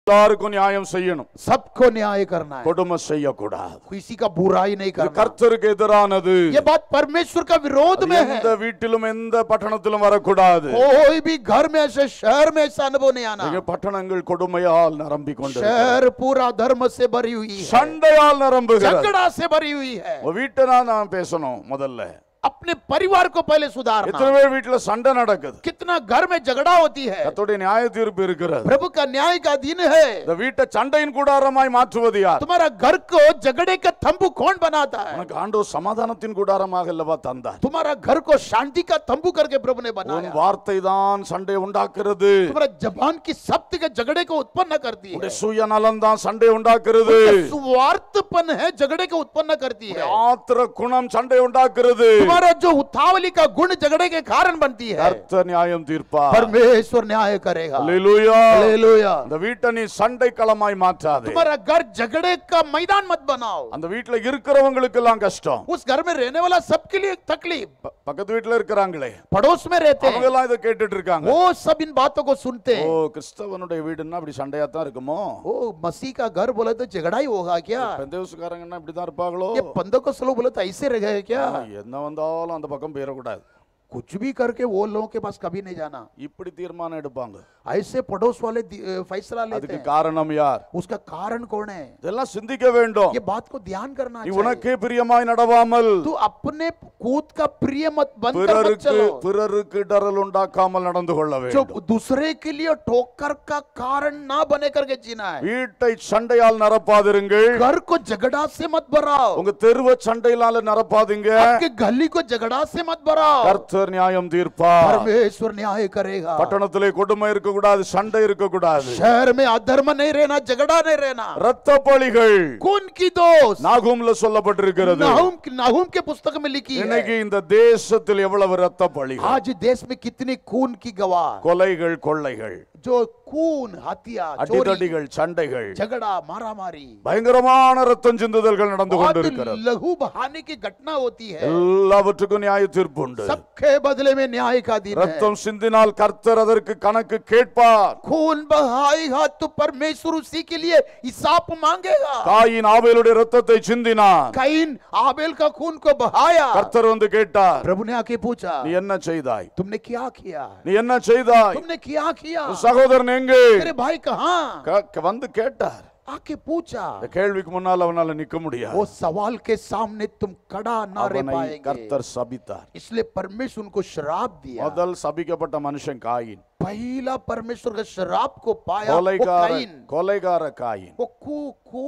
S1: எல்லாருக்கும் நியாயம் செய்யணும்
S2: सबको न्याय करना है
S1: கொடுமை செய்யக்கூடாது
S2: किसी का बुराई नहीं
S1: இது
S2: करना
S1: கர்த்தருக்கு எதிரானது
S2: ये बात परमेश्वर का विरोध में है
S1: எந்த வீட்டிலும் எந்த பட்டணத்திலும் வரக்கூடாது
S2: कोई भी घर में ऐसे शहर में ऐसा अनुभव नहीं आना
S1: இங்க பட்டணங்கள் கொடுமையால் நிரம்பி கொண்டு
S2: शहर पूरा धर्म से भरी हुई है
S1: சண்டையால் நிரம்புகிறது
S2: झगड़ा से भरी हुई है
S1: உங்க வீட்டை தான் நான் பேசணும் முதல்ல
S2: अपने परिवार को पहले सुधारना
S1: எத்தனை பேர் வீட்டுல சண்டை நடக்குது
S2: कितना घर में झगड़ा होती है
S1: கர்த்தருடைய நியாய தீர்ப்பு இருக்கிறது
S2: प्रभु का न्याय का दिन है
S1: இந்த வீட்டை சண்டையின் கூடாரமாய் மாற்றுவது யார்
S2: तुम्हारा घर को झगड़े का तंबू कौन बनाता है
S1: உனக்கு ஆண்டவர் சமாதானத்தின் கூடாரமாக இல்லவா தந்தார்
S2: तुम्हारा घर को शांति का तंबू करके प्रभु ने
S1: உன்
S2: बनाया
S1: வார்த்தை தான் சண்டை உண்டாக்குறது
S2: तुम्हारा जबान की शब्द के झगड़े को उत्पन्न करती है
S1: உன்னுடைய சுயநலம் தான் சண்டை உண்டாக்குறது
S2: स्वार्थपन है झगड़े को उत्पन्न करती है
S1: ஆத்திர குணம் சண்டை உண்டாக்குறது
S2: तुम्हारा जो उतावली का गुण झगड़े के कारण बनती है
S1: கர்த்தர் நியாயம் தீர்ப்பார்
S2: परमेश्वर न्याय करेगा
S1: அல்லேலூயா
S2: हालेलुया
S1: அந்த வீட்டை நீ சண்டை களமாய் மாற்றாதே
S2: तुम्हारा घर झगड़े का मैदान मत बनाओ
S1: அந்த வீட்டுல இருக்கிறவங்களுக்கு எல்லாம் கஷ்டம்
S2: उस घर में रहने वाला सबके लिए तकलीफ
S1: ப- பக்கத்து வீட்டுல இருக்கிறாங்களே
S2: पड़ोस में रहते
S1: அவங்க
S2: हैं
S1: எல்லாம் இதை கேட்டுட்டு இருக்காங்க
S2: वो सब इन बातों को सुनते
S1: ஓ
S2: हैं
S1: கிறிஸ்தவனுடைய வீடுன்னா அப்படி சண்டையா தான் இருக்குமோ
S2: ओ मसीह का घर बोले तो झगड़ा ही होगा क्या
S1: பெந்தேசுக்காரங்கன்னா இப்படிதான் இருப்பாங்களோ
S2: ये पंदो को लोग बोले तो ऐसे रह गए क्या
S1: ஆனா, என்ன வந்தாலும் அந்த பக்கம் போயிடக்கூடாது
S2: कुछ भी करके वो लोगों के पास कभी नहीं जाना
S1: இப்படி தீர்மானம் எடுப்பாங்க
S2: ऐसे पड़ोस वाले दि- अ, फैसला लेते
S1: அதுக்கு
S2: हैं
S1: காரணம் யார்
S2: उसका कारण कौन है
S1: இதெல்லாம் சிந்திக்க வேண்டும்
S2: ये बात को ध्यान करना
S1: நீ
S2: चाहिए
S1: உனக்கே பிரியமாய் நடவாமல்
S2: तू अपने कूद का प्रिय मत बन कर मत
S1: பிறருக்கு
S2: चलो
S1: பிறருக்கு இடரல் உண்டாக்காமல் நடந்து கொள்ள
S2: जो
S1: வேண்டும்
S2: दूसरे के लिए ठोकर का कारण ना बने करके जीना है
S1: வீட்டை சண்டையால் நிரப்பாதிருங்கள்
S2: घर को झगड़ा से मत भराओ
S1: உங்க தெருவ சண்டையினால நிரப்பாதீங்க
S2: आपके गली को झगड़ा से मत भराओ
S1: கர்த்தர் நியாயம் தீர்ப்பார்
S2: परमेश्वर न्याय करेगा
S1: பட்டணத்திலே கொடுமை இருக்க கூடாது சண்டை இருக்க கூடாது
S2: शहर में अधर्म नहीं रहना झगड़ा नहीं रहना
S1: ரத்த பலிகள்
S2: खून की दोष
S1: நாகூம்ல சொல்லப்பட்டிருக்கிறது
S2: नाहुम नाहुम के पुस्तक में लिखी
S1: இன்னைக்கு
S2: है
S1: இந்த தேசத்தில் எவ்வளவு ரத்த பலிகள்
S2: आज देश में कितनी खून की गवाह
S1: கொலைகள் கொள்ளைகள்
S2: जो खून हत्या चोरी
S1: அடிதடிகள் சண்டைகள்
S2: झगड़ा मारामारी
S1: பயங்கரமான ரத்தம் சிந்துதல்கள் நடந்து
S2: बहुत
S1: கொண்டிருக்கிறது
S2: लहू बहाने की घटना होती है
S1: எல்லாவற்றுக்கும் நியாய தீர்ப்பு உண்டு
S2: सबके बदले में न्याय का दिन है
S1: ரத்தம் சிந்தினால் கர்த்தர் அதற்கு கணக்கு கேட்பார்
S2: खून बहाएगा तो परमेश्वर उसी के लिए हिसाब मांगेगा
S1: தாயின் ஆபேலுடைய ரத்தத்தை சிந்தினார்
S2: कैन आबेल का खून को बहाया
S1: கர்த்தர் வந்து கேட்டார்
S2: प्रभु ने आके पूछा
S1: நீ என்ன செய்தாய்
S2: तुमने क्या किया
S1: நீ என்ன செய்தாய்
S2: तुमने क्या किया
S1: உன் சகோதரன் எங்கே
S2: तेरे भाई कहाँ
S1: க- க- வந்து கேட்டார்
S2: आके पूछा
S1: இந்த கேள்விக்கு முன்னால் அவனால நிக்க முடியாது
S2: वो सवाल के सामने तुम खड़ा ना रह
S1: அவனை
S2: पाएंगे
S1: கர்த்தர் சபித்தார்
S2: इसलिए परमेश्वर उनको श्राप दिया
S1: முதல் சபிக்கப்பட்ட மனுஷன் காயின்
S2: पहला परमेश्वर का श्राप को पाया वो
S1: கொலைகார
S2: काइन
S1: கொலைகார காயின்
S2: वो कू कू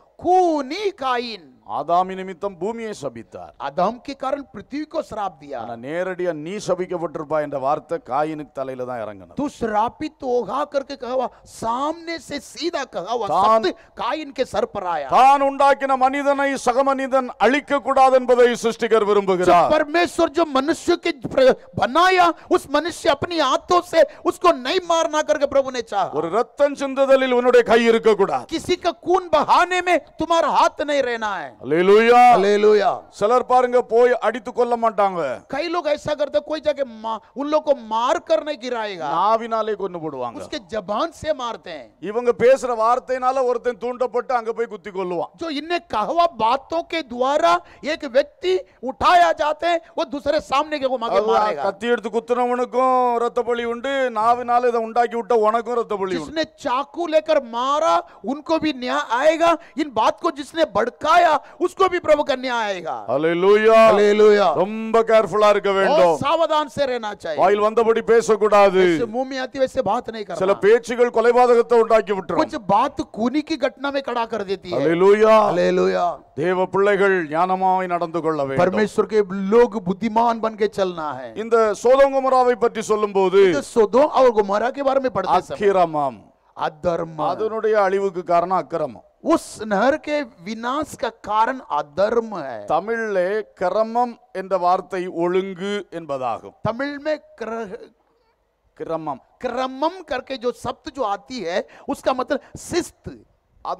S2: खूनी काइन
S1: ஆதாமி நிமித்தம் பூமியை சபித்தார்
S2: आदम के कारण पृथ्वी को श्राप दिया
S1: ஆனா நேரடியா நீ சபிக்கப்பட்டிருப்பா என்ற வார்த்தை காயினுக்கு தலையில தான் இறங்கணும்
S2: तू श्रापित होगा करके कहा हुआ सामने से सीधा कहा हुआ
S1: तान-
S2: शब्द काइन के सर पर आया
S1: தான் உண்டாக்கின மனிதனை சக மனிதன் அழிக்க கூடாது என்பதை சிருஷ்டிகர்
S2: जो
S1: விரும்புகிறார்
S2: परमेश्वर जो मनुष्य के प्र- बनाया उस मनुष्य अपनी हाथों से उसको नहीं मारना करके प्रभु ने चाहा
S1: ஒரு ரத்தம் சிந்துதலில் உன்னுடைய கை இருக்க கூடாது
S2: किसी का खून बहाने में तुम्हारा हाथ नहीं रहना है
S1: அல்லேலூயா
S2: हालेलुया
S1: சிலர் பாருங்க போய் அடித்து கொல்ல மாட்டாங்க
S2: कई लोग ऐसा करते कोई जाके मा- उन लोग को मार कर नहीं गिराएगा
S1: நாவினாலே கொண்டு போடுவாங்க
S2: उसके जबान से मारते हैं
S1: இவங்க பேசுற வார்த்தையினால ஒருத்தன் தூண்டப்பட்டு அங்க போய் குத்தி கொல்லுவான்
S2: जो इन्हें कहा बातों के द्वारा एक व्यक्ति उठाया जाते हैं वो दूसरे सामने के को मांगे
S1: அதுதான்
S2: मारेगा
S1: கத்தி எடுத்து குத்துனவனுக்கும் ரத்த பலி உண்டு நாவினால இதை உண்டாக்கி விட்ட உனக்கும் ரத்த பலி உண்டு
S2: जिसने चाकू लेकर मारा उनको भी न्याय आएगा इन बात को जिसने भड़काया उसको भी प्रभु का न्याय आएगा
S1: அல்லேலூயா
S2: हालेलुया
S1: ரொம்ப கேர்ஃபுல்லா இருக்க வேண்டும்
S2: बहुत सावधान से रहना चाहिए
S1: வாயில் வந்தபடி பேசக்கூடாது
S2: ऐसे मुंह में आती वैसे बात नहीं
S1: சில
S2: करना
S1: பேச்சுகள் கொலைபாதகத்தை உண்டாக்கி விட்டுரும்
S2: कुछ बात खूनी की घटना में खड़ा कर देती है
S1: அல்லேலூயா
S2: हालेलुया
S1: தேவ பிள்ளைகள் ஞானமாய் நடந்து கொள்ள வேண்டும்
S2: परमेश्वर के लोग बुद्धिमान बन के चलना है
S1: இந்த சோதங்குமராவை பற்றி சொல்லும்போது
S2: तो सोदोम और गुमरा के बारे में पढ़ते समय
S1: அக்கிரமம்
S2: अधर्म
S1: அதனுடைய அழிவுக்கு காரணம் அக்கிரமம்
S2: उस नहर के विनाश का कारण अधर्म है
S1: தமிழ்ல கிரமம் என்ற வார்த்தை ஒழுங்கு என்பதாகும்
S2: तमिल में क्र-
S1: கிரமம்
S2: क्रमम करके जो शब्द जो आती है उसका मतलब शिस्त
S1: அந்த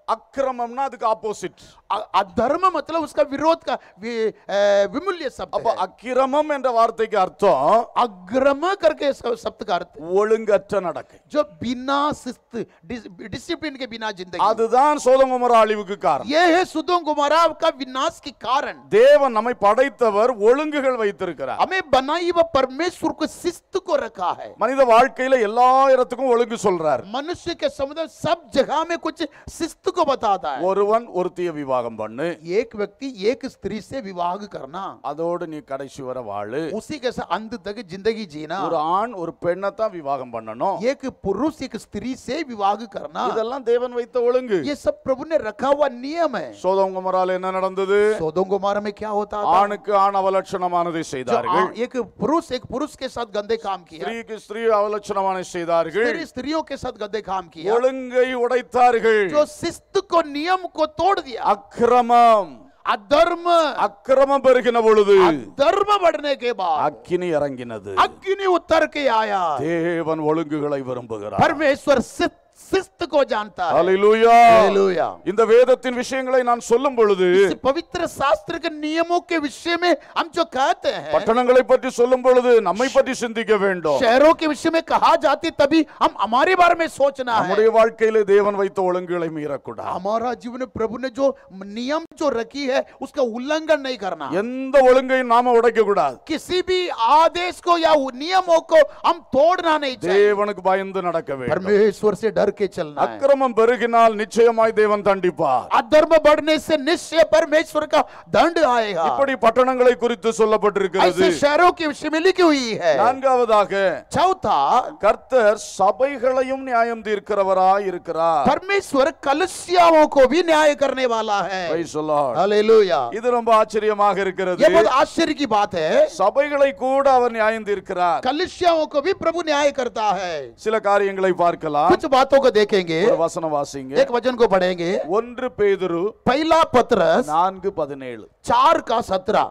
S1: அக்கிரமம்னா அதுக்கு ஆப்போசிட்
S2: अ- अधर्म मतलब उसका विरोध का वि, अ, विमूल्य शब्द
S1: அப்ப
S2: है
S1: அக்கிரமம் என்ற வார்த்தைக்கு அர்த்தம்
S2: अग्रम करके श- शब्द का अर्थ
S1: ஒழுங்கற்ற நடக்கை
S2: जो बिना शिस्त डिस- डिसिप्लिन के बिना जिंदगी
S1: அதுதான் சோதமர அழிவுக்கு காரணம்
S2: ये है सुदोम कुमारा का विनाश के कारण
S1: தேவன் நம்மை படைத்தவர் ஒழுங்குகள் வைத்திருக்கிறார்
S2: हमें बनाई हुआ परमेश्वर को शिस्त को रखा है
S1: மனித வாழ்க்கையில எல்லா இடத்துக்கும் ஒழுங்கு சொல்றார்
S2: मनुष्य के समुदाय सब जगह में कुछ शिस्त को बताता है
S1: ஒருவன் ஒருத்திய விவாகம் பண்ணு
S2: एक व्यक्ति एक स्त्री से विवाह करना
S1: அதோடு நீ கடைசி வர வாழு
S2: उसी के साथ अंत तक जिंदगी जीना
S1: ஒரு ஆண் ஒரு பெண்ணை தான் விவாகம் பண்ணணும்
S2: एक पुरुष एक स्त्री से विवाह करना
S1: இதெல்லாம் தேவன் வைத்த ஒழுங்கு
S2: ये सब प्रभु ने रखा हुआ नियम है
S1: சோதம் குமரால என்ன நடந்தது
S2: सोदोम कुमार में क्या होता था
S1: ஆணுக்கு ஆண் அவலட்சணமானதை
S2: जो
S1: செய்தார்கள்
S2: आ- एक पुरुष एक पुरुष के साथ गंदे काम किया
S1: ஸ்திரீக்கு ஸ்திரீ அவலட்சணமான செய்தார்கள்
S2: स्त्री स्त्रियों के साथ गंदे काम किया
S1: ஒழுங்கை உடைத்தார்கள்
S2: जो शिस्त को नियम को तोड़ दिया
S1: அக்கிரமம்
S2: अधर्म
S1: அக்கிரமம் பெருகின பொழுது
S2: धर्म बढ़ने के बाद
S1: அக்கினி இறங்கினது
S2: अग्नि उतर के आया
S1: தேவன் ஒழுங்குகளை விரும்புகிறார்
S2: परमेश्वर शिस्त शिस्त को जानता है
S1: ஹalleluya
S2: हालेलुया
S1: இந்த வேதத்தின் விஷயங்களை நான் சொல்லும் பொழுது
S2: इस पवित्र शास्त्र के नियमों के विषय में हम जो कहते हैं
S1: பட்டணங்களை பற்றி சொல்லும் பொழுது நம்மை பற்றி சிந்திக்க வேண்டும்
S2: शहरों के विषय में कहा जाती तभी हम हमारे बारे में सोचना है
S1: நம்முடைய வாழ்க்கையிலே தேவன் வைத்த ஒழுங்குகளை மீறக்கூடாது
S2: हमारा जीवन में प्रभु ने जो नियम जो रखी है उसका उल्लंघन नहीं करना
S1: எந்த ஒழுங்கையும் நாம உடைக்க கூடாது
S2: किसी भी आदेश को या नियमों को हम तोड़ना नहीं चाहिए
S1: தேவனுக்கு பயந்து நடக்க வேண்டும்
S2: परमेश्वर से डर के चलना है
S1: அக்கிரமம் பெருகினால் நிச்சயமாய் தேவன் தண்டிப்பார்
S2: अधर्म बढ़ने से निश्चय परमेश्वर का दंड आएगा
S1: இப்படி பட்டணங்களை குறித்து சொல்லப்பட்டிருக்கிறது
S2: ऐसे शहरों के विषय में लिखी हुई है
S1: நான்காவதாக
S2: चौथा
S1: கர்த்தர் சபைகளையும் நியாயம் தீர்க்கிறவராய் இருக்கிறார்
S2: परमेश्वर कलसियाओं को भी न्याय करने वाला है
S1: Praise the Lord.
S2: हालेलुया
S1: இது ரொம்ப ஆச்சரியமாக இருக்கிறது
S2: ये बहुत आश्चर्य की बात है
S1: சபைகளை கூட அவர் நியாயம் தீர்க்கிறார்
S2: कलसियाओं को भी प्रभु न्याय करता है
S1: சில காரியங்களை பார்க்கலாம்
S2: कुछ बातों को देखेंगे
S1: ஒரு வசனம் வாசிங்க
S2: एक वचन को पढ़ेंगे
S1: ஒன்று பேதுரு
S2: पहला पत्रस
S1: நான்கு பதினேழு
S2: चार का सत्रह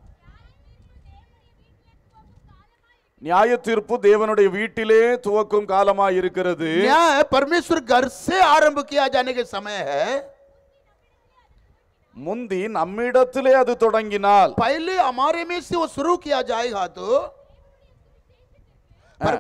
S1: நியாய தீர்ப்பு தேவனுடைய வீட்டிலே துவக்கும் காலமாய் இருக்கிறது
S2: न्याय परमेश्वर घर से आरंभ किया जाने के समय है
S1: முந்தி நம்மிடத்திலே அது தொடங்கினால்
S2: पहले हमारे में से वो शुरू किया जाएगा तो
S1: ஆ.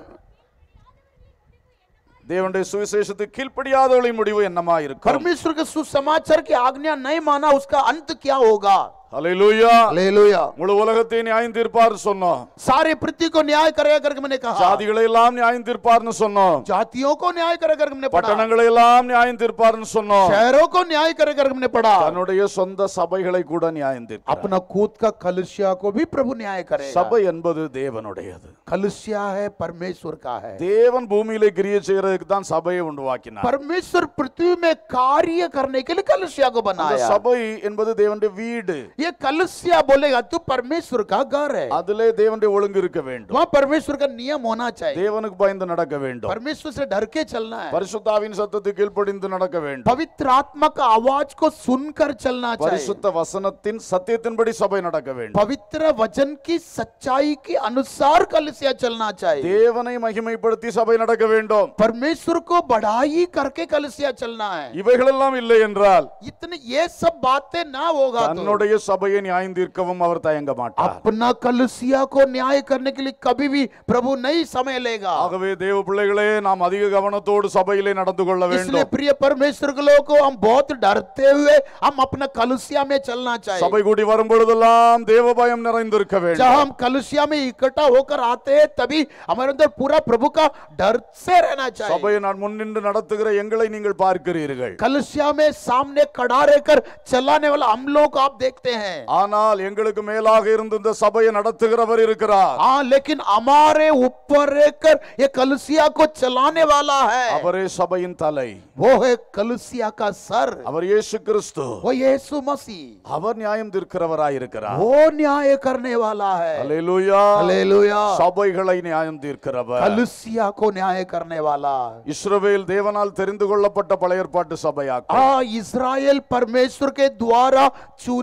S1: தேவனுடைய சுவிசேஷத்துக்கு கீழ்ப்படியாதவளை முடிவு என்னமா இருக்கும்
S2: परमेश्वर के सुसमाचार की आज्ञा नहीं माना उसका अंत क्या होगा
S1: ஹalleluya
S2: हालेलुया
S1: முழு உலகத்தை நியாயம் தீர்ப்பார் சொன்னோம்
S2: सारे पृथ्वी को न्याय करेगा करके मैंने कहा
S1: ஜாதிகளை எல்லாம் நியாயம் தீர்ப்பார்னு சொன்னோம்
S2: जातियों को न्याय करेगा करके मैंने पढ़ा
S1: பட்டணங்களை எல்லாம் நியாயம் தீர்ப்பார்னு சொன்னோம்
S2: शहरों को न्याय करेगा करके मैंने पढ़ा
S1: தன்னுடைய சொந்த சபைகளை கூட நியாயம் தீர்ப்பார்
S2: अपना खुद का कलशिया को भी प्रभु न्याय करेगा
S1: சபை என்பது தேவனுடையது
S2: कलशिया है परमेश्वर का है
S1: தேவன் பூமியிலே கிரியை செய்யறதுக்கு தான் சபையை உருவாக்கினார்
S2: परमेश्वर पृथ्वी में कार्य करने के लिए कलशिया को
S1: அந்த
S2: बनाया
S1: சபை என்பது தேவனுடைய வீடு
S2: ये कलशिया बोलेगा तू परमेश्वर का घर है
S1: அதிலே தேவனுடைய ஒழுங்கு இருக்க வேண்டும்
S2: वहाँ परमेश्वर का नियम होना चाहिए
S1: தேவனுக்கு பயந்து நடக்க வேண்டும்
S2: परमेश्वर से डर के चलना है
S1: பரிசுத்தாவின் சத்தத்துக்கு கீழ்ப்படிந்து நடக்க வேண்டும்
S2: पवित्र आत्मा का आवाज को सुनकर चलना चाहिए
S1: பரிசுத்த வசனத்தின் சத்தியத்தின்படி சபை நடக்க வேண்டும்
S2: पवित्र वचन की सच्चाई के अनुसार कलसिया चलना चाहिए
S1: தேவனை மகிமைப்படுத்தி சபை நடக்க வேண்டும்
S2: परमेश्वर को बढ़ाई करके कलसिया चलना है
S1: இவைகளெல்லாம் இல்லை என்றால்
S2: इतने ये सब बातें ना होगा तो
S1: தன்னுடைய சபையை நியாயம் தீர்க்கவும் அவர் தயங்க மாட்டார்
S2: अपना कलसिया को न्याय करने के लिए कभी भी प्रभु नहीं समय लेगा
S1: ஆகவே தேவ பிள்ளைகளே நாம் அதிக கவனத்தோடு சபையிலே நடந்து கொள்ள
S2: इसलिए
S1: வேண்டும்
S2: प्रिय परमेश्वर के लोगों को हम बहुत डरते हुए हम अपना कलसिया में चलना चाहिए
S1: சபை கூடி வரும் பொழுதெல்லாம் தேவ பயம் நிறைந்திருக்க
S2: जब
S1: வேண்டும்
S2: हम कलसिया में इकट्ठा होकर आते हैं तभी हमारे अंदर पूरा प्रभु का डर से रहना चाहिए
S1: சபையை நான் முன்னின்று நடத்துகிற எங்களை நீங்கள் பார்க்கிறீர்கள்
S2: कलसिया में सामने खड़ा रहकर चलाने वाला हम लोग को आप देखते हैं
S1: ஆனால் எங்களுக்கு மேலாக இருந்து இந்த சபையை நடத்துகிறவர் இருக்கிறார்
S2: हाँ लेकिन हमारे ऊपर रहकर ये कलसिया को चलाने वाला है
S1: அவரே சபையின் தலை
S2: वो है कलसिया का सर
S1: அவர் இயேசு கிறிஸ்து
S2: वो यीशु मसीह
S1: அவர் நியாயம் தீர்க்கிறவராய் இருக்கிறார்
S2: वो न्याय करने वाला है
S1: அல்லேலூயா
S2: हालेलुया
S1: சபைகளை நியாயம் தீர்க்கிறவர்
S2: कलसिया को न्याय करने वाला
S1: இஸ்ரவேல் தேவனால் தெரிந்து கொள்ளப்பட்ட பழைய ஏற்பாட்டு சபையாக்கும்
S2: हाँ इज़राइल परमेश्वर के द्वारा चुनी हुई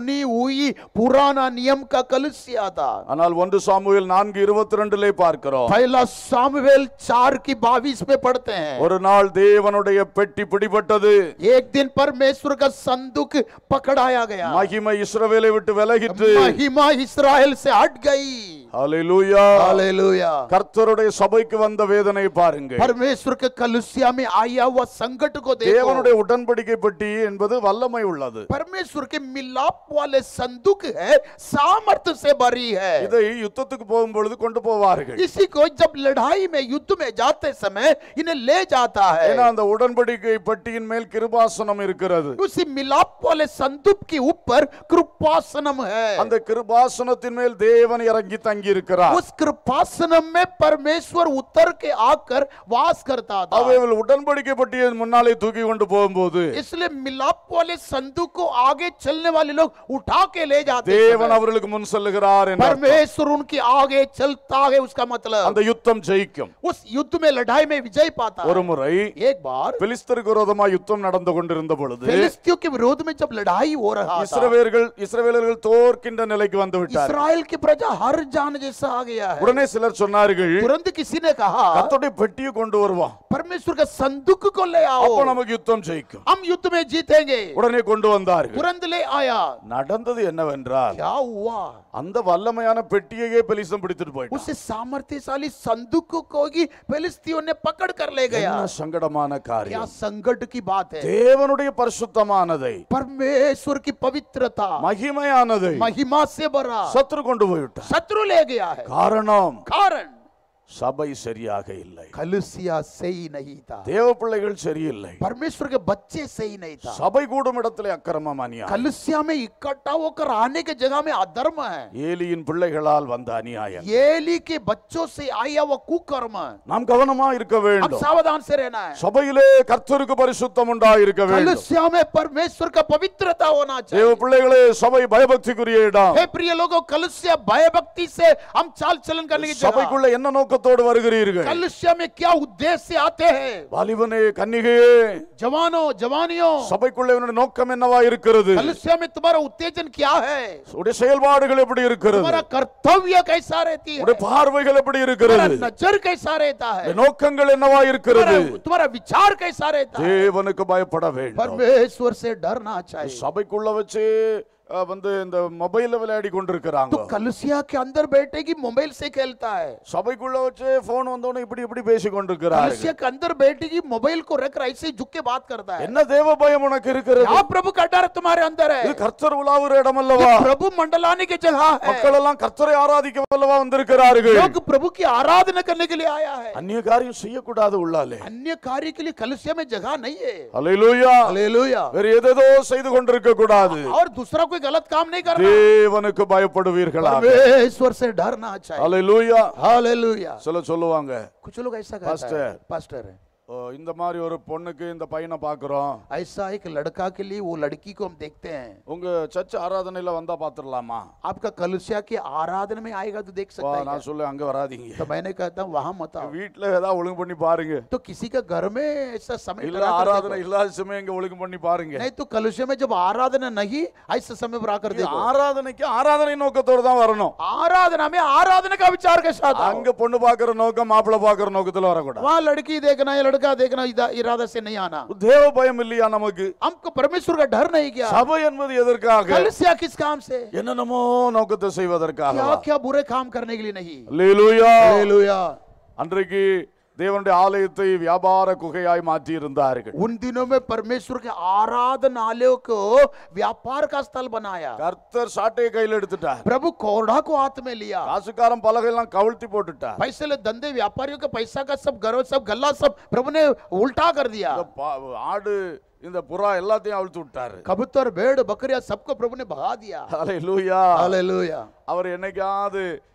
S2: हुई पुराना नियम का कलसिया था
S1: ஆனால் ஒன்று சாமுவேல் நான்கு இருபத்தி ரெண்டுலே பார்க்கிறோம்
S2: पहला सामुवेल चार की बाईस में पढ़ते हैं
S1: ஒரு நாள் தேவனுடைய பெட்டி பிடிபட்டது
S2: एक दिन परमेश्वर का संदूक पकड़ाया गया
S1: மகிமை இஸ்ரவேலை விட்டு விலகிற்று
S2: महिमा इसराइल से हट गई
S1: ஹalleluya
S2: हालेलुया
S1: கர்த்தருடைய சபைக்கு வந்த வேதனை பாருங்க
S2: परमेश्वर के कलुसिया में आया हुआ संकट को देखो
S1: தேவனுடைய உடன்படிக்கை பெட்டி என்பது வல்லமை உள்ளது
S2: परमेश्वर के मिलाप वाले संदूक है सामर्थ्य से भरी है
S1: இதை யுத்தத்துக்கு போகும்பொழுது கொண்டு போவார்கள்
S2: इसी को जब लड़ाई में युद्ध में जाते समय इन्हें ले जाता है
S1: ஏன்னா அந்த உடன்படிக்கை பெட்டியின் மேல் கிருபாசனம் இருக்கிறது
S2: उसी मिलाप वाले संदूक के ऊपर कृपासनम है
S1: அந்த கிருபாசனத்தின் மேல் தேவன் இறங்கி தங்கி இருக்கிறார்
S2: उस कृपासनम में परमेश्वर उतर के आकर वास करता था
S1: அவைகள் உடன்படிக்கை பெட்டியை முன்னாலே தூக்கி கொண்டு போகும்போது
S2: इसलिए मिलाप वाले संदूक को आगे चलने वाले लोग उठा के ले जाते
S1: தேவன்
S2: समय
S1: அவர்களுக்கு முன் செல்லுகிறார் என்ற அர்த்தம்.
S2: परमेश्वर उनके आगे चलता है उसका मतलब
S1: அந்த யுத்தம் ஜெயிக்கும்
S2: उस युद्ध में लड़ाई में विजय पाता
S1: ஒரு
S2: है
S1: முறை
S2: एक बार
S1: பிலிஸ்தருக்கு விரோதமா யுத்தம் நடந்து கொண்டிருந்த பொழுது
S2: फिलिस्तियों के विरोध में जब लड़ाई हो रहा था
S1: இஸ்ரவேலர்கள் இஸ்ரவேலர்கள் தோற்கின்ற நிலைக்கு வந்து விட்டார்
S2: इसराइल की प्रजा हर जान जैसा आ गया है
S1: உடனே சிலர் சொன்னார்கள்
S2: तुरंत किसी ने कहा
S1: கர்த்தருடைய பெட்டியை கொண்டு வருவான்
S2: परमेश्वर का संदूक को ले आओ
S1: அப்ப நமக்கு யுத்தம் ஜெயிக்கும்
S2: हम युद्ध में जीतेंगे
S1: உடனே கொண்டு வந்தார்கள்
S2: तुरंत ले आया
S1: நடந்தது என்னவென்றால்
S2: क्या हुआ
S1: அந்த வல்லமையான பெட்டியையே பெலிசம் பிடித்துட்டு போயிட்டான்
S2: उस सामर्थ्यशाली संदूक को ही फिलिस्तियों ने पकड़ कर ले गया
S1: என்ன சங்கடமான
S2: क्या
S1: காரியம்
S2: संकट की बात है
S1: தேவனுடைய பரிசுத்தமானதை
S2: परमेश्वर की पवित्रता
S1: மகிமையானதை
S2: महिमा से भरा
S1: சத்துரு கொண்டு போய்விட்டார்
S2: शत्रु ले गया है
S1: காரணம்
S2: कारण
S1: சபை சரியாக இல்லை
S2: कलुसिया सही नहीं था
S1: தேவ பிள்ளைகள் சரியில்லை
S2: परमेश्वर के बच्चे सही नहीं था
S1: சபை கூடும் இடத்திலே அக்கிரமம் அநியாயம்
S2: कलुसिया में इकट्ठा होकर आने के जगह में अधर्म है
S1: ஏலியின் பிள்ளைகளால் வந்த அநியாயம்
S2: येली के बच्चों से आया वो कुकर्म
S1: நாம் கவனமா இருக்க
S2: अब
S1: வேண்டும்
S2: सावधान से रहना है
S1: சபையிலே கர்த்தருக்கு பரிசுத்தம் உண்டாயிருக்க வேண்டும்
S2: कलुसिया में परमेश्वर का पवित्रता होना
S1: தேவ
S2: चाहिए
S1: பிள்ளைகளே சபை பயபக்திக்குரிய இடம்
S2: हे प्रिय लोगों कलुसिया भय भक्ति से हम चाल चलन करने की जगह
S1: சபைக்குள்ள என்ன நோக்கத்தோடு வருகிறீர்கள்
S2: कलुसिया में क्या उद्देश्य से आते हैं
S1: வாலிபனே கன்னிகையே
S2: जवानों जवानियों
S1: சபைக்குள்ள இவனுடைய நோக்கம் என்னவா இருக்கிறது
S2: कलुसिया में तुम्हारा उत्तेजन क्या है
S1: உடைய செயல்பாடுகள் எப்படி இருக்கிறது
S2: तुम्हारा कर्तव्य कैसा रहती है
S1: உடைய பார்வைகள் எப்படி
S2: तुम्हारा
S1: இருக்கிறது
S2: नजर कैसा रहता है
S1: உடைய நோக்கங்கள் என்னவா இருக்கிறது
S2: तुम्हारा तुम्हारा विचार कैसा रहता है
S1: தேவனுக்கு பயப்பட வேண்டும்
S2: परमेश्वर से डरना चाहिए
S1: சபைக்குள்ள வச்சு அஹ், வந்து இந்த மொபைல்ல விளையாடி கொண்டிருக்கிறாங்க
S2: तो कलसिया के अंदर बैठे की मोबाइल से खेलता है
S1: சபைக்குள்ள வச்சு போன் வந்தோடனே இப்படி இப்படி பேசி கொண்டிருக்கிறார்கள்
S2: कलसिया के अंदर बैठे की मोबाइल को रख ऐसे ही झुक के बात करता है
S1: என்ன தேவ பயம் உனக்கு இருக்கிறது
S2: क्या प्रभु का डर तुम्हारे अंदर है
S1: இது கர்த்தர் உலாவுற இடம் அல்லவா
S2: ये प्रभु मंडलाने की जगह है
S1: மக்கள் எல்லாம் கர்த்தரை ஆராதிக்க வல்லவா வந்திருக்கிறார்கள்
S2: लोग प्रभु की आराधना करने के लिए आया है
S1: அந்நிய காரியம் செய்யக்கூடாது உள்ளாலே
S2: अन्य कार्य के लिए कलसिया में जगह नहीं है
S1: அல்லேலூயா
S2: हालेलुया
S1: வேற ஏதேதோ செய்து கொண்டிருக்க கூடாது
S2: और दूसरा कोई गलत काम नहीं करना
S1: தேவனுக்கு பயப்படுவீர்களா
S2: परमेश्वर से डरना चाहिए
S1: அல்லேலூயா
S2: हालेलुया
S1: சில சொல்லுவாங்க
S2: कुछ लोग ऐसा कहता
S1: Pastor.
S2: है पास्टर है
S1: "ஓ, இந்த மாதிரி ஒரு பொண்ணுக்கு இந்த பையனை பாக்குறோம்
S2: ऐसा एक लड़का के लिए वो लड़की को हम देखते हैं
S1: உங்க சர்ச் ஆராதனையில வந்தா பாத்துடலாமா
S2: आपका कलुसिया की आराधना में आएगा तो देख
S1: வா,
S2: सकता है क्या?
S1: நான் சொல்ல அங்க வராதீங்க
S2: तो मैंने कहता हूँ वहां मत आओ
S1: வீட்டுல ஏதாவது ஒழுங்கு பண்ணி பாருங்க
S2: तो किसी का घर में ऐसा समय
S1: இல்ல
S2: लगा कर
S1: ஆராதனை
S2: देखो।
S1: இல்லாத சமயம் இங்க ஒழுங்கு பண்ணி பாருங்க
S2: नहीं तो कलुसिया में जब आराधना नहीं ऐसे समय पर आकर
S1: இது
S2: देखो
S1: ஆராதனைக்கு ஆராதனை நோக்கத்தோடு தான் வரணும்
S2: आराधना में आराधना का विचार के साथ आओ।
S1: அங்க பொண்ணு பாக்குற நோக்கம் மாப்பிள்ளை பாக்குற நோக்கத்துல வரக்கூடாது
S2: वहाँ लड़की देखना या लड़का देखना इदा- इरादा से नहीं आना
S1: தேவ பயம் இல்லையா நமக்கு
S2: हमको परमेश्वर का डर नहीं क्या
S1: சபை என்பது எதற்காக
S2: कलसिया किस काम से
S1: என்னென்னமோ நோக்கத்தை செய்வதற்காக
S2: क्या क्या बुरे काम करने के लिए नहीं
S1: அல்லேலூயா
S2: हालेलुया
S1: அன்றைக்கு தேவனுடைய ஆலயத்தை வியாபார குகையாய் மாற்றி இருந்தார்கள்
S2: उन दिनों में परमेश्वर के आराधनालयों को व्यापार का स्थल बनाया
S1: கர்த்தர் சாட்டையை கையில் எடுத்துட்டார்
S2: प्रभु कोरडा को हाथ में लिया
S1: காசுக்காரன் பலகையெல்லாம் கவிழ்த்தி போட்டுட்டார்
S2: पैसे ले धंधे व्यापारियों का पैसा का सब गर्व सब गल्ला सब प्रभु ने उल्टा कर दिया
S1: இந்த பா- ஆடு இந்த புறா எல்லாத்தையும் அவிழ்த்து விட்டாரு
S2: कबूतर भेड़ बकरिया सबको प्रभु ने भगा दिया
S1: அல்லேலூயா
S2: हालेलुया
S1: அவர் என்னைக்காவது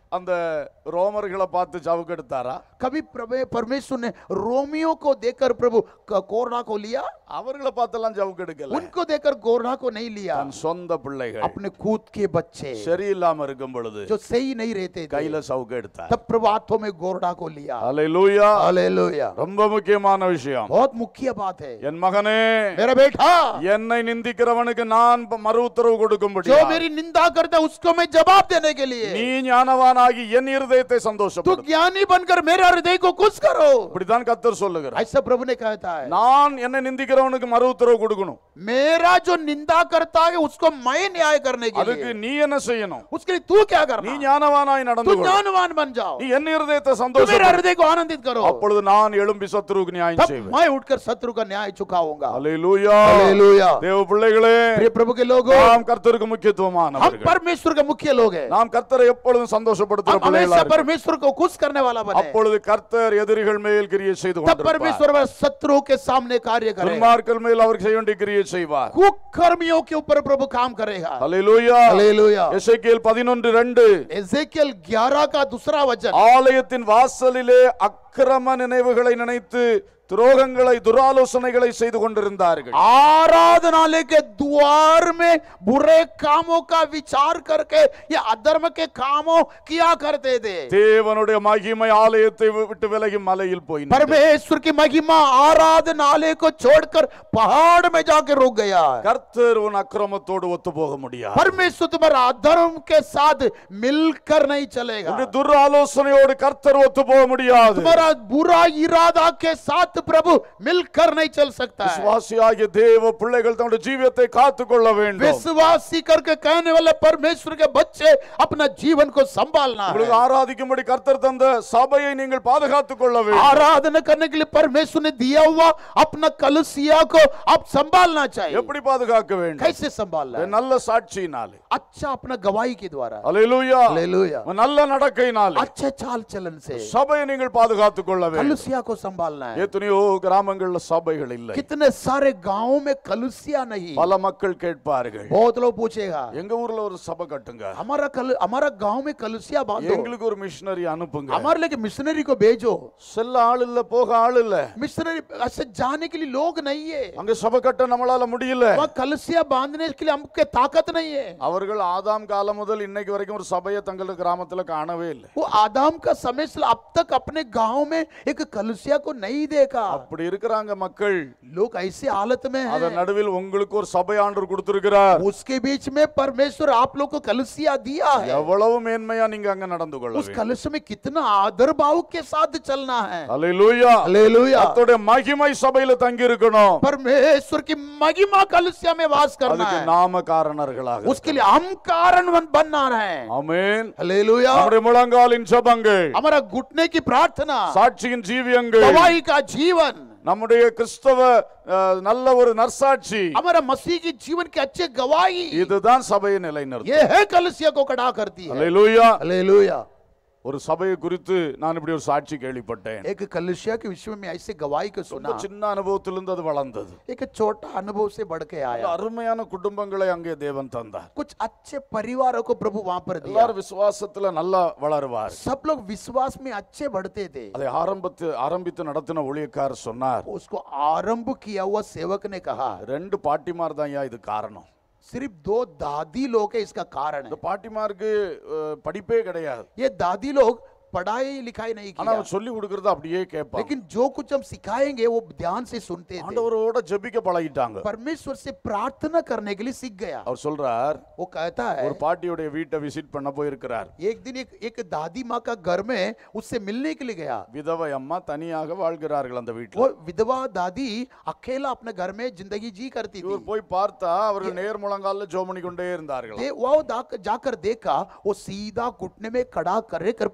S1: அந்த ரோமர்களை பார்த்து சவுக்கெடுத்தாரா
S2: कभी प्रभु परमेश्वर ने रोमियो को देखकर प्रभु क- कोरना को लिया
S1: அவர்களை பார்த்தெல்லாம் சவுக்கெடுக்கல
S2: उनको देखकर कोरना को नहीं लिया
S1: தன் சொந்த பிள்ளைகள்
S2: अपने खुद के बच्चे
S1: சரியில்லாம இருக்கும் பொழுது
S2: जो सही नहीं रहते थे
S1: கையில சவுக்கு எடுத்தார்
S2: तब प्रभु हाथों में गोरडा को लिया
S1: அல்லேலூயா
S2: हालेलुया
S1: ரொம்ப முக்கியமான விஷயம்
S2: बहुत मुख्य बात है
S1: என் மகனே
S2: मेरा बेटा
S1: என்னை நிந்திக்கிறவனுக்கு நான் ப- மறு உத்தரவு கொடுக்கும்படி
S2: जो मेरी निंदा करता है उसको मैं जवाब देने के लिए
S1: நீ ஞானவானாகி என் இருதயத்தை
S2: तू
S1: சந்தோஷப்படு
S2: ज्ञानी बनकर मेरा हृदय को खुश करो
S1: இப்படித்தான் கத்தர் சொல்லுகிறார்
S2: ऐसा प्रभु ने कहता है
S1: நான் என்னை நிந்திக்கிறவனுக்கு மறு உத்தரவு கொடுக்கணும்
S2: मेरा जो निंदा करता है उसको मैं न्याय करने के
S1: அதுக்கு
S2: लिए
S1: நீ என்ன செய்யணும்
S2: उसके लिए तू क्या
S1: நீ
S2: करना
S1: ஞானவானாய்
S2: तू
S1: நடந்து கொள்
S2: ज्ञानवान बन जाओ
S1: நீ என் இருதயத்தை
S2: तू मेरा
S1: சந்தோஷப்படு
S2: हृदय को आनंदित करो
S1: அப்பொழுது நான் எழும்பி சத்துருவுக்கு நியாயம்
S2: तब
S1: செய்வேன்
S2: मैं उठकर शत्रु का न्याय चुकाऊंगा
S1: அல்லேலூயா
S2: हालेलुया
S1: தேவ பிள்ளைகளே
S2: प्रिय प्रभु के लोगों
S1: நாம் கர்த்தருக்கு
S2: हम
S1: முக்கியத்துவமானவர்கள்
S2: परमेश्वर के मुख्य लोग हैं
S1: நாம் கர்த்தரை எப்பொழுதும் சந்தோஷப்படுத்துற
S2: हम
S1: பிள்ளைகளா
S2: हमेशा
S1: இருக்கணும்.
S2: परमेश्वर को खुश करने वाला बने
S1: அப்பொழுது கர்த்தர் எதிரிகள் மேல் கிரியை செய்து
S2: तब
S1: கொண்டிருப்பார்
S2: परमेश्वर वह शत्रुओं के सामने कार्य करेगा
S1: துன்மார்கள் மேல் அவருக்கு செய்ய வேண்டிய கிரியை செய்வார்
S2: कुकर्मियों के ऊपर प्रभु काम करेगा
S1: அல்லேலூயா
S2: हालेलुया
S1: எசேக்கியேல் 11 ரெண்டு
S2: एजेकियल 11 का दूसरा वचन
S1: ஆலயத்தின் வாசலிலே அக்கிரம நினைவுகளை நினைத்து துரோகங்களை துராலோசனைகளை செய்து கொண்டிருந்தார்கள்
S2: आराधनालय के द्वार में बुरे कामों का विचार करके ये अधर्म के कामों किया करते थे
S1: தேவனுடைய மகிமை ஆலயத்தை விட்டு விலகி மலையில் போய் நின்றது.
S2: परमेश्वर की महिमा आराधनालय को छोड़कर पहाड़ में जाके रुक गया
S1: கர்த்தர் உன் அக்கிரமத்தோடு ஒத்து போக முடியாது
S2: परमेश्वर तुम्हारा अधर्म के साथ मिलकर नहीं चलेगा
S1: உன்னுடைய துராலோசனையோடு கர்த்தர் ஒத்து போக முடியாது
S2: तुम्हारा बुरा इरादा के साथ प्रभु मिलकर नहीं चल सकता है
S1: விசுவாசியாகிய தேவ பிள்ளைகள் தன்னுடைய ஜீவியத்தை காத்துக் கொள்ள வேண்டும்
S2: विश्वासी करके कहने वाले परमेश्वर के बच्चे अपना जीवन को संभालना
S1: உங்களுக்கு
S2: है
S1: ஆராதிக்கும்படி கர்த்தர் தந்த சபையை நீங்கள் பாதுகாத்துக் கொள்ள வேண்டும்
S2: आराधना करने के लिए परमेश्वर ने दिया हुआ अपना कलसिया को आप संभालना चाहिए
S1: எப்படி பாதுகாக்க வேண்டும்
S2: कैसे संभालना है
S1: நல்ல சாட்சியினாலே
S2: अच्छा अपना गवाही के द्वारा
S1: அல்லேலூயா
S2: हालेलुया
S1: நல்ல நடக்கையினாலே
S2: अच्छे चाल चलन से
S1: சபையை நீங்கள் பாதுகாத்துக் கொள்ள வேண்டும்
S2: कलसिया को संभालना है
S1: எத்தனையோ கிராமங்கள்ல சபைகள் இல்லை
S2: कितने सारे गांवों में कलसिया नहीं
S1: பல மக்கள் கேட்பார்கள்
S2: बहुत लोग पूछेगा
S1: எங்க ஊர்ல ஒரு சபை கட்டுங்க
S2: हमारा कल हमारा गांव में कलसिया बांधो
S1: எங்களுக்கு ஒரு மிஷினரி அனுப்புங்க
S2: हमारे लिए मिशनरी को भेजो
S1: செல்ல ஆள் இல்ல போக ஆள் இல்ல
S2: मिशनरी ऐसे जाने के लिए लोग नहीं है
S1: அங்க சபை கட்ட நம்மளால முடியல
S2: वहाँ कलसिया बांधने के लिए हमके ताकत नहीं है
S1: அவர்கள் ஆதாம் காலம் முதல் இன்னைக்கு வரைக்கும் ஒரு சபையை தங்கள் கிராமத்துல காணவே இல்லை
S2: वो आदाम का समय से अब तक अपने गांव में एक कलसिया को नहीं देखा
S1: அப்படி இருக்கிறாங்க மக்கள்
S2: लोग ऐसे हालत में
S1: அதன்
S2: हैं
S1: நடுவில் உங்களுக்கு ஒரு சபை ஆண்டவர் கொடுத்திருக்கிறார்
S2: उसके बीच में परमेश्वर आप लोग को कलसिया दिया है
S1: எவ்வளவு மேன்மையா நீங்க அங்க நடந்து கொள்ள
S2: उस कलश में कितना आदर भाव के साथ चलना है
S1: அல்லேலூயா
S2: हालेलुया
S1: கர்த்தருடைய மகிமை சபையில தங்கி இருக்கணும்
S2: परमेश्वर की महिमा कलसिया में वास करना
S1: அதுக்கு
S2: है
S1: நாம காரணர்களாக
S2: उसके लिए हम कारण बनना है
S1: ஆமென்
S2: हालेलुया
S1: நம்முடைய முழங்காலின் ஜெபங்கள்
S2: हमारा घुटने की प्रार्थना
S1: சாட்சியின் ஜீவியங்கள்
S2: गवाही का जीवन
S1: நம்முடைய கிறிஸ்தவ அஹ், நல்ல ஒரு நற்சாட்சி
S2: हमारा मसीह की जीवन की अच्छे गवाही
S1: இதுதான் சபையை நிலைநிறுத்தும்
S2: ये है कलसिया को कड़ा करती है
S1: அல்லேலூயா
S2: हालेलुया
S1: ஒரு சபையை குறித்து நான் இப்படி ஒரு சாட்சி கேள்விப்பட்டேன்
S2: एक कलसिया के विषय में ऐसे गवाही को
S1: ரொம்ப
S2: सुना
S1: சின்ன அனுபவத்திலிருந்து அது வளர்ந்தது
S2: एक छोटा अनुभव से बढ़ के आया
S1: அருமையான குடும்பங்களை அங்கே தேவன் தந்தார்
S2: कुछ अच्छे परिवारों को प्रभु वहां पर दिया
S1: எல்லாரும் விசுவாசத்துல நல்லா வளருவார்
S2: सब लोग विश्वास में अच्छे बढ़ते थे
S1: அதை ஆரம்பித்து ஆரம்பித்து நடத்தின ஊழியக்காரர் சொன்னார்
S2: उसको आरंभ किया हुआ सेवक ने कहा
S1: ரெண்டு பாட்டிமார் தான் இது காரணம்
S2: सिर्फ दो दादी लोग है इसका कारण
S1: இந்த
S2: है
S1: பாட்டிமாருக்கு அஹ், படிப்பே கிடையாது
S2: ये दादी लोग पढ़ाई लिखाई नहीं
S1: ஆனா
S2: किया
S1: அவர் சொல்லி கொடுக்கறத அப்படியே கேட்பாங்க
S2: लेकिन जो कुछ हम सिखाएंगे वो ध्यान से सुनते थे
S1: ஆண்டவரோட ஜெபிக்க பழகிட்டாங்க
S2: परमेश्वर से प्रार्थना करने के लिए सीख गया
S1: அவர் சொல்றார்
S2: वो कहता है
S1: ஒரு பாட்டியுடைய வீட்டை விசிட் பண்ண போயிருக்கிறார்
S2: एक दिन एक एक दादी माँ का घर में उससे मिलने के लिए गया
S1: விதவை அம்மா தனியாக வாழ்கிறார்கள் அந்த வீட்டுல
S2: वो विधवा दादी अकेला अपने घर में जिंदगी जी करती थी
S1: இவர் போய் பார்த்தா அவர்கள் நேர் முழங்கால ஜோம் பண்ணி கொண்டே இருந்தார்கள்
S2: दे- वो दा- जाकर देखा वो सीधा घुटने में खड़ा कर कर प्रार्थना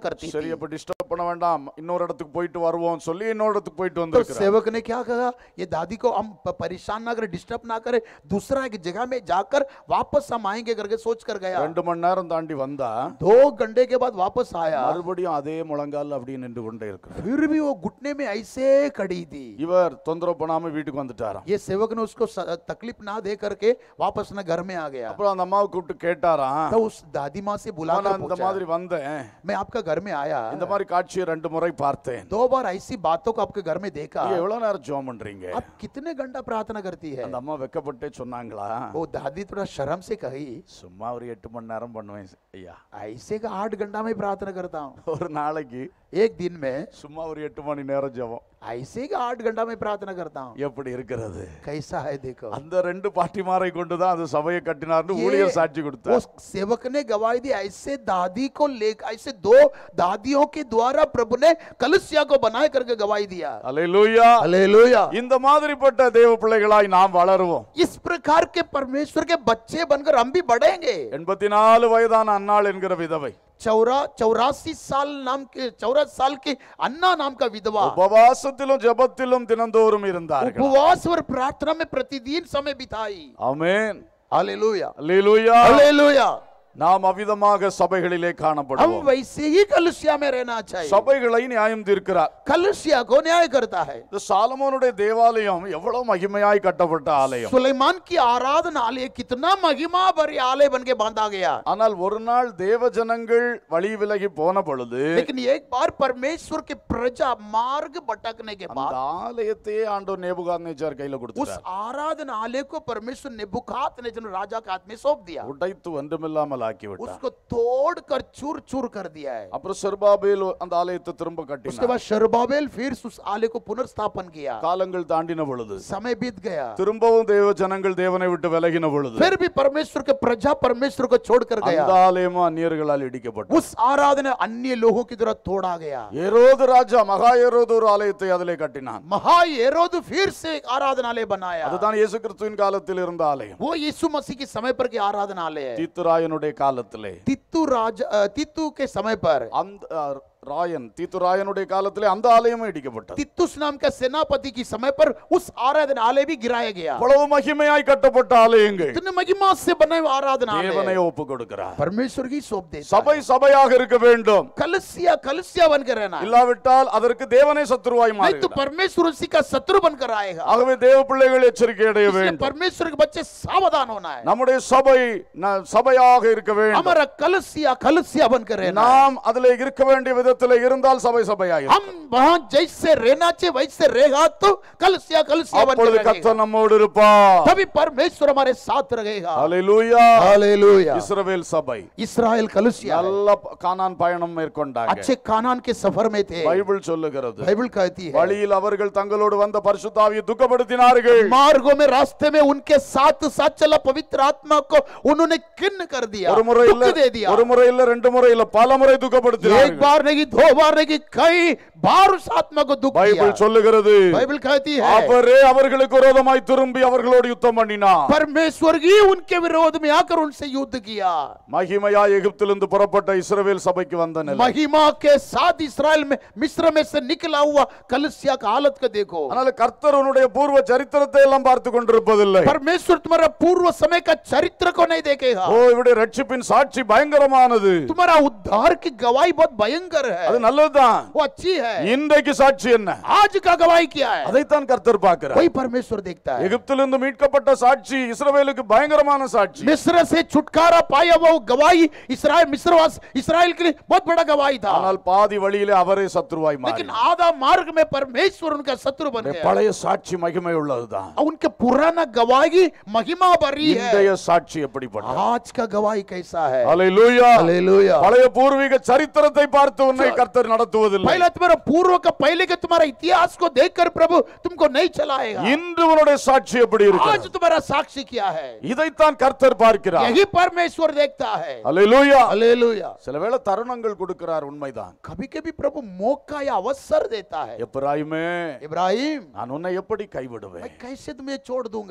S2: करती
S1: சரி
S2: थी
S1: அப்ப டிஸ்டர்ப் பண்ண வேண்டாம் இன்னொரு இடத்துக்கு போயிட்டு வருவோம் சொல்லி இன்னொரு இடத்துக்கு போயிட்டு
S2: तो
S1: வந்திருக்கிறார்
S2: सेवक ने क्या कहा ये दादी को हम प- परेशान ना करें डिस्टर्ब ना करें दूसरा एक जगह में जाकर वापस हम आएंगे करके सोच कर गया
S1: ரெண்டு மணி நேரம் தாண்டி வந்தா
S2: दो घंटे के बाद वापस आया
S1: மறுபடியும் அதே முழங்கால் அப்படி நின்று கொண்டே இருக்கிறார்
S2: फिर भी वो घुटने में ऐसे खड़ी थी
S1: இவர் தொந்தரவு பண்ணாம வீட்டுக்கு வந்துட்டாராம்
S2: ये सेवक ने उसको स- तकलीफ ना दे करके वापस ना घर में आ गया
S1: அப்புறம் அந்த அம்மாவை கூப்பிட்டு கேட்டாராம்
S2: तो उस दादी माँ से बुला
S1: நான் இந்த
S2: कर
S1: மாதிரி வந்தேன்
S2: मैं आपका घर में आया
S1: இந்த மாதிரி காட்சியை ரெண்டு முறை பார்த்தேன்
S2: दो बार ऐसी बातों को आपके घर में देखा
S1: நீங்க எவ்வளவு நேரம் ஜோம் பண்றீங்க
S2: आप कितने घंटा प्रार्थना करती है
S1: அந்த அம்மா வெக்கப்பட்டே சொன்னாங்களா
S2: वो दादी थोड़ा शर्म से कही
S1: சும்மா ஒரு எட்டு மணி நேரம் பண்ணுவேன் ஐயா
S2: ऐसे का आठ घंटा में प्रार्थना करता हूँ
S1: ஒரு நாளைக்கு
S2: एक दिन में
S1: சும்மா ஒரு எட்டு மணி நேரம் ஜெபம்
S2: ऐसे का आठ घंटा में प्रार्थना करता हूँ
S1: எப்படி இருக்கிறது
S2: कैसा है देखो
S1: அந்த ரெண்டு பாட்டிமாரை கொண்டு தான் அது சபையை கட்டினார்னு
S2: ये-
S1: ஊழியர் சாட்சி
S2: वो
S1: கொடுத்தார்
S2: सेवक ने गवाही दी ऐसे दादी को ले ऐसे दो दादियों के द्वारा प्रभु ने कलसिया को बनाए करके गवाही दिया
S1: அல்லேலூயா
S2: हालेलुया
S1: இந்த மாதிரிப்பட்ட தேவ பிள்ளைகளாய் நாம் வளருவோம்
S2: इस प्रकार के परमेश्वर के बच्चे बनकर हम भी बढ़ेंगे
S1: எண்பத்தி நாலு வயதான அன்னாள் என்கிற விதவை
S2: चौरा चौरासी साल नाम के चौरासी साल की अन्ना नाम का विधवा
S1: உபவாசத்திலும் ஜெபத்திலும் தினந்தோறும் இருந்தார்கள்
S2: उपवास और प्रार्थना में प्रतिदिन समय बिताई
S1: ஆமென்
S2: हालेलुया
S1: அல்லேலூயா
S2: हालेलुया
S1: நாம் அவிதமாக சபைகளிலே
S2: हम
S1: காணப்படுவோம்
S2: वैसे ही कलसिया में रहना चाहिए
S1: சபைகளை நியாயம் தீர்க்கிறார்
S2: कलसिया को न्याय करता है
S1: இந்த சாலமோனுடைய தேவாலயம் எவ்வளவு மகிமையாய் கட்டப்பட்ட ஆலயம்
S2: सुलेमान की आराधना आलय कितना महिमा भरी आलय बन के बांधा गया
S1: ஆனால் ஒரு நாள் தேவ ஜனங்கள் வழி விலகி போன பொழுது
S2: लेकिन एक बार परमेश्वर के प्रजा मार्ग भटकने के
S1: அந்த
S2: बाद
S1: ஆலயத்தையே ஆண்டவர் நேபுகாத் நேச்சார் கையில
S2: उस
S1: கொடுத்தார்
S2: आराधना आलय को परमेश्वर नेबुखात ने जन राजा के हाथ में सौंप दिया
S1: உடைத்து ஒன்றுமில்லாமல் ஆக்கி விட்டார்
S2: उसको तोड़ कर चूर चूर कर दिया है
S1: அப்புறம் செர்பாபேல் அந்த ஆலயத்தை திரும்ப
S2: उसके
S1: கட்டினார்
S2: बाद शरबाबेल फिर उस आलय को पुनर्स्थापन किया
S1: காலங்கள் தாண்டின பொழுது
S2: समय बीत गया
S1: திரும்பவும் தேவ ஜனங்கள் தேவனை விட்டு விலகின பொழுது
S2: फिर भी परमेश्वर के प्रजा परमेश्वर को छोड़कर गया
S1: அந்த ஆலயமும் அந்நியர்களால் இடிக்கப்பட்டது
S2: उस आराधना अन्य लोगों की तरह तोड़ा गया
S1: ஏரோது ராஜா மகா ஏரோது ஒரு ஆலயத்தை அதிலே கட்டினான்
S2: महा एरोद फिर से एक आराधनालय बनाया
S1: அதுதான் இயேசு கிறிஸ்துவின் காலத்தில் இருந்த ஆலயம்
S2: वो यीशु मसीह के समय पर की आराधनालय है
S1: தீத்துராயனுடைய காலத்திலே
S2: तित्तू राज अ, तित्तू के समय पर
S1: அந்த அஹ், ராயன் தீத்துராயனுடைய காலத்திலே அந்த ஆலயமும் இடிக்கப்பட்டது
S2: तित्तुस नाम का सेनापति की समय पर उस आराधनालय भी गिराया गया
S1: அவ்வளவு மகிமையாய் கட்டப்பட்ட ஆலயங்கள்
S2: इतने महिमा से बने हुए आराधनालय
S1: தேவனை ஒப்பு கொடுக்கிறார்
S2: परमेश्वर की सौंप देता
S1: சபை சபையாக இருக்க வேண்டும்
S2: है। कलसिया कलसिया बनकर रहना है।
S1: இல்லாவிட்டால் அதற்கு தேவனை சத்துருவாய்
S2: नहीं तो
S1: மாறுகிறார்
S2: परमेश्वर उसी का शत्रु बनकर आएगा
S1: ஆகவே தேவ பிள்ளைகள் எச்சரிக்கை அடைய
S2: इसलिए
S1: வேண்டும்
S2: परमेश्वर के बच्चे सावधान होना है
S1: நம்முடைய சபை ந- சபையாக இருக்க வேண்டும்
S2: हमारा कलसिया कलसिया बनकर रहना है।
S1: நாம் அதிலே இருக்க வேண்டிய விதத்தில் இருந்தால் சபை சபையாக இருக்கும்.
S2: हम वहां जैसे रहना चाहिए वैसे रहेगा तो कलसिया कलसिया बनकर
S1: அப்பொழுது
S2: रहेगा
S1: கர்த்தர் நம்மோடு இருப்பார்
S2: तभी परमेश्वर हमारे साथ रहेगा
S1: ஹalleluya
S2: हालेलुया
S1: இஸ்ரவேல் சபை
S2: इसराइल कलसिया है।
S1: நல்ல ப- கானான் பயணம் மேற்கொண்டாங்க
S2: अच्छे कानान के सफर में थे
S1: பைபிள் சொல்லுகிறது
S2: बाइबल कहती है
S1: வழியில் அவர்கள் தங்களோடு வந்த பரிசுத்தாவியை துக்கப்படுத்தினார்கள்
S2: मार्गों में रास्ते में उनके साथ साथ चला पवित्र आत्मा को उन्होंने किन्न कर दिया
S1: ஒரு முறை
S2: दुख
S1: இல்ல
S2: दे दिया
S1: ஒரு முறை இல்ல ரெண்டு முறை இல்ல பல முறை
S2: एक
S1: துக்கப்படுத்தினார்கள்
S2: बार नहीं दो बार नहीं कई बार उस आत्मा को दुख दिया
S1: பைபிள் சொல்லுகிறது
S2: बाइबल कहती है
S1: அவரே அவர்களுக்கு விரோதமாய் திரும்பி அவர்களோடு யுத்தம் பண்ணினார்
S2: परमेश्वर ही उनके विरोध में आकर उनसे युद्ध किया
S1: மகிமையா எகிப்திலிருந்து புறப்பட்ட இஸ்ரவேல் சபைக்கு வந்த நிலை
S2: महिमा के साथ इसराइल में मिस्र में से निकला हुआ कलसिया का हालत का देखो
S1: அதனால கர்த்தர் உன்னுடைய பூர்வ சரித்திரத்தை எல்லாம் பார்த்து கொண்டிருப்பதில்லை
S2: परमेश्वर तुम्हारा पूर्व समय का चरित्र को नहीं देखेगा
S1: ஓ இவருடைய ரட்சிப்பின் சாட்சி பயங்கரமானது
S2: तुम्हारा उद्धार की गवाही बहुत भयंकर है
S1: அது நல்லதுதான்
S2: वो अच्छी है
S1: இன்றைக்கு சாட்சி என்ன
S2: आज का गवाही क्या है
S1: அதைத்தான் கர்த்தர் பார்க்கிறார்
S2: वही परमेश्वर देखता है
S1: எகிப்திலிருந்து மீட்கப்பட்ட சாட்சி இஸ்ரவேலுக்கு பயங்கரமான சாட்சி
S2: मिस्र से छुटकारा पाया वो गवाही इसराइल मिस्रवास इसराइल के लिए बहुत बड़ा गवाही था
S1: ஆனால் பாதி வழியிலே அவரே சத்ருவாய் மாறி
S2: लेकिन आधा मार्ग में परमेश्वर उनका शत्रु बन गया
S1: பழைய சாட்சி மகிமை உள்ளதுதான்
S2: और उनके पुराना गवाही महिमा भरी है
S1: இன்றைய சாட்சி எப்படிப்பட்ட
S2: आज का गवाही कैसा है
S1: அல்லேலூயா
S2: हालेलुया
S1: பழைய பூர்வீக சரித்திரத்தை பார்த்து உன்னை கர்த்தர் நடத்துவதில்லை
S2: पहला तुम्हारा पूर्व का पहले के तुम्हारा इतिहास को देखकर प्रभु तुमको नहीं चलाएगा
S1: இன்று உன்னுடைய சாட்சி எப்படி
S2: आज
S1: இருக்கு
S2: तुम्हारा साक्षी क्या है
S1: இதைத்தான் கர்த்தர் பார்க்கிறார்
S2: यही परमेश्वर देखता है
S1: அல்லேலூயா
S2: हालेलुया
S1: சில வேளை தருணங்கள் கொடுக்கிறார் உண்மைதான்
S2: कभी कभी प्रभु मौका या अवसर देता है
S1: எப்ராயிமே
S2: इब्राहिम
S1: நான் உன்னை எப்படி கைவிடுவேன்
S2: मैं कैसे तुम्हें छोड़ दूंगा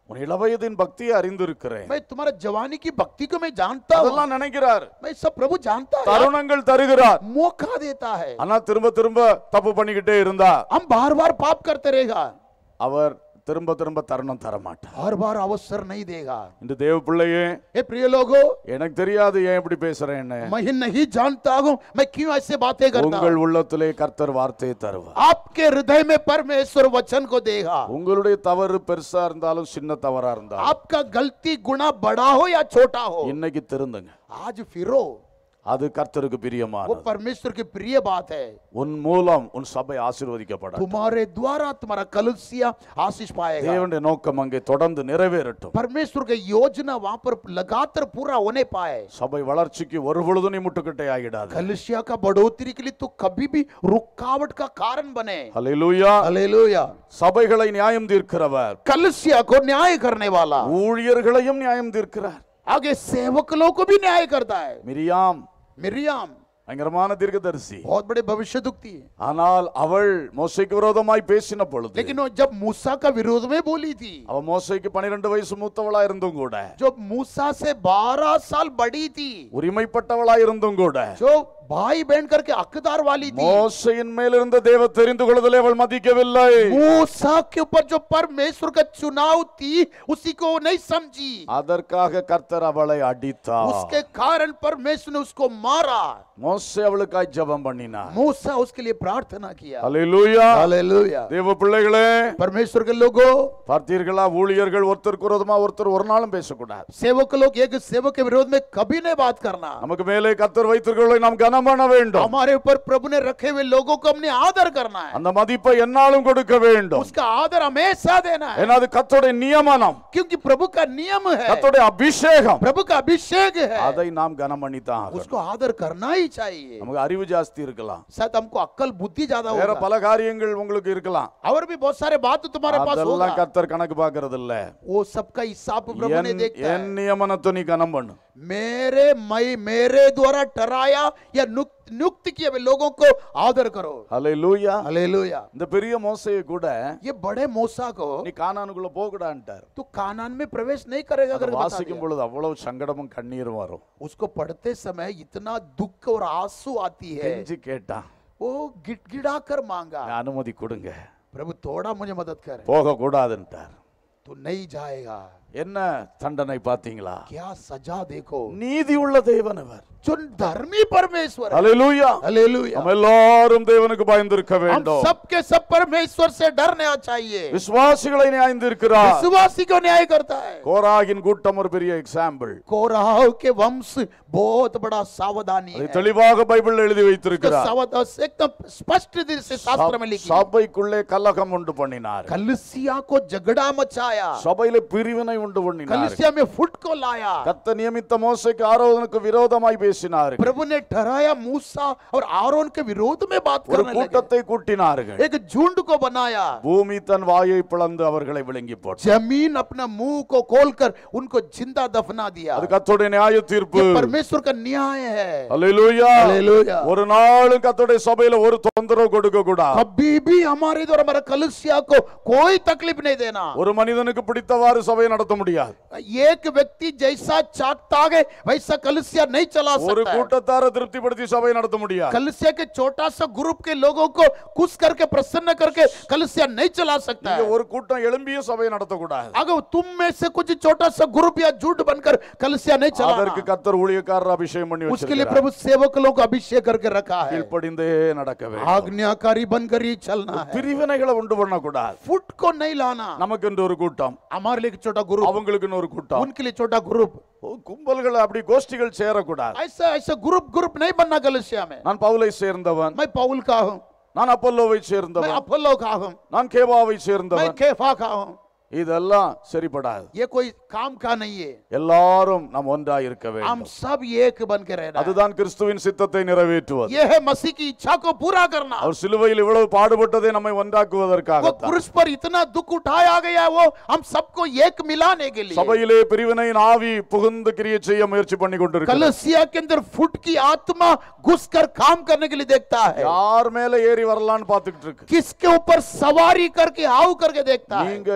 S1: உன் இளவயதின் பக்தியை அறிந்திருக்கிறேன்
S2: मैं तुम्हारा जवानी की भक्ति को मैं जानता हूँ
S1: அதெல்லாம் நினைக்கிறார்
S2: मैं सब प्रभु जानता है
S1: தருணங்கள் தருகிறார்
S2: मौका देता है
S1: ஆனா திரும்ப திரும்ப தப்பு பண்ணிக்கிட்டே இருந்தா
S2: हम बार बार पाप करते रहेगा
S1: அவர் திரும்ப திரும்ப தருணம் தர மாட்டார்
S2: हर बार अवसर नहीं देगा
S1: இந்த தேவ பிள்ளையே
S2: हे प्रिय लोगों
S1: எனக்கு தெரியாது ஏன் இப்படி பேசுறேன்னு
S2: मैं नहीं जानता हूँ मैं क्यों ऐसे बातें करता
S1: உங்கள்
S2: हूँ
S1: உள்ளத்திலே கர்த்தர் வார்த்தையை தருவார்
S2: आपके हृदय में परमेश्वर वचन को देगा
S1: உங்களுடைய தவறு பெருசா இருந்தாலும் சின்ன தவறா இருந்தாலும்
S2: आपका गलती गुना बड़ा हो या छोटा हो
S1: இன்னைக்கு திருந்துங்க
S2: आज फिरो
S1: அது கர்த்தருக்கு
S2: वो
S1: பிரியமானது
S2: परमेश्वर की प्रिय बात है
S1: உன் மூலம் உன் சபை ஆசீர்வதிக்கப்பட
S2: तुम्हारे द्वारा तुम्हारा कलसिया आशीष पाएगा
S1: தேவனுடைய நோக்கம் அங்கே தொடர்ந்து நிறைவேறட்டும்
S2: परमेश्वर की योजना वहां पर लगातार पूरा होने पाए
S1: சபை வளர்ச்சிக்கு ஒரு பொழுதும் நீ முட்டுக்கட்டை ஆகிடாது
S2: कलसिया का बढ़ोतरी के लिए तो कभी भी रुकावट का कारण बने
S1: ஹalleluya
S2: हालेलुया
S1: சபைகளை நியாயம் தீர்க்கிறவர்
S2: कलसिया को न्याय करने वाला
S1: ஊழியர்களையும் நியாயம் தீர்க்கிறார்
S2: आगे सेवक लोग को भी न्याय करता है
S1: மிரியாம்
S2: मिरियाम
S1: பயங்கரமான தீர்க்கதரிசி
S2: बहुत बड़े भविष्य दुखती है
S1: ஆனால் அவள் மோசைக்கு விரோதமாய் பேசின பொழுது
S2: लेकिन वो जब मूसा का विरोध में बोली थी
S1: அவ மோசைக்கு பனிரெண்டு வயசு மூத்தவளா இருந்தும் கூட
S2: जो मूसा से बारह साल बड़ी थी
S1: உரிமைப்பட்டவளா இருந்தும் கூட
S2: जो भाई बहन करके हकदार वाली थी
S1: மோசையின் மேல் இருந்த தேவ தெரிந்து கொள்ளுதலை அவள் மதிக்கவில்லை
S2: मूसा के ऊपर जो परमेश्वर का चुनाव थी उसी को वो नहीं समझी
S1: அதற்காக கர்த்தர் அவளை அடித்தார்
S2: उसके कारण परमेश्वर ने उसको मारा
S1: மோசே அவளுக்காய் ஜெபம் பண்ணினார்
S2: मूसा उसके लिए प्रार्थना किया
S1: ஹalleluya
S2: हालेलुया
S1: தேவ பிள்ளைகளே
S2: परमेश्वर के लोगों
S1: பார்த்தீர்களா ஊழியர்கள் ஒருத்தருக்கு விரோதமா ஒருத்தர் ஒரு நாளும் பேசக்கூடாது
S2: सेवक लोग एक सेवक के विरोध में कभी नहीं बात करना
S1: நமக்கு மேலே கர்த்தர் வைத்திருக்கிறவர்களை நாம் கனம் பண்ண வேண்டும்
S2: हमारे ऊपर प्रभु ने रखे हुए लोगों को हमने आदर करना है
S1: அந்த மதிப்பை என்னாலும் கொடுக்க வேண்டும்
S2: उसका आदर हमेशा देना है
S1: ஏன்னா அது கர்த்தருடைய நியமனம்
S2: क्योंकि प्रभु का नियम है
S1: கர்த்தருடைய அபிஷேகம்
S2: प्रभु का अभिषेक है
S1: அதை நாம் கனம் பண்ணித்தான் ஆகணும்.
S2: उसको आदर करना ही चाहिए
S1: நமக்கு அறிவு ஜாஸ்தி இருக்கலாம்
S2: शायद हमको अक्कल बुद्धि ज्यादा
S1: வேற
S2: होगा
S1: பல காரியங்கள் உங்களுக்கு இருக்கலாம்
S2: और भी बहुत सारे बात तुम्हारे पास होगा
S1: அதெல்லாம் கர்த்தர் கணக்கு பார்க்கறது இல்ல
S2: वो सबका हिसाब प्रभु ने
S1: என்
S2: देखता
S1: என்
S2: है
S1: நியமனத்தை நீ கனம் பண்ணு
S2: मेरे मई मेरे द्वारा ठहराया या नुक- नियुक्त किए हुए लोगों को आदर करो
S1: ஹalleluya
S2: हालेलुया
S1: இந்த பெரிய மோசையை கூட
S2: ये बड़े மூசா को
S1: நீ கானானுக்குள்ள போகடான்ட்டார்
S2: तू कानान में प्रवेश नहीं करेगा
S1: அதை
S2: करके बता
S1: வாசிக்கும்
S2: दिया।
S1: பொழுது அவ்வளவு சங்கடமும் கண்ணீரும் வரும்
S2: उसको पढ़ते समय इतना दुख और आंसू आती है
S1: கெஞ்சி கேட்டான்
S2: वो गिड़गिड़ा कर मांगा
S1: அனுமதி கொடுங்க
S2: प्रभु थोड़ा मुझे मदद कर
S1: போக கூடாதுன்ட்டார்
S2: तू नहीं जाएगा
S1: என்ன தண்டனை பாத்தீங்களா
S2: क्या सजा देखो
S1: நீதி உள்ள தேவன் அவர்
S2: जो धर्मी परमेश्वर है
S1: ஹalleluya
S2: हालेलुया
S1: நம்ம எல்லாரும் தேவனுக்கு பயந்திருக்க
S2: हम
S1: வேண்டும்
S2: सबके सब परमेश्वर से डरना चाहिए
S1: விசுவாசிகளை நியாய்ந்திருக்கிறார்
S2: विश्वासी को न्याय करता है
S1: கோராகின் கூட்டம் ஒரு பெரிய எக்ஸாம்பிள்
S2: कोराह के वंश बहुत बड़ा सावधानी
S1: அதை
S2: है
S1: தெளிவாக பைபிள் எழுதி
S2: उसका
S1: வைத்திருக்கிறார்
S2: सावधान एकदम स्पष्ट रीति से शास्त्र में लिखी है।
S1: சபைக்குள்ளே கலகம் உண்டு பண்ணினார்
S2: कलसिया को झगड़ा मचाया
S1: சபையில பிரிவினை உண்டு பண்ணினார்
S2: कलसिया में फुट को लाया
S1: கத்த நியமித்த மோசைக்கு ஆரோதனுக்கு விரோதமாய் பேசினார்
S2: प्रभु ने ठहराया मूसा और आरोन के विरोध में बात
S1: ஒரு
S2: करने लगे
S1: கூட்டத்தை கூட்டினார்கள்
S2: एक झुंड को बनाया
S1: பூமி தன் வாயை பிளந்து அவர்களை விழுங்கி போட்டார்
S2: जमीन अपना मुंह को खोलकर उनको जिंदा दफना दिया
S1: அது கத்தோடைய நியாய தீர்ப்பு
S2: ये परमेश्वर का न्याय है
S1: அல்லேலூயா
S2: हालेलुया
S1: ஒரு நாளும் கத்தோடைய சபையில ஒரு தொந்தரவு கொடுக்க கூடாது
S2: कभी भी हमारे द्वारा हमारा कलसिया को कोई तकलीफ नहीं देना
S1: ஒரு மனிதனுக்கு பிடித்தவாறு சபையை நடத்த முடியாது
S2: एक व्यक्ति जैसा चाहता है वैसा कलसिया नहीं चला
S1: ஒரு
S2: सकता है।
S1: கூட்டத்தாரை திருப்திப்படுத்தி சபையை நடத்த முடியாது
S2: कलसिया के छोटा सा ग्रुप के लोगों को खुश करके प्रसन्न करके कलसिया नहीं चला सकता
S1: நீங்க
S2: है
S1: ஒரு கூட்டம் எழும்பியும் சபையை நடத்தக்கூடாது
S2: अगर तुम में से कुछ छोटा सा ग्रुप या झूठ बनकर कलसिया नहीं
S1: அதற்கு
S2: चला
S1: கத்தர் ஊழியக்காரர் அபிஷேகம் பண்ணி
S2: उसके लिए
S1: வச்சிருக்கிறார்
S2: प्रभु सेवक लोग को अभिषेक करके रखा है
S1: கீழ்ப்படிந்தே நடக்க வேண்டும்
S2: आज्ञाकारी बनकर ही चलना है
S1: பிரிவினைகளை உண்டு பண்ணக்கூடாது
S2: फुट को नहीं लाना
S1: நமக்கு என்று ஒரு கூட்டம்
S2: हमारे लिए एक छोटा ग्रुप
S1: அவங்களுக்குன்னு ஒரு கூட்டம்
S2: उनके लिए छोटा ग्रुप
S1: ஓ, கும்பல்கள் அப்படி கோஷ்டிகள் சேரக்கூடாது
S2: ऐसा ऐसा ग्रुप ग्रुप नहीं बनना कलसिया में
S1: நான் பவுலை சேர்ந்தவன்
S2: मैं पौल का हूँ
S1: நான் அப்பல்லோவை
S2: मैं
S1: சேர்ந்தவன்
S2: अपोलो का हूँ
S1: நான் கேபாவை
S2: मैं
S1: சேர்ந்தவன்
S2: केफा का हूँ
S1: இதெல்லாம் சரிப்படாது
S2: ये कोई काम का नहीं है
S1: எல்லாரும் நாம் ஒன்றாய் இருக்க
S2: हम
S1: வேண்டும்
S2: सब एक बन के रहना है।
S1: அதுதான் கிறிஸ்துவின் சித்தத்தை நிறைவேற்றுவது
S2: ये है मसीह की इच्छा को पूरा करना
S1: அவர் சிலுவையில் இவ்வளவு பாடுபட்டதை நம்மை
S2: वो
S1: ஒன்றாக்குவதற்காக
S2: क्रूस पर इतना दुख उठाया गया वो हम सबको एक मिलाने के लिए
S1: சபையிலே பிரிவினையின் ஆவி புகுந்து கிரியை செய்ய முயற்சி பண்ணி கொண்டிருக்கிறது
S2: कलसिया के अंदर फुट की आत्मा घुस कर काम करने के लिए देखता है
S1: யார் மேல ஏறி வரலான்னு பாத்துக்கிட்டு இருக்கு
S2: किसके ऊपर सवारी करके हाउ करके देखता है
S1: நீங்க யாரும்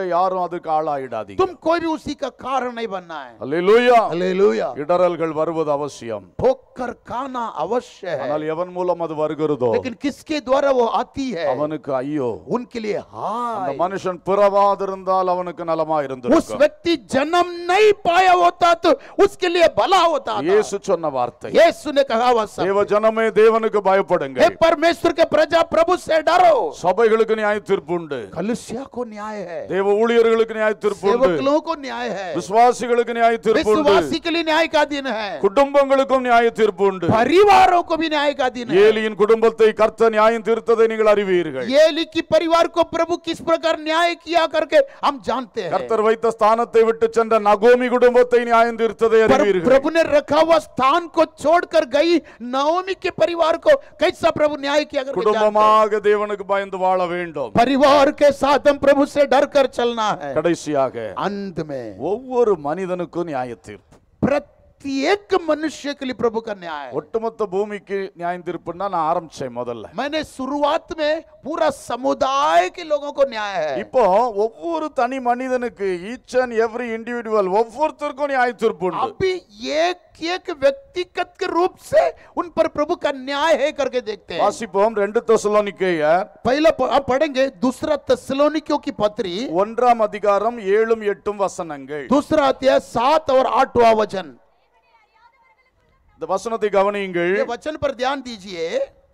S1: அதுக்கு ஆளாயிடாதீங்க
S2: तुम कोई भी उसी का कारण नहीं बनना है
S1: அல்லேலூயா
S2: हालेलुया
S1: இடறல்கள் வருவது அவசியம்
S2: ठोकर खाना अवश्य है
S1: ஆனால் எவன் மூலம் அது வருகிறதோ
S2: लेकिन किसके द्वारा वो आती है
S1: அவனுக்கு ஐயோ
S2: उनके लिए
S1: அந்த
S2: हाय
S1: மனுஷன் பிறவாதிருந்தால் அவனுக்கு நலமா
S2: उस
S1: இருந்திருக்கும்
S2: व्यक्ति जन्म नहीं पाया होता तो उसके लिए भला होता था
S1: இயேசு சொன்ன வார்த்தை
S2: यीशु ने कहा वह सब
S1: தேவ ஜனமே தேவனுக்கு பயப்படுங்க
S2: हे परमेश्वर के प्रजा प्रभु से डरो
S1: சபைகளுக்கு நியாய தீர்ப்பு உண்டு
S2: कलुसिया को न्याय है
S1: தேவ ஊழியர்களுக்கு நியாய தீர்ப்பு உண்டு
S2: सेवक लोगों को न्याय है
S1: விசுவாசிகளுக்கு நியாய தீர்ப்பு உண்டு
S2: विश्वासी के लिए न्याय का दिन है
S1: குடும்பங்களுக்கும் நியாய தீர்ப்பு உண்டு
S2: परिवारों को भी न्याय का दिन है
S1: ஏலியின் குடும்பத்தை கர்த்த நியாயம் தீர்த்ததை நீங்கள் அறிவீர்கள்
S2: येली की परिवार को प्रभु किस प्रकार न्याय किया करके हम जानते हैं
S1: கர்த்தர் வைத்த ஸ்தானத்தை விட்டு சென்ற நகோமி குடும்பத்தை நியாயம் தீர்த்ததை
S2: पर
S1: அறிவீர்கள்
S2: प्रभु ने रखा हुआ स्थान को छोड़कर गई नवमी के परिवार को कैसा प्रभु न्याय किया करके जानते हैं।
S1: குடும்பமாக தேவனுக்கு பயந்து வாழ வேண்டும்
S2: परिवार के साथ हम प्रभु से डर कर चलना है
S1: கடைசியாக
S2: अंत में
S1: ஒவ்வொரு மனிதனுக்கும் நியாய தீர்ப்பு
S2: प्रत्येक मनुष्य के लिए प्रभु का न्याय है
S1: ஒட்டுமொத்த பூமிக்கு நியாயம் தீர்ப்புன்னா நான் ஆரம்பிச்சேன் முதல்ல
S2: मैंने शुरुआत में पूरा समुदाय के लोगों को न्याय है
S1: இப்போ ஒவ்வொரு தனி மனிதனுக்கு ஈச் அண்ட் எவ்ரி இண்டிவிஜுவல் ஒவ்வொருத்தருக்கும் நியாய தீர்ப்பு உண்டு
S2: अभी एक एक व्यक्तिगत के रूप से उन पर प्रभु का न्याय है करके देखते हैं
S1: வாசிப்போம் ரெண்டு தெசலோனிக்கேயர்
S2: पहला प- आप पढ़ेंगे दूसरा तस्लोनिकियों की पत्री
S1: ஒன்றாம் அதிகாரம் ஏழும் எட்டும் வசனங்கள்
S2: दूसरा अध्याय सात और आठवां वचन
S1: இந்த வசனத்தை கவனியுங்கள்
S2: ये वचन पर ध्यान दीजिए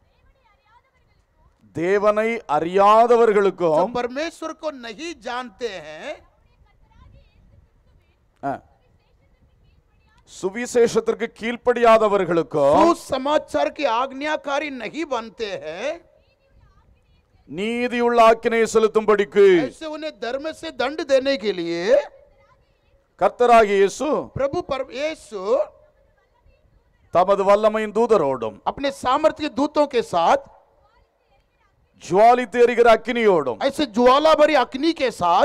S1: தேவனை
S2: जो
S1: அறியாதவர்களுக்கும்
S2: परमेश्वर को नहीं जानते हैं
S1: ஆ, சுவிசேஷத்திற்கு கீழ்ப்படியாதவர்களுக்கும்
S2: सुसमाचार की आज्ञाकारी नहीं बनते हैं
S1: நீதியுள்ள ஆக்கினை செலுத்தும்படிக்கு
S2: ऐसे उन्हें धर्म से दंड देने के लिए
S1: கர்த்தராகிய இயேசு
S2: प्रभु पर यीशु
S1: தமது வல்லமையின் தூதரோடும்
S2: अपने सामर्थ्य के दूतों के साथ
S1: ஜுவாலி தேறுகிற அக்கினியோடும்
S2: ऐसे ज्वाला भरी अग्नि के साथ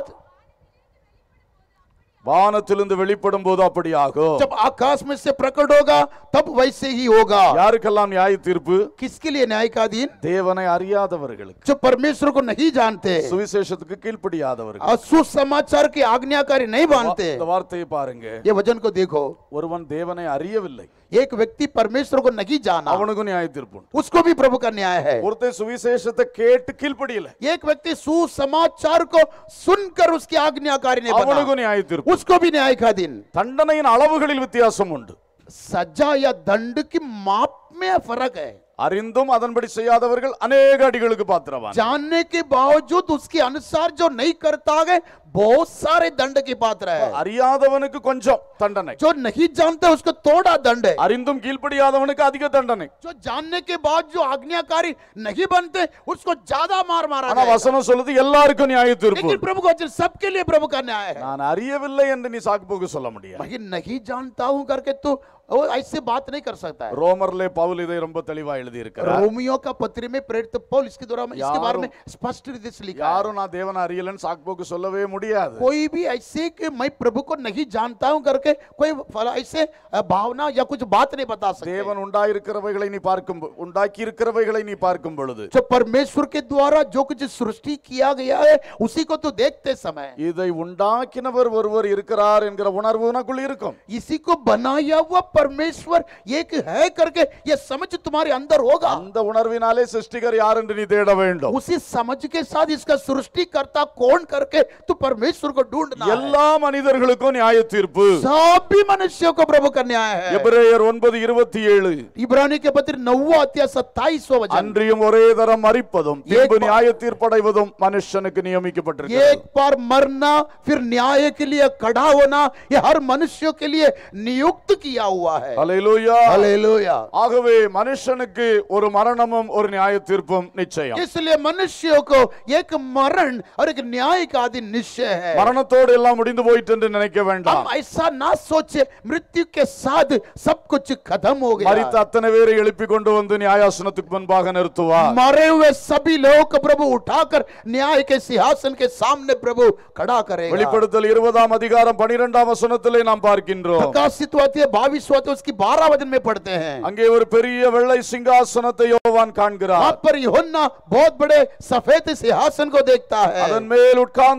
S1: வானத்திலிருந்து வெளிப்படும் போது அப்படி ஆகும்
S2: जब आकाश में से प्रकट होगा तब वैसे ही होगा
S1: யாருக்கெல்லாம் நியாய தீர்ப்பு
S2: किसके लिए न्याय का दिन
S1: தேவனை அறியாதவர்களுக்கு
S2: जो परमेश्वर को नहीं जानते
S1: சுவிசேஷத்துக்கு கீழ்ப்படியாதவர்கள்
S2: और सुसमाचार की आज्ञाकारी नहीं मानते
S1: இந்த வார்த்தையை பாருங்க
S2: ये वचन को देखो
S1: ஒருவன் தேவனை அறியவில்லை
S2: एक व्यक्ति परमेश्वर को नहीं जाना
S1: அவனுக்கும் நியாய தீர்ப்பு உண்டு
S2: उसको भी प्रभु का न्याय है
S1: ஒருத்தன் சுவிசேஷத்தை கேட்டு கீழ்ப்படியல
S2: एक व्यक्ति सुसमाचार को सुनकर उसकी आज्ञाकारी ने बना
S1: அவனுக்கும் நியாய தீர்ப்பு
S2: उसको भी न्याय का दिन
S1: தண்டனையின் அளவுகளில் வித்தியாசம் உண்டு
S2: सजा या दंड की माप में फर्क है
S1: அறிந்தும் அதன்படி செய்யாதவர்கள் அநேக அடிகளுக்கு பாத்திரவான்
S2: जानने के बावजूद उसके अनुसार जो नहीं करता है बहुत सारे दंड की पात्र है
S1: அறியாதவனுக்கு கொஞ்சம் தண்டனை
S2: जो नहीं जानता उसको थोड़ा दंड है
S1: அறிந்தும் கீழ்ப்படியாதவனுக்கு அதிக தண்டனை
S2: जो जानने के बाद जो आज्ञाकारी नहीं बनते उसको ज्यादा मार मारा
S1: ஆனா
S2: जाएगा।
S1: வசனம் சொல்லுது எல்லாருக்கும் நியாய தீர்ப்பு
S2: लेकिन प्रभु का वचन सबके लिए प्रभु का न्याय है
S1: நான் அறியவில்லை என்று நீ சாக்கு போக்கு சொல்ல முடியாது
S2: मैं नहीं जानता हूं करके तो वो ऐसे बात नहीं कर सकता है
S1: ரோமர்லே பவுல் இதை ரொம்ப தெளிவா எழுதி இருக்கிறார்
S2: रोमियो का पत्र में प्रेरित पौल इसके द्वारा इसके बारे में स्पष्ट रीति से लिखा है
S1: யாரும் நான் தேவனை அறியலன்னு சாக்கு போக்கு சொல்லவே முடியாது
S2: कोई भी ऐसे कि मैं प्रभु को नहीं जानता हूं करके कोई फला- ऐसे अ, भावना या कुछ बात नहीं बता सकते
S1: தேவன் உண்டாயிருக்கிறவைகளை நீ பார்க்கும் பொ- உண்டாக்கி இருக்கிறவைகளை நீ பார்க்கும் பொழுது
S2: जो परमेश्वर के द्वारा जो कुछ सृष्टि किया गया है उसी को तो देखते समय
S1: இதை உண்டாக்கினவர் ஒருவர் இருக்கிறார் என்கிற உணர்வு உனக்குள் இருக்கும்
S2: इसी को बनाया हुआ परमेश्वर एक है करके ये समझ तुम्हारे अंदर होगा
S1: அந்த உணர்வினாலே சிருஷ்டிகர் யார் என்று நீ தேட வேண்டும்
S2: उसी समझ के साथ इसका सृष्टिकर्ता कौन करके तू परमेश्वर को ढूंढना है।
S1: எல்லா மனிதர்களுக்கும் நியாய தீர்ப்பு
S2: सभी मनुष्यों को प्रभु का न्याय है
S1: எபிரேயர் ஒன்பது இருபத்தி ஏழு
S2: इब्रानी के पत्र नौवा अध्याय सत्ताईसवा वचन
S1: அன்றியும் ஒரே தரம் மறிப்பதும் பின்பு நியாய தீர்ப்படைவதும் மனுஷனுக்கு நியமிக்கப்பட்டிருக்கிறது
S2: एक बार मरना फिर न्याय के लिए खड़ा होना ये हर मनुष्य के लिए नियुक्त किया हुआ है
S1: அல்லேலூயா
S2: हालेलुया
S1: ஆகவே மனுஷனுக்கு ஒரு மரணமும் ஒரு நியாய தீர்ப்பும் நிச்சயம்
S2: इसलिए मनुष्यों को एक मरण और एक न्याय का दिन निश्चय है
S1: மரணத்தோடு எல்லாம் முடிந்து போயிட்டு என்று நினைக்க வேண்டாம்
S2: हम ऐसा ना सोचे मृत्यु के साथ सब कुछ खत्म हो
S1: மரித்த
S2: गया
S1: அத்தனை பேரை எழுப்பி கொண்டு வந்து நியாயாசனத்துக்கு முன்பாக நிறுத்துவார்
S2: मरे हुए सभी लोगों को प्रभु उठाकर न्याय के सिंहासन के सामने प्रभु खड़ा करेगा
S1: வெளிப்படுத்தல் இருபதாம் அதிகாரம் பனிரெண்டாம் வசனத்திலே நாம் பார்க்கின்றோம்
S2: प्रकाशित होते हैं बाईस होते उसकी बारह वचन में पढ़ते हैं
S1: அங்கே ஒரு பெரிய வெள்ளை சிங்காசனத்தை யோவான் காண்கிறார்
S2: वहां पर यूहन्ना बहुत बड़े सफेद सिंहासन को देखता है
S1: அதன் மேல் உட்கார்ந்திருக்கிற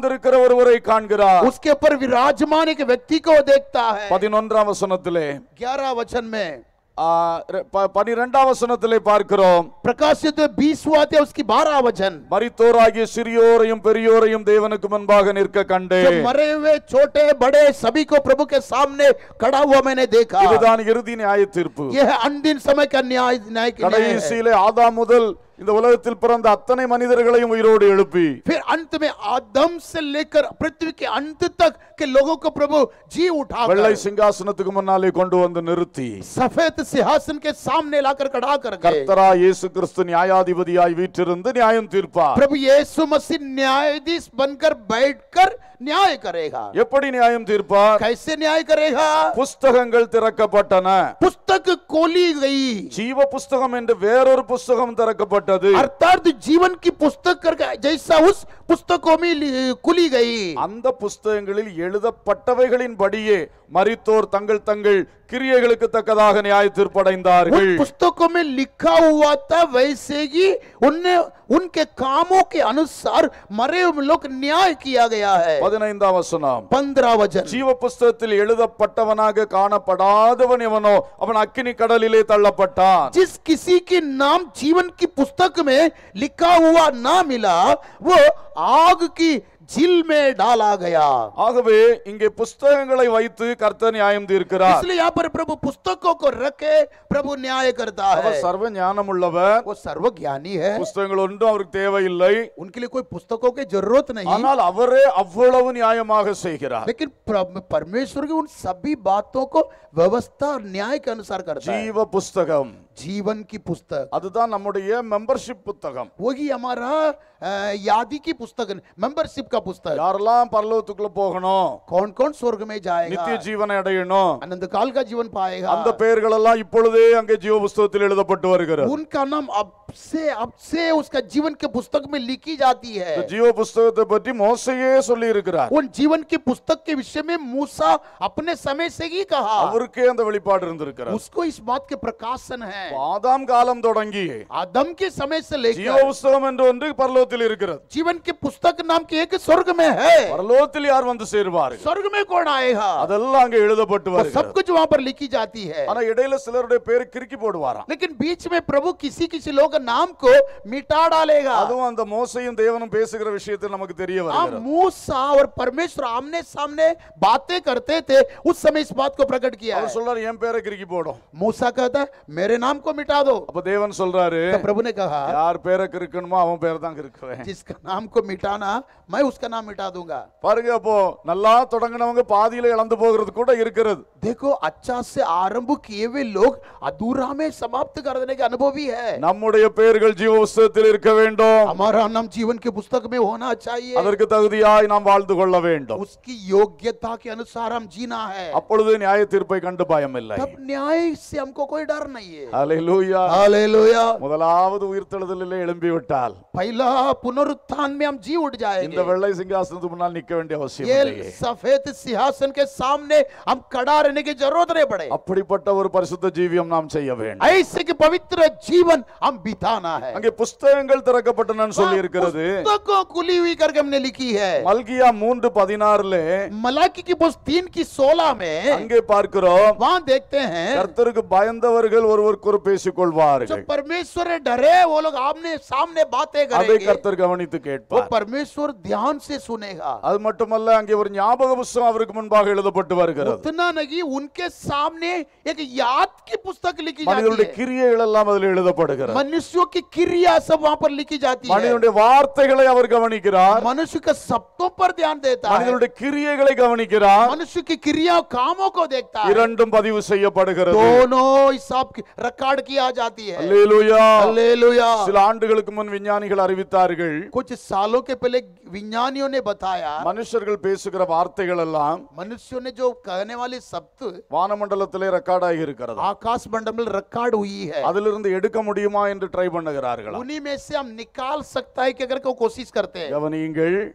S1: ஒருவரை காண்கிறார்
S2: उसके ऊपर विराजमान एक व्यक्ति को देखता है
S1: பதினொன்றாம் வசனத்திலே
S2: ग्यारह वचन में
S1: ஆ, ர- ப- பனிரெண்டாம் வசனத்திலே பார்க்கிறோம்
S2: प्रकाशित बीसवा अध्याय उसकी बारह वचन
S1: மரித்தோராகிய சிறியோரையும் பெரியோரையும் தேவனுக்கு முன்பாக நிற்க கண்டே
S2: जब मरे हुए छोटे बड़े सभी को प्रभु के सामने खड़ा हुआ मैंने देखा
S1: இதுதான் இறுதி நியாய தீர்ப்பு
S2: यह अंतिम समय का न्याय न्याय की न्याय है।
S1: கடைசியிலே ஆதாம் முதல் இந்த உலகத்தில் பிறந்த அத்தனை மனிதர்களையும் உயிரோடு எழுப்பி
S2: फिर अंत में आदम से लेकर पृथ्वी के अंत तक के लोगों को प्रभु जी
S1: வெள்ளை
S2: उठाकर
S1: சிங்காசனத்துக்கு முன்னாலே கொண்டு வந்து நிறுத்தி
S2: सफेद सिंहासन के सामने लाकर खड़ा कर गए
S1: கர்த்தரா இயேசு கிறிஸ்து நியாயாதிபதியாய் வீற்றிருந்து நியாயம் தீர்ப்பார்
S2: प्रभु यीशु मसीह न्यायाधीश बनकर बैठकर न्याय करेगा
S1: எப்படி நியாயம் தீர்ப்பார்
S2: कैसे न्याय करेगा
S1: புஸ்தகங்கள் திறக்கப்பட்டன
S2: पुस्तक खोली गई
S1: ஜீவ புஸ்தகம் என்று வேறொரு புஸ்தகம் திறக்கப்பட்டது
S2: अर्थात जीवन की पुस्तक करके जैसा उस पुस्तकों में लि- खुली गई
S1: அந்த புஸ்தகங்களில் எழுதப்பட்டவைகளின் படியே மரித்தோர் தங்கள் தங்கள் கிரியைகளுக்கு தக்கதாக நியாய தீர்ப்படைந்தார்கள்
S2: उन पुस्तकों में लिखा हुआ था वैसे ही उनने उनके कामों के अनुसार मरे हुए लोग न्याय किया गया है
S1: பதினைந்தாம் வசனம்
S2: पंद्रह वचन
S1: ஜீவ புஸ்தகத்தில் எழுதப்பட்டவனாக காணப்படாதவன் எவனோ அவன் அக்கினி கடலிலே தள்ளப்பட்டான்
S2: जिस किसी के नाम जीवन की पुस्तक में लिखा हुआ ना मिला वो आग की झील में डाला गया
S1: ஆகவே இங்கே புஸ்தகங்களை வைத்து கர்த்தர் நியாயம் தீர்க்கிறார்
S2: इसलिए यहाँ पर प्रभु पुस्तकों को रखे प्रभु न्याय करता
S1: அவர்
S2: है
S1: சர்வ ஞானம் உள்ளவர்
S2: वो सर्वज्ञानी है
S1: புஸ்தகங்கள் ஒன்றும் அவருக்கு தேவையில்லை
S2: उनके लिए कोई पुस्तकों की जरूरत नहीं
S1: ஆனால் அவரே அவ்வளவு நியாயமாக செய்கிறார்
S2: लेकिन प्र- परमेश्वर की उन सभी बातों को व्यवस्था और न्याय के अनुसार करता है
S1: ஜீவ புஸ்தகம்
S2: जीवन की पुस्तक
S1: அதுதான் நம்முடைய மெம்பர்ஷிப் புத்தகம்
S2: वही हमारा अ, यादी की पुस्तक मेंबरशिप का पुस्तक
S1: யாரெல்லாம் பரலோகத்துக்குள்ள போகணும்
S2: कौन कौन स्वर्ग में जाएगा
S1: நித்திய ஜீவனை அடையணும்
S2: अनंत काल का जीवन पाएगा
S1: அந்த பெயர்கள் எல்லாம் இப்பொழுதே அங்கே ஜீவ புஸ்தகத்தில் எழுதப்பட்டு வருகிறது
S2: उनका नाम अब से अब से उसका जीवन के पुस्तक में लिखी जाती है
S1: இந்த ஜீவ புஸ்தகத்தை பற்றி மோசையே சொல்லி இருக்கிறார்
S2: उन जीवन की पुस्तक के विषय में मूसा अपने समय से ही कहा
S1: அவருக்கே அந்த வெளிப்பாடு இருந்திருக்கிறார்
S2: उसको इस बात के प्रकाशन है
S1: ஆதாம் காலம் தொடங்கி
S2: आदम के समय से
S1: ஜீவ
S2: लेकर
S1: புஸ்தகம் என்று ஒன்று பரலோகத்தில் இருக்கிறது
S2: जीवन के पुस्तक नाम के एक स्वर्ग में है
S1: பரலோகத்தில் யார் வந்து சேருவார்கள்
S2: स्वर्ग में कौन आएगा
S1: அதெல்லாம் அங்கே எழுதப்பட்டு
S2: वो सब
S1: வருகிறது
S2: कुछ वहां पर लिखी जाती है
S1: ஆனா இடையில சிலருடைய பேர் கிறுக்கி போடுவாராம்
S2: लेकिन बीच में प्रभु किसी किसी लोग का नाम को मिटा डालेगा
S1: அதுவும் அந்த மோசையும் தேவனும் பேசுகிற விஷயத்தில் நமக்கு தெரிய
S2: हाँ
S1: வருகிறது
S2: मूसा और परमेश्वर आमने सामने बातें करते थे उस समय इस बात को प्रकट किया
S1: அவர்
S2: है
S1: சொல்றாரு என் பேரை கிறுக்கி போடும்
S2: मूसा कहता है मेरे नाम को मिटा दो
S1: அப்ப தேவன் சொல்றாரு
S2: तो प्रभु ने कहा
S1: யார் பேரை கிறுக்கணுமோ அவன் பேரை தான் கிறுக்குவேன்
S2: जिसका नाम को मिटाना मैं उसका नाम मिटा दूंगा
S1: பாருங்க அப்போ நல்லா தொடங்கினவங்க பாதியில இழந்து போகிறது கூட இருக்கிறது
S2: देखो अच्छा से आरंभ किए हुए लोग अधूरा में समाप्त कर देने के अनुभव भी है
S1: நம்முடைய பெயர்கள் ஜீவ புஸ்தகத்தில் இருக்க வேண்டும்
S2: हमारा नाम जीवन की पुस्तक में होना चाहिए
S1: அதற்கு தகுதியாய் நாம் வாழ்ந்து கொள்ள வேண்டும்
S2: उसकी योग्यता के अनुसार हम जीना है
S1: அப்பொழுது நியாய தீர்ப்பை கண்டு பயம் இல்லை
S2: तब न्याय से हमको कोई डर नहीं है
S1: ஹalleluya
S2: हालेलुया
S1: முதலாவது உயிர்த்தெழுதலிலே எழும்பி விட்டால்
S2: पहला पुनरुत्थान में हम जी उठ
S1: இந்த
S2: जाएंगे
S1: வெள்ளை சிங்காசனத்துக்கு முன்னால் நிக்க வேண்டிய அவசியம்
S2: ये
S1: இல்லையே
S2: सफेद सिंहासन के सामने हम खड़ा रहने की जरूरत नहीं पड़े
S1: அப்படிப்பட்ட ஒரு பரிசுத்த ஜீவியம் நாம் செய்ய வேண்டும்
S2: ऐसे कि पवित्र जीवन हम बिताना है
S1: அங்கே புஸ்தகங்கள் திறக்கப்பட்டனன்னு சொல்லி இருக்கிறது
S2: पुस्तकों खुली हुई करके हमने लिखी है
S1: மல்கியா மூன்று பதினாறுல
S2: मलाकी की पुस्तक तीन की सोलह में
S1: அங்கே பார்க்கிறோம்
S2: वहां देखते हैं
S1: கர்த்தருக்கு பயந்தவர்கள் ஒருவருக்கொரு பேசிக்
S2: जो
S1: கொள்வார்கள்
S2: परमेश्वर से डरे वो लोग आमने सामने बातें
S1: அதை
S2: करेंगे
S1: கர்த்தர் கவனித்து
S2: वो
S1: கேட்பார்
S2: परमेश्वर ध्यान से सुनेगा
S1: அது மட்டுமல்ல அங்கே ஒரு ஞாபக புஸ்தகம் அவருக்கு முன்பாக எழுதப்பட்டு வருகிறது
S2: उतना नहीं उनके सामने एक याद की पुस्तक लिखी
S1: மனிதனுடைய
S2: जाती है
S1: கிரியைகள் எல்லாம் அதில் எழுதப்படுகிறது
S2: मनुष्यों की क्रिया सब वहां पर लिखी जाती है
S1: மனிதனுடைய வார்த்தைகளை அவர் கவனிக்கிறார்
S2: मनुष्य के शब्दों पर ध्यान देता है
S1: மனிதனுடைய கிரியைகளை கவனிக்கிறார்
S2: मनुष्य की क्रिया कामों को देखता है
S1: இரண்டும் பதிவு செய்யப்படுகிறது
S2: दोनों हिसाब की रिकॉर्ड किया जाती है
S1: அல்லேலூயா
S2: हालेलुया
S1: சில ஆண்டுகளுக்கு முன் விஞ்ஞானிகள் அறிவித்தார்கள்
S2: कुछ सालों के पहले विज्ञानियों ने बताया
S1: மனுஷர்கள் பேசுகிற வார்த்தைகள் எல்லாம்
S2: मनुष्यों ने जो कहने वाले शब्द
S1: வானமண்டலத்திலே ரெக்கார்ட் ஆகி இருக்கிறது
S2: आकाश मंडल में रिकॉर्ड हुई है
S1: அதிலிருந்து எடுக்க முடியுமா என்று ட்ரை பண்ணுகிறார்கள்
S2: उन्हीं में से हम निकाल सकता है कि अगर को कोशिश करते हैं
S1: கவனியுங்கள்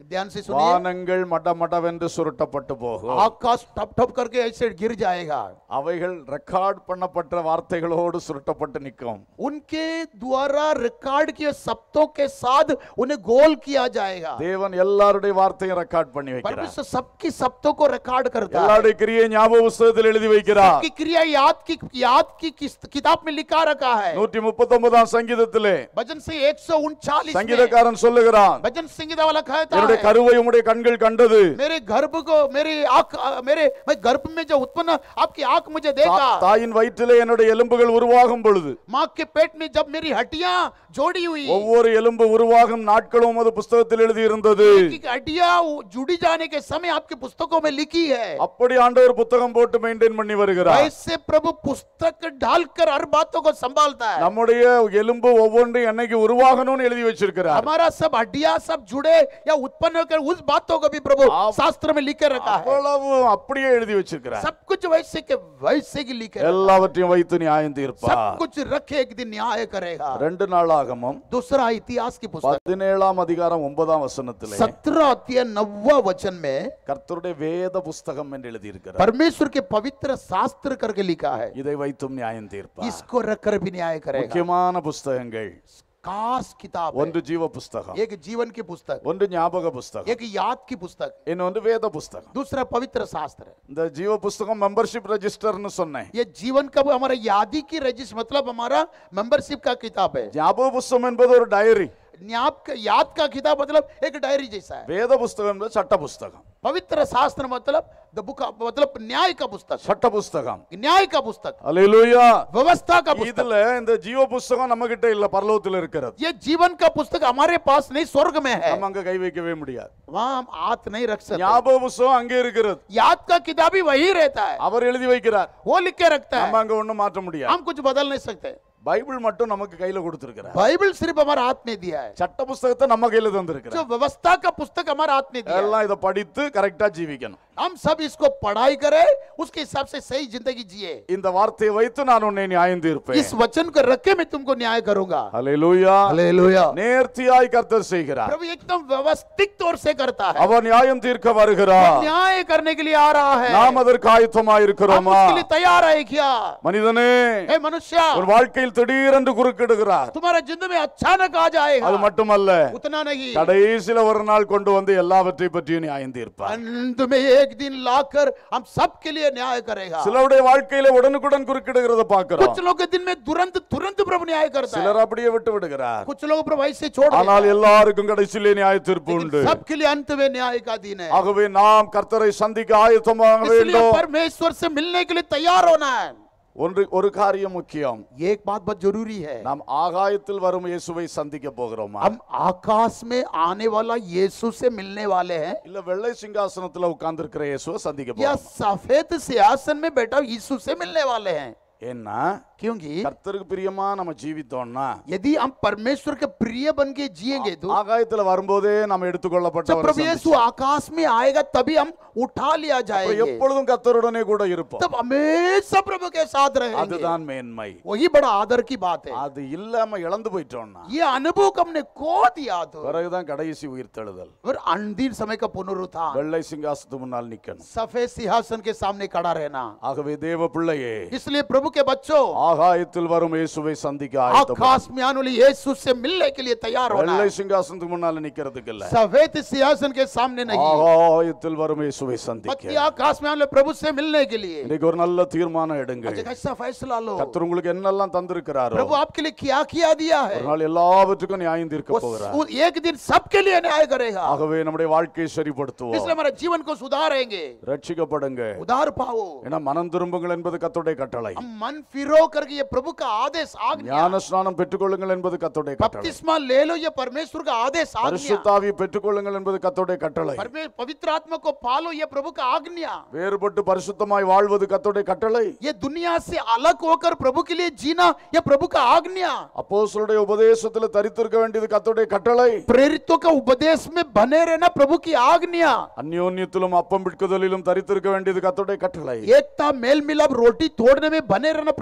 S2: ध्यान से सुनिए
S1: வானங்கள் மட மடவென்று சுருட்டப்பட்டு போகும்
S2: आकाश ठप ठप करके ऐसे गिर जाएगा
S1: அவைகள் ரெக்கார்ட் பண்ணப்பட்ட வார்த்தைகளோடு சுருட்டப்பட்டு நிற்கும்
S2: उनके द्वारा रिकॉर्ड किए शब्दों के साथ उन्हें गोल किया जाएगा
S1: தேவன் எல்லாருடைய வார்த்தையும் ரெக்கார்ட் பண்ணி வைக்கிறார்
S2: परमेश्वर सबकी शब्दों को रिकॉर्ड करता है
S1: எல்லாருடைய கிரியை ஞாபக புஸ்தகத்தில் எழுதி வைக்கிறார்
S2: सबकी क्रिया याद की याद की किस- किताब में लिखा रखा है
S1: நூற்றி முப்பத்தி ஒன்பதாம் சங்கீதத்திலே
S2: भजन से एक सौ उनचालीस
S1: சங்கீதக்காரன் சொல்லுகிறான்
S2: भजन संगीता वाला कहता
S1: என்னுடைய
S2: है
S1: கருவை உம்முடைய கண்கள் கண்டது
S2: मेरे गर्भ को मेरी आंख मेरे मैं गर्भ में जो उत्पन्न आपकी आंख मुझे देखा
S1: தா- தாயின் வயிற்றிலே என்னுடைய எலும்புகள் உருவாகும் பொழுது
S2: माँ के पेट में जब मेरी हड्डियां जोड़ी हुई
S1: ஒவ்வொரு எலும்பு உருவாகும் நாட்களும் அது புஸ்தகத்தில் எழுதி இருந்தது
S2: एक हड्डियां जुड़ी जाने के समय आपकी पुस्तकों में लिखी है
S1: அப்படி ஆண்டவர் புத்தகம் போட்டு மெயின்டைன் பண்ணி வருகிறார்
S2: ऐसे प्रभु पुस्तक डालकर हर बातों को संभालता है
S1: நம்முடைய எலும்பு ஒவ்வொன்றையும் என்னைக்கு உருவாகணும்னு எழுதி வச்சிருக்கிறார்
S2: हमारा सब हड्डियां सब जुड़े या उत्पन्न होकर उस बातों को भी प्रभु
S1: आप-
S2: शास्त्र में लिख के रखा है
S1: அவ்வளவு அப்படியே எழுதி வச்சிருக்கிறார்
S2: सब कुछ वैसे के वैसे ही लिखे रखा है।
S1: எல்லாவற்றையும் வைத்து நியாயம் தீர்ப்பார்
S2: सब कुछ रखे एक दिन न्याय करेगा
S1: ரெண்டு நாளாகமும்
S2: दूसरा इतिहास की पुस्तक
S1: பதினேழாம் அதிகாரம் ஒன்பதாம் வசனத்திலே
S2: सत्रह अध्याय नब्बा वचन में
S1: கர்த்தருடைய வேத புஸ்தகம் என்று எழுதியிருக்கிறார்
S2: परमेश्वर के पवित्र शास्त्र करके लिखा है
S1: இதை வைத்தும் நியாயம் தீர்ப்பார்
S2: इसको रखकर भी न्याय करेगा
S1: முக்கியமான புஸ்தகங்கள்
S2: खास किताब है।
S1: ஒன்று ஜீவ புஸ்தகம்
S2: एक जीवन की पुस्तक
S1: ஒன்று ஞாபக புஸ்தகம்
S2: एक याद की पुस्तक
S1: இன்னொன்று வேத புஸ்தகம்
S2: दूसरा पवित्र शास्त्र है
S1: இந்த ஜீவ புஸ்தகம் மெம்பர்ஷிப் ரெஜிஸ்டர்னு சொன்னேன்
S2: ये जीवन का हमारा यादी की रजिस्टर मतलब हमारा मेंबरशिप का किताब है
S1: ஞாபக புஸ்தகம் என்பது ஒரு டைரி
S2: न्याप का याद का किताब मतलब एक डायरी जैसा है
S1: வேத புஸ்தகம் என்பது சட்ட புஸ்தகம்
S2: पवित्र शास्त्र मतलब द बुक मतलब न्याय का पुस्तक
S1: சட்ட புஸ்தகம்
S2: न्याय का पुस्तक
S1: அல்லேலூயா
S2: व्यवस्था का पुस्तक
S1: இதுல இந்த ஜீவ புஸ்தகம் நம்ம கிட்ட இல்ல பரலோகத்தில் இருக்கிறது
S2: ये जीवन का पुस्तक हमारे पास नहीं स्वर्ग में है
S1: நம்ம அங்க கை வைக்கவே முடியாது
S2: वहाँ हम हाथ नहीं रख सकते
S1: ஞாபக புஸ்தகம் அங்கே இருக்கிறது
S2: याद का किताब ही वही रहता है
S1: அவர் எழுதி வைக்கிறார்
S2: वो लिख के रखता
S1: நம்ம
S2: है
S1: அங்க ஒண்ணும் மாற்ற முடியாது
S2: हम कुछ बदल नहीं सकते
S1: பைபிள் மட்டும் நமக்கு கையில கொடுத்திருக்கிறார்
S2: बाइबल सिर्फ हमारे हाथ में दिया है
S1: சட்ட புஸ்தகத்தை நம்ம கையில
S2: जो
S1: தந்திருக்கிறார்
S2: व्यवस्था का पुस्तक हमारे हाथ में दिया है
S1: எல்லாம் இதை படித்து கரெக்டா ஜீவிக்கணும்
S2: हम सब इसको पढ़ाई करें उसके हिसाब से सही जिंदगी जिए
S1: இந்த வார்த்தையை வைத்து நான் உன்னை நியாயம் தீர்ப்பேன்
S2: इस वचन को रख के मैं तुमको न्याय करूंगा
S1: ஹalleluya
S2: हालेलुया
S1: நேர்த்தியாய் கர்த்தர் செய்கிறார்
S2: प्रभु एकदम व्यवस्थित तौर से करता है
S1: அவர் நியாயம் தீர்க்க
S2: वो
S1: வருகிறார்
S2: न्याय करने के लिए आ रहा है
S1: நாம் அதற்கு ஆயத்தமா
S2: हम
S1: இருக்கிறோமா
S2: उसके लिए तैयार है क्या
S1: மனிதனே
S2: हे मनुष्य
S1: ஒரு வாழ்க்கையில் திடீரென்று குறுக்கிடுகிறார்
S2: तुम्हारा जिंदगी में अचानक आ जाएगा
S1: அது மட்டுமல்ல
S2: उतना नहीं
S1: கடைசியில ஒரு நாள் கொண்டு வந்து எல்லாவற்றை பற்றியும் நியாயம் தீர்ப்பார்
S2: अंत में एक दिन लाकर हम सबके लिए न्याय करेगा
S1: சிலருடைய வாழ்க்கையில உடனுக்குடன் குறுக்கிடுகிறத பார்க்கிறோம்
S2: कुछ लोग के दिन में तुरंत तुरंत प्रभु न्याय करता है
S1: சிலர் அப்படியே விட்டு விடுகிறார்
S2: कुछ लोग प्रभु ऐसे छोड़ देता
S1: ஆனால்
S2: है।
S1: எல்லாருக்கும் கடைசியிலே நியாய தீர்ப்பு உண்டு
S2: लेकिन सबके लिए अंत में न्याय का दिन है
S1: ஆகவே நாம் கர்த்தரை சந்திக்க ஆயத்தமாக
S2: इसलिए
S1: வேண்டும்
S2: परमेश्वर से मिलने के लिए तैयार होना है
S1: ஒன்று ஒரு காரியம் முக்கியம்
S2: ये एक बात बहुत जरूरी है
S1: நாம் ஆகாயத்தில் வரும் இயேசுவை சந்திக்க போகிறோமா
S2: हम आकाश में आने वाला यीशु से मिलने वाले हैं
S1: இல்ல வெள்ளை சிங்காசனத்துல உட்கார்ந்து இருக்கிற இயேசுவை சந்திக்க
S2: या
S1: போகிறோம்
S2: सफेद सिंहासन में बैठा यीशु से मिलने वाले हैं
S1: ஏன்னா
S2: क्योंकि
S1: கர்த்தருக்கு பிரியமா நம்ம ஜீவித்தோம்னா
S2: यदि हम परमेश्वर के प्रिय बन के जिएंगे तो
S1: ஆகாயத்துல வரும்போதே நம்ம
S2: जब
S1: எடுத்துக்கொள்ளப்பட்டவர்
S2: प्रभु यीशु आकाश में आएगा तभी हम उठा लिया जाएंगे
S1: எப்பொழுதும் கர்த்தருடனே கூட இருப்போம்
S2: तब हमेशा प्रभु के साथ रहेंगे
S1: அதுதான் மேன்மை
S2: वही बड़ा आदर की बात है
S1: அது இல்லாம இழந்து போயிட்டோம்னா
S2: ये अनुभव हमने खो दिया तो
S1: பிறகுதான் கடைசி உயிர்த்தெழுதல்
S2: फिर अंतिम समय का पुनरुत्थान
S1: வெள்ளை சிங்காசனத்து முன்னால் நிக்கணும்
S2: सफेद सिंहासन के सामने खड़ा रहना
S1: ஆகவே தேவ பிள்ளையே
S2: इसलिए प्रभु के बच्चों
S1: ஆகாயத்தில் வரும் இயேசுவை சந்திக்க ஆயத்தம்
S2: आकाश में आने वाले यीशु से मिलने के लिए तैयार होना
S1: வெள்ளை
S2: है
S1: சிங்காசனத்துக்கு முன்னால நிக்கிறதுக்கு இல்ல
S2: सफेद सिंहासन के सामने नहीं
S1: ஆகாயத்தில் வரும் இயேசுவை
S2: बल्कि
S1: சந்திக்க
S2: आकाश में आने वाले प्रभु से मिलने के लिए
S1: இன்னைக்கு ஒரு நல்ல தீர்மானம் எடுங்கள்
S2: आज एक ऐसा फैसला लो
S1: கர்த்தர் உங்களுக்கு என்னெல்லாம் தந்திருக்கிறாரோ
S2: प्रभु आपके लिए क्या किया दिया है
S1: ஒரு நாள் எல்லாவற்றுக்கும் நியாயம்
S2: वो
S1: தீர்க்க போகிறார்
S2: वो एक दिन सबके लिए न्याय करेगा
S1: ஆகவே நம்முடைய வாழ்க்கையை சரிப்படுத்துவோம்
S2: इसलिए हमारा जीवन को सुधारेंगे
S1: ரட்சிக்கப்படுங்க
S2: उधार पाओ
S1: ஏன்னா மனம் திரும்புங்கள் என்பது கத்தோடைய கட்டளை
S2: हम मन फिरो करके ये प्रभु का आदेश आज्ञा
S1: ஞான ஸ்நானம் பெற்றுக்கொள்ளுங்கள் என்பது கத்தோடைய கட்டளை
S2: बपतिस्मा ले लो ये परमेश्वर का आदेश आज्ञा
S1: பரிசுத்தாவியை பெற்றுக்கொள்ளுங்கள் என்பது கத்தோடைய கட்டளை
S2: परमे- पवित्र आत्मा को पालो ये प्रभु का आज्ञा
S1: வேறுபட்டு பரிசுத்தமாய் வாழ்வது கத்தோடைய கட்டளை
S2: ये दुनिया से अलग होकर प्रभु के लिए जीना ये प्रभु का आज्ञा
S1: அப்போஸ்தலருடைய உபதேசத்துல தரித்திருக்க வேண்டியது கத்தோடைய கட்டளை
S2: प्रेरितों का उपदेश में बने रहना प्रभु की आज्ञा
S1: அந்யோன்யத்திலும் அப்பம் பிட்குதலிலும் தரித்திருக்க வேண்டியது கத்தோடைய கட்டளை
S2: एकता मेल मिलाप रोटी तोड़ने में बने रहना प्रभु की योजना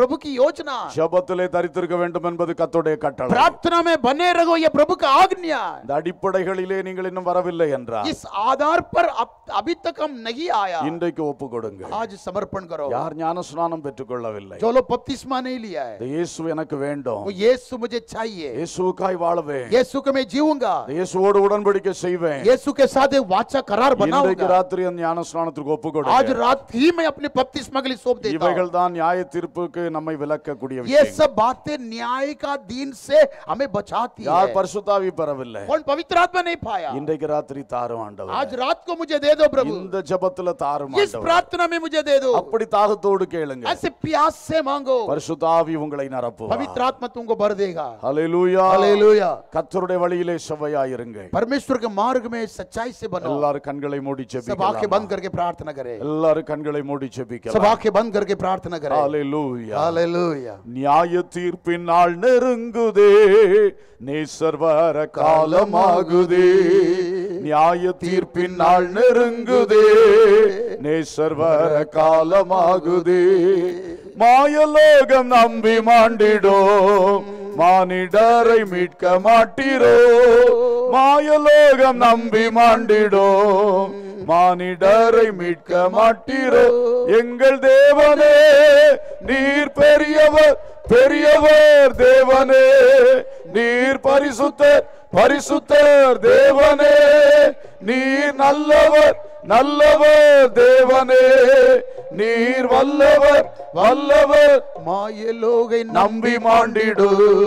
S2: सोचना है
S1: ஜபத்திலே தரித்திருக்க வேண்டும் என்பது கர்த்தருடைய கட்டளை
S2: प्रार्थना में बने रहो ये प्रभु का आज्ञा है
S1: இந்த அடிப்படைகளிலே நீங்கள் இன்னும் வரவில்லை என்றால்
S2: इस आधार पर अब अभी तक हम नहीं आया
S1: இன்றைக்கு ஒப்பு கொடுங்க
S2: आज समर्पण करो
S1: யார் ஞானஸ்நானம் பெற்றுக்கொள்ளவில்லை
S2: जो लोग बपतिस्मा नहीं लिया है
S1: இந்த இயேசு எனக்கு வேண்டும்
S2: वो यीशु मुझे चाहिए
S1: இயேசுவுக்காய் வாழவேன்
S2: यीशु को मैं जीऊंगा
S1: இந்த இயேசுவோடு உடன்படிக்கை செய்வேன்
S2: यीशु के साथ एक वाचा करार
S1: இன்றைக்கு
S2: बनाऊंगा
S1: ராத்திரி அந்த ஞானஸ்நானத்திற்கு ஒப்பு
S2: आज
S1: கொடுங்க
S2: रात ही मैं अपने बपतिस्मा के लिए सौंप देता हूं
S1: இவைகள் தான் நியாய தீர்ப்புக்கு நம்மை விலக்கக்கூடிய
S2: ये
S1: விஷயம்
S2: सब बातें न्याय का दिन से हमें बचाती
S1: யார்
S2: है
S1: பரிசுத்தாவி பெறவில்லை
S2: कौन पवित्र आत्मा नहीं पाया
S1: இன்றைக்கு ராத்திரி தாரும் ஆண்டவர்
S2: आज रात को मुझे दे दो प्रभु
S1: இந்த ஜெபத்துல தாரும்
S2: इस
S1: ஆண்டவர்
S2: प्रार्थना में मुझे दे दो
S1: அப்படி தாகத்தோடு கேளுங்க
S2: ऐसे प्यास से मांगो
S1: பரிசுத்தாவி உங்களை நிரப்புவார்
S2: पवित्र आत्मा तुमको भर देगा
S1: ஹalleluya
S2: हालेलूया
S1: கர்த்தருடைய வழியிலே செவ்வையாயிருங்க
S2: परमेश्वर के मार्ग में सच्चाई से बनो
S1: எல்லாரும் கண்களை மூடி
S2: सब आंखें
S1: ஜெபிக்கலாம்
S2: बंद करके प्रार्थना करें
S1: எல்லாரும் கண்களை மூடி
S2: सब
S1: ஜெபிக்கலாம்
S2: आंखें बंद करके प्रार्थना करें
S1: ஹalleluya
S2: हालेलूया
S1: நியாய தீர்ப்பின் நாள் நெருங்குதே நேசர் வர காலமாகுதே நியாய தீர்ப்பின் நாள் நெருங்குதே நேசர் வர காலமாகுதே மாயலோகம் நம்பி மாண்டிடோம் மானிடரை மீட்க மாட்டீரோ மாயலோகம் நம்பி மாண்டிடோம் மானிடரை மீட்க மாட்டீரோ எங்கள் தேவனே நீர் பெரியவர் பெரியவர் தேவனே நீர் பரிசுத்தர் பரிசுத்தர் தேவனே நீர் நல்லவர் நல்லவர் தேவனே நீர் வல்லவர் வல்லவர்
S2: माये लोग
S1: நம்பி மாண்டிடு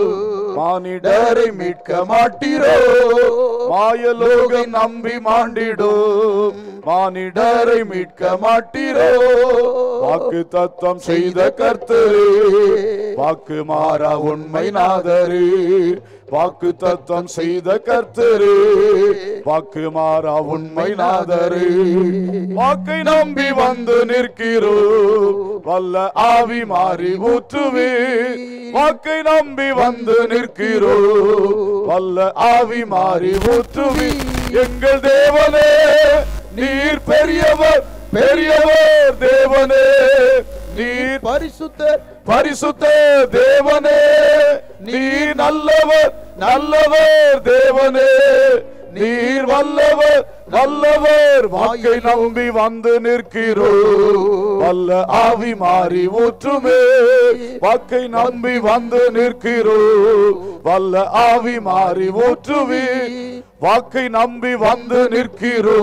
S1: மானிடரை மீட்க மாட்டீரோ மாயலோகம் நம்பி மாண்டிடு மானிடரை மீட்க மாட்டீரோ வாக்கு தத்தம் செய்த கர்த்தரே வாக்கு மாறா உண்மை நாதரே வாக்கு தத்தம் செய்த கர்த்தரே வாக்கு மாறா உண்மை நாதரே வாக்கை நம்பி வந்து நிற்கிறோ வல்ல ஆவி மாறி ஊற்றுவே வாக்கை நம்பி வந்து நிற்கிறோ வல்ல ஆவி மாறி ஊற்றுவி எங்கள் தேவனே நீர் பெரியவர் பெரியவர் தேவனே நீர்
S2: परिशुद्ध
S1: பரிசுத்த தேவனே நீர் நல்லவர் நல்லவர் தேவனே நீர் வல்லவர் வல்லவர் வாக்கை நம்பி வந்து நிற்கிறோ வல்ல ஆவி மாறி ஊற்றுமே வாக்கை நம்பி வந்து நிற்கிறோ வல்ல ஆவி மாறி ஊற்றுவி வாக்கை நம்பி வந்து நிற்கிறோ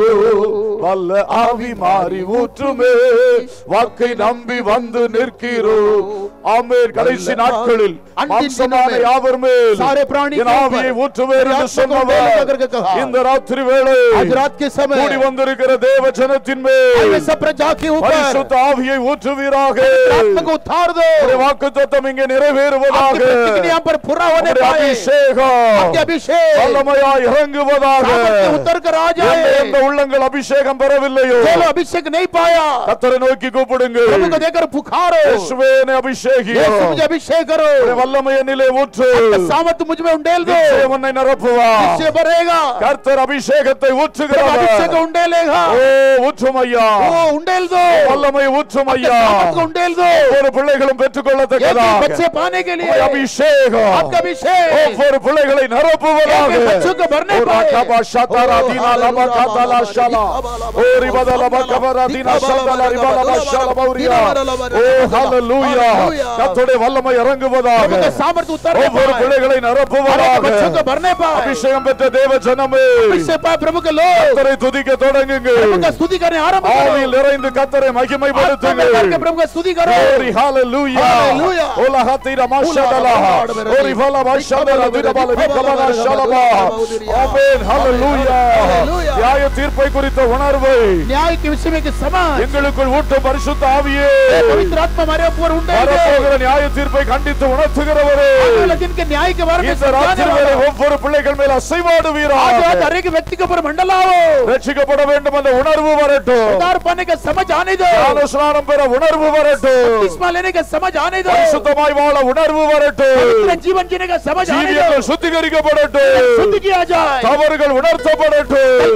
S1: வல்ல ஆவி மாறி ஊற்றுமே வாக்கை நம்பி வந்து நிற்கிறோ ஆமென் கடைசி நாட்களில் மாம்சமான யாவர் மேல்
S2: सारे प्राणी
S1: என்
S2: के ऊपर
S1: ஆவியை ஊற்றுவேன் என்று
S2: आत्मा को मेले
S1: சொன்னவர்
S2: करके कहा।
S1: இந்த ராத்திரி வேளை
S2: आज रात के समय
S1: கூடி வந்திருக்கிற தேவ ஜனத்தின்
S2: आइए
S1: மேல்
S2: सब प्रजा के ऊपर
S1: பரிசுத்த ஆவியை ஊற்றுவீராக
S2: आत्मा को उतार दो
S1: வாக்கு தத்தம் இங்கே
S2: आपकी
S1: நிறைவேறுவதாக
S2: प्रतिज्ञा यहाँ पर पूरा होने
S1: உம்முடைய
S2: पाए
S1: அபிஷேகம்
S2: आपके अभिषेक
S1: வல்லமையாய் இறங்குவதாக
S2: सामर्थ्य उतर कर आ
S1: எந்த
S2: जाए
S1: எந்த உள்ளங்கள் அபிஷேகம் பெறவில்லையோ
S2: जो लोग अभिषेक नहीं पाया
S1: கத்தரை நோக்கி கூப்பிடுங்க
S2: प्रभु को देखकर पुकारो
S1: இயேசுவே என்னை அபிஷேகியோ
S2: यीशु मुझे अभिषेक करो
S1: உம்முடைய வல்லமை என்னிலே ஊற்று
S2: सामर्थ मुझ में उंडेल दो
S1: நிச்சயம் உன்னை நிரப்புவா
S2: इससे भरेगा
S1: கர்த்தர் அபிஷேகத்தை
S2: प्रभु
S1: ஊற்றுகிறவர்
S2: अभिषेक उंडेलेगा
S1: ஓ ஊற்றும் ஐயா
S2: वो उंडेल दो
S1: வல்லமை ஊற்றும் ஐயா
S2: सामर्थ को उंडेल दो
S1: ஒவ்வொரு பிள்ளைகளும்
S2: ये भी
S1: பெற்றுக்கொள்ளத்தக்கதாக
S2: बच्चे पाने के लिए
S1: உம்முடைய அபிஷேகம்
S2: आपका अभिषेक
S1: ஒவ்வொரு பிள்ளைகளை நிரப்புவதாக
S2: ये भी बच्चों को भरने
S1: ஓ
S2: पाए
S1: ரகபா ஷதரா தீனா லபா கதலா ஷலா ஓ ரிபதா லபா கபரா தீனா ஷதலா ரிபா லபா ஷலா பௌரியா ஓ ஹalleluya கர்த்தருடைய வல்லமை இறங்குவதாக
S2: प्रभु का सामर्थ उतरने
S1: ஒவ்வொரு
S2: पाए
S1: பிள்ளைகளை
S2: हमारे
S1: நிரப்புவதாக
S2: बच्चों को भरने पाए
S1: அபிஷேகம் பெற்ற தேவ ஜனமே
S2: इससे पाए प्रभु के लोग
S1: கர்த்தரை துதிக்க தொடங்குங்க
S2: प्रभु का स्तुति करने आरंभ करो
S1: ஆவியில் நிறைந்து கர்த்தரை
S2: आत्मा
S1: மகிமைப்படுத்துங்க
S2: में भर के प्रभु का स्तुति करो
S1: Glory, hallelujah.
S2: Hallelujah.
S1: Ola hatira mashadala. Ori vala mashadala virabala vikabala shalaba. Amen. Hallelujah.
S2: Hallelujah.
S1: நியாய தீர்ப்பை குறித்த உணர்வை
S2: न्याय के विषय में के समाज
S1: எங்களுக்குள் ஊட்டும் பரிசுத்த ஆவியே
S2: पवित्र आत्मा हमारे ऊपर उंडेल दो
S1: வரப்போகிற நியாய தீர்ப்பை கண்டித்து உணர்த்துகிறவரே
S2: आने वाले दिन के न्याय के बारे में
S1: இந்த
S2: समझाने
S1: ராத்திரி
S2: वाला
S1: வேளை ஒவ்வொரு பிள்ளைகள் மேல்
S2: आज
S1: அசைவாடுவீராக
S2: रात हर एक व्यक्ति के ऊपर मंडलाओ
S1: ரட்சிக்கப்பட வேண்டும் என்ற உணர்வு வரட்டும்
S2: उद्धार पाने का समझ आने दो
S1: ஞானஸ்நானம் பெற உணர்வு வரட்டும்
S2: बपतिस्मा लेने का समझ आने दो
S1: பரிசுத்தமாய் வாழ உணர்வு வரட்டும்
S2: पवित्र जीवन जीने का समझ आने दो
S1: ஜீவியங்கள் சுத்திகரிக்கப்படட்டும்
S2: शुद्ध किया जाए
S1: தவறுகள் உணர்த்தப்படட்டும்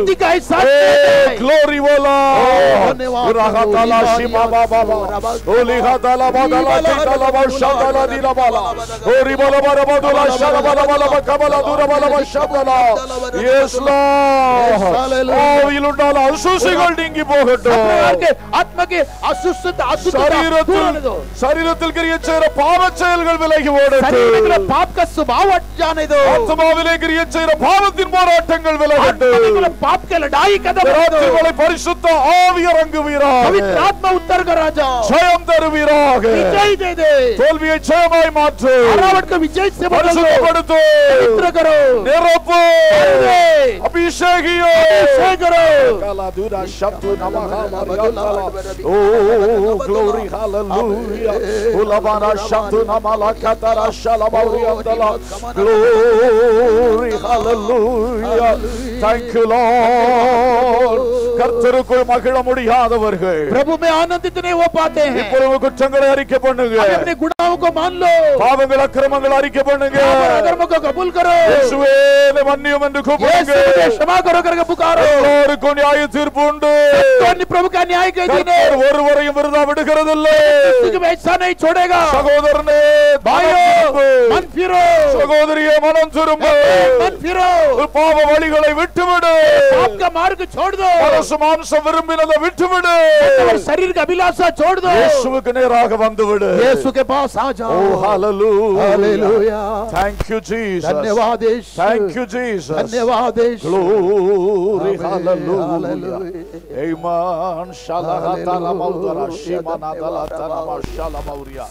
S3: शक्ति का एहसास
S1: Hey,
S3: देते हैं।
S1: glory bola.
S3: धन्यवाद
S1: Urahatala
S3: प्रभु।
S1: shima baba baba. Olihatala badala tikala bashandala dila bala. Ori bala bala badula shala bala bala bakabala dura bala bashandala. Yes Lord.
S3: hallelujah.
S1: ஆவியிலுண்டான அசுசிகள் நீங்கி போகட்டும்
S3: प्रकार के आत्मा के अशुद्धता अशुद्धता दूर होने
S1: சரீரத்தில்
S3: दो
S1: சரீரத்தில் கிரிய செய்கிற பாவ செயல்கள் விலகி
S3: शरीर में तेरा
S1: ஓடட்டும்
S3: पाप का स्वभाव हट जाने दो
S1: ஆத்மாவிலே கிரிய செய்கிற பாவத்தின் போராட்டங்கள்
S3: आत्मा में
S1: விலகட்டும்
S3: तेरा पाप के लड़ाई कदम रख दो
S1: ராத்திரிகளை பரிசுத்த ஆவி இறங்குவீராக
S3: पवित्र आत्मा उत्तर कर राजा
S1: ஜெயம் தருவீராக
S3: विजय दे दे
S1: தோல்வியை ஜெயமாய் மாற்று
S3: हरावट को विजय से बदल दो
S1: பரிசுத்தப்படுத்து
S3: पवित्र करो
S1: நிரப்பு
S3: दे,
S1: அபிஷேகியோ
S3: विजय करो
S1: Kaladura Shatu Namaha Mariantala. Oh, glory, hallelujah. Ulamana Shatu Namala Katara Shalamariantala. Glory, hallelujah. Thank you, Lord. கர்த்தருக்குள் மகிழ முடியாதவர்கள்
S3: प्रभु में आनंदित नहीं हो पाते हैं
S1: இப்பொழுது குற்றங்களை அறிக்கை பண்ணுங்க
S3: अभी अपने गुनाहों को मान लो
S1: பாவங்கள் அக்கிரமங்கள் அறிக்கை பண்ணுங்க
S3: अधर्म को कबूल करो
S1: இயேசுவே என்னை மன்னியும் என்று
S3: यीशु
S1: கூப்பிடுங்க
S3: मुझे क्षमा करो करके पुकारो
S1: எல்லாருக்கும் நியாய தீர்ப்பு உண்டு
S3: तो अन्य प्रभु का न्याय के दिन है
S1: கர்த்தர் ஒருவரையும் விருதா விடுகிறதில்லை
S3: किसी को ऐसा नहीं छोड़ेगा
S1: சகோதரனே
S3: भाइयों
S1: மனம் திரும்பு.
S3: मन फिरो
S1: சகோதரியே மனம் திரும்ப
S3: मन फिरो
S1: பாவ வழிகளை விட்டுவிடு
S3: पाप का मार्ग छोड़ दो
S1: மனசு மாம்சம் விரும்பினதை விட்டுவிடு
S3: और शरीर का अभिलाषा छोड़ दो
S1: இயேசுவுக்கு நேராக வந்துவிடு
S3: यीशु के पास आ
S1: ஓ
S3: जाओ
S1: ஹalleluya
S3: हालेलुया
S1: thank you jesus
S3: धन्यवाद यीशु
S1: thank you jesus
S3: धन्यवाद यीशु
S1: glory
S3: Amen.
S1: hallelujah
S3: Hallelujah.
S1: amen shalahatala maudara shimana dalatana mashala mauria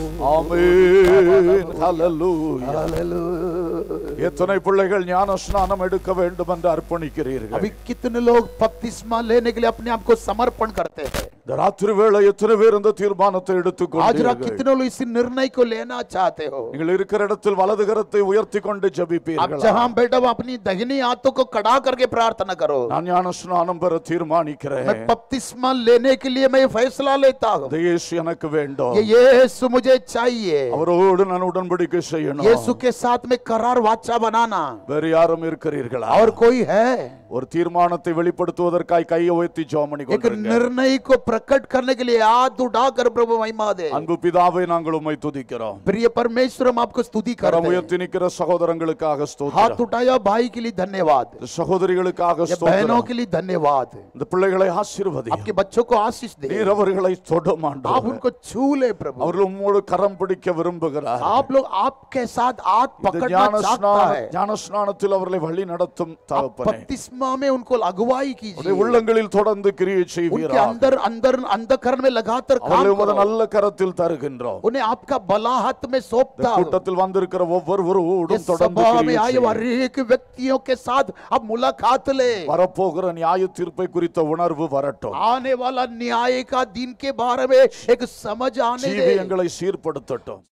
S1: amen hallelujah
S3: hallelujah
S1: எத்தனை பிள்ளைகள் ஞான ஸ்நானம் எடுக்க வேண்டும் என்று அர்ப்பணிக்கிறீர்கள்
S3: अभी कितने लोग बपतिस्मा लेने के लिए अपने आप को समर्पण करते हैं
S1: இந்த ராத்திரி வேளை எத்தனை பேர் இந்த தீர்மானத்தை
S3: आज रात
S1: எடுத்துக்கொண்டீர்கள்
S3: कितने लोग इस निर्णय को लेना चाहते हो
S1: நீங்கள் இருக்கிற இடத்தில் வலது கரத்தை உயர்த்தி கொண்டு
S3: आप
S1: ஜபிப்பீர்கள்
S3: जहां बैठा हो अपनी दहिनी हाथों को कड़ा करके प्रार्थना करो
S1: நான் ஞான ஸ்நானம் பெற தீர்மானிக்கிறேன்
S3: मैं बपतिस्मा लेने के लिए मैं फैसला लेता हूँ
S1: இந்த இயேசு எனக்கு வேண்டும்
S3: ये यीशु मुझे चाहिए
S1: அவரோடு நான் உடன்படிக்கை செய்யணும்
S3: यीशु के साथ में करार वाचा बनाना
S1: வேறு யாரும் இருக்கிறீர்களா
S3: और कोई है
S1: ஒரு தீர்மானத்தை வெளிப்படுத்துவதற்காய் கையை உயர்த்தி ஜோமணி
S3: एक
S1: கொண்டிருங்க
S3: निर्णय को प्रकट करने के लिए हाथ उठाकर प्रभु महिमा दे
S1: அன்பு பிதாவை நாங்கள் உம்மை துதிக்கிறோம்
S3: प्रिय परमेश्वर हम आपको स्तुति
S1: கரம்
S3: करते हैं
S1: உயர்த்தி நிற்கிற சகோதரங்களுக்காக
S3: हाथ
S1: ஸ்தோத்திரம்
S3: उठाया भाई के लिए धन्यवाद
S1: இந்த சகோதரிகளுக்காக
S3: ये बहनों
S1: ஸ்தோத்திரம்
S3: के लिए धन्यवाद
S1: இந்த பிள்ளைகளை ஆசீர்வதி
S3: आपके बच्चों को आशीष दे
S1: நீர் அவர்களை
S3: आप
S1: தொடமாண்டவர்
S3: उनको छू ले प्रभु
S1: அவர்கள் உம்மோடு கரம் பிடிக்க விரும்புகிறார்
S3: आप लोग आपके साथ हाथ
S1: இந்த
S3: पकड़ना
S1: ஞான
S3: चाहता
S1: ஸ்நான
S3: है
S1: ஞான ஸ்நானத்தில் அவர்களை வழி நடத்தும்
S3: आप
S1: தகப்பனே
S3: बपतिस्मा में उनको अगुवाई
S1: அவருடைய
S3: कीजिए
S1: உள்ளங்களில் தொடர்ந்து கிரியை
S3: उनके
S1: செய்வீராக
S3: अंदर अंदर अंधकरण में लगातार
S1: அவர்களை
S3: काम
S1: உமது
S3: करो
S1: நல்ல கரத்தில் தருகின்றோம்
S3: उन्हें आपका भला हाथ में
S1: இந்த
S3: सौंपता हूं।
S1: கூட்டத்தில் வந்திருக்கிற
S3: ये
S1: ஒவ்வொருவரோடும் தொடர்ந்து
S3: सभा में
S1: கிரியை
S3: आए
S1: செய்யும்.
S3: हर एक व्यक्तियों के साथ अब मुलाकात ले
S1: வரப்போகிற நியாய தீர்ப்பை குறித்த உணர்வு வரட்டும்
S3: आने वाला न्याय का दिन के बारे में एक समझ आने दे
S1: ஜீவியங்களை சீர்படுத்தட்டும்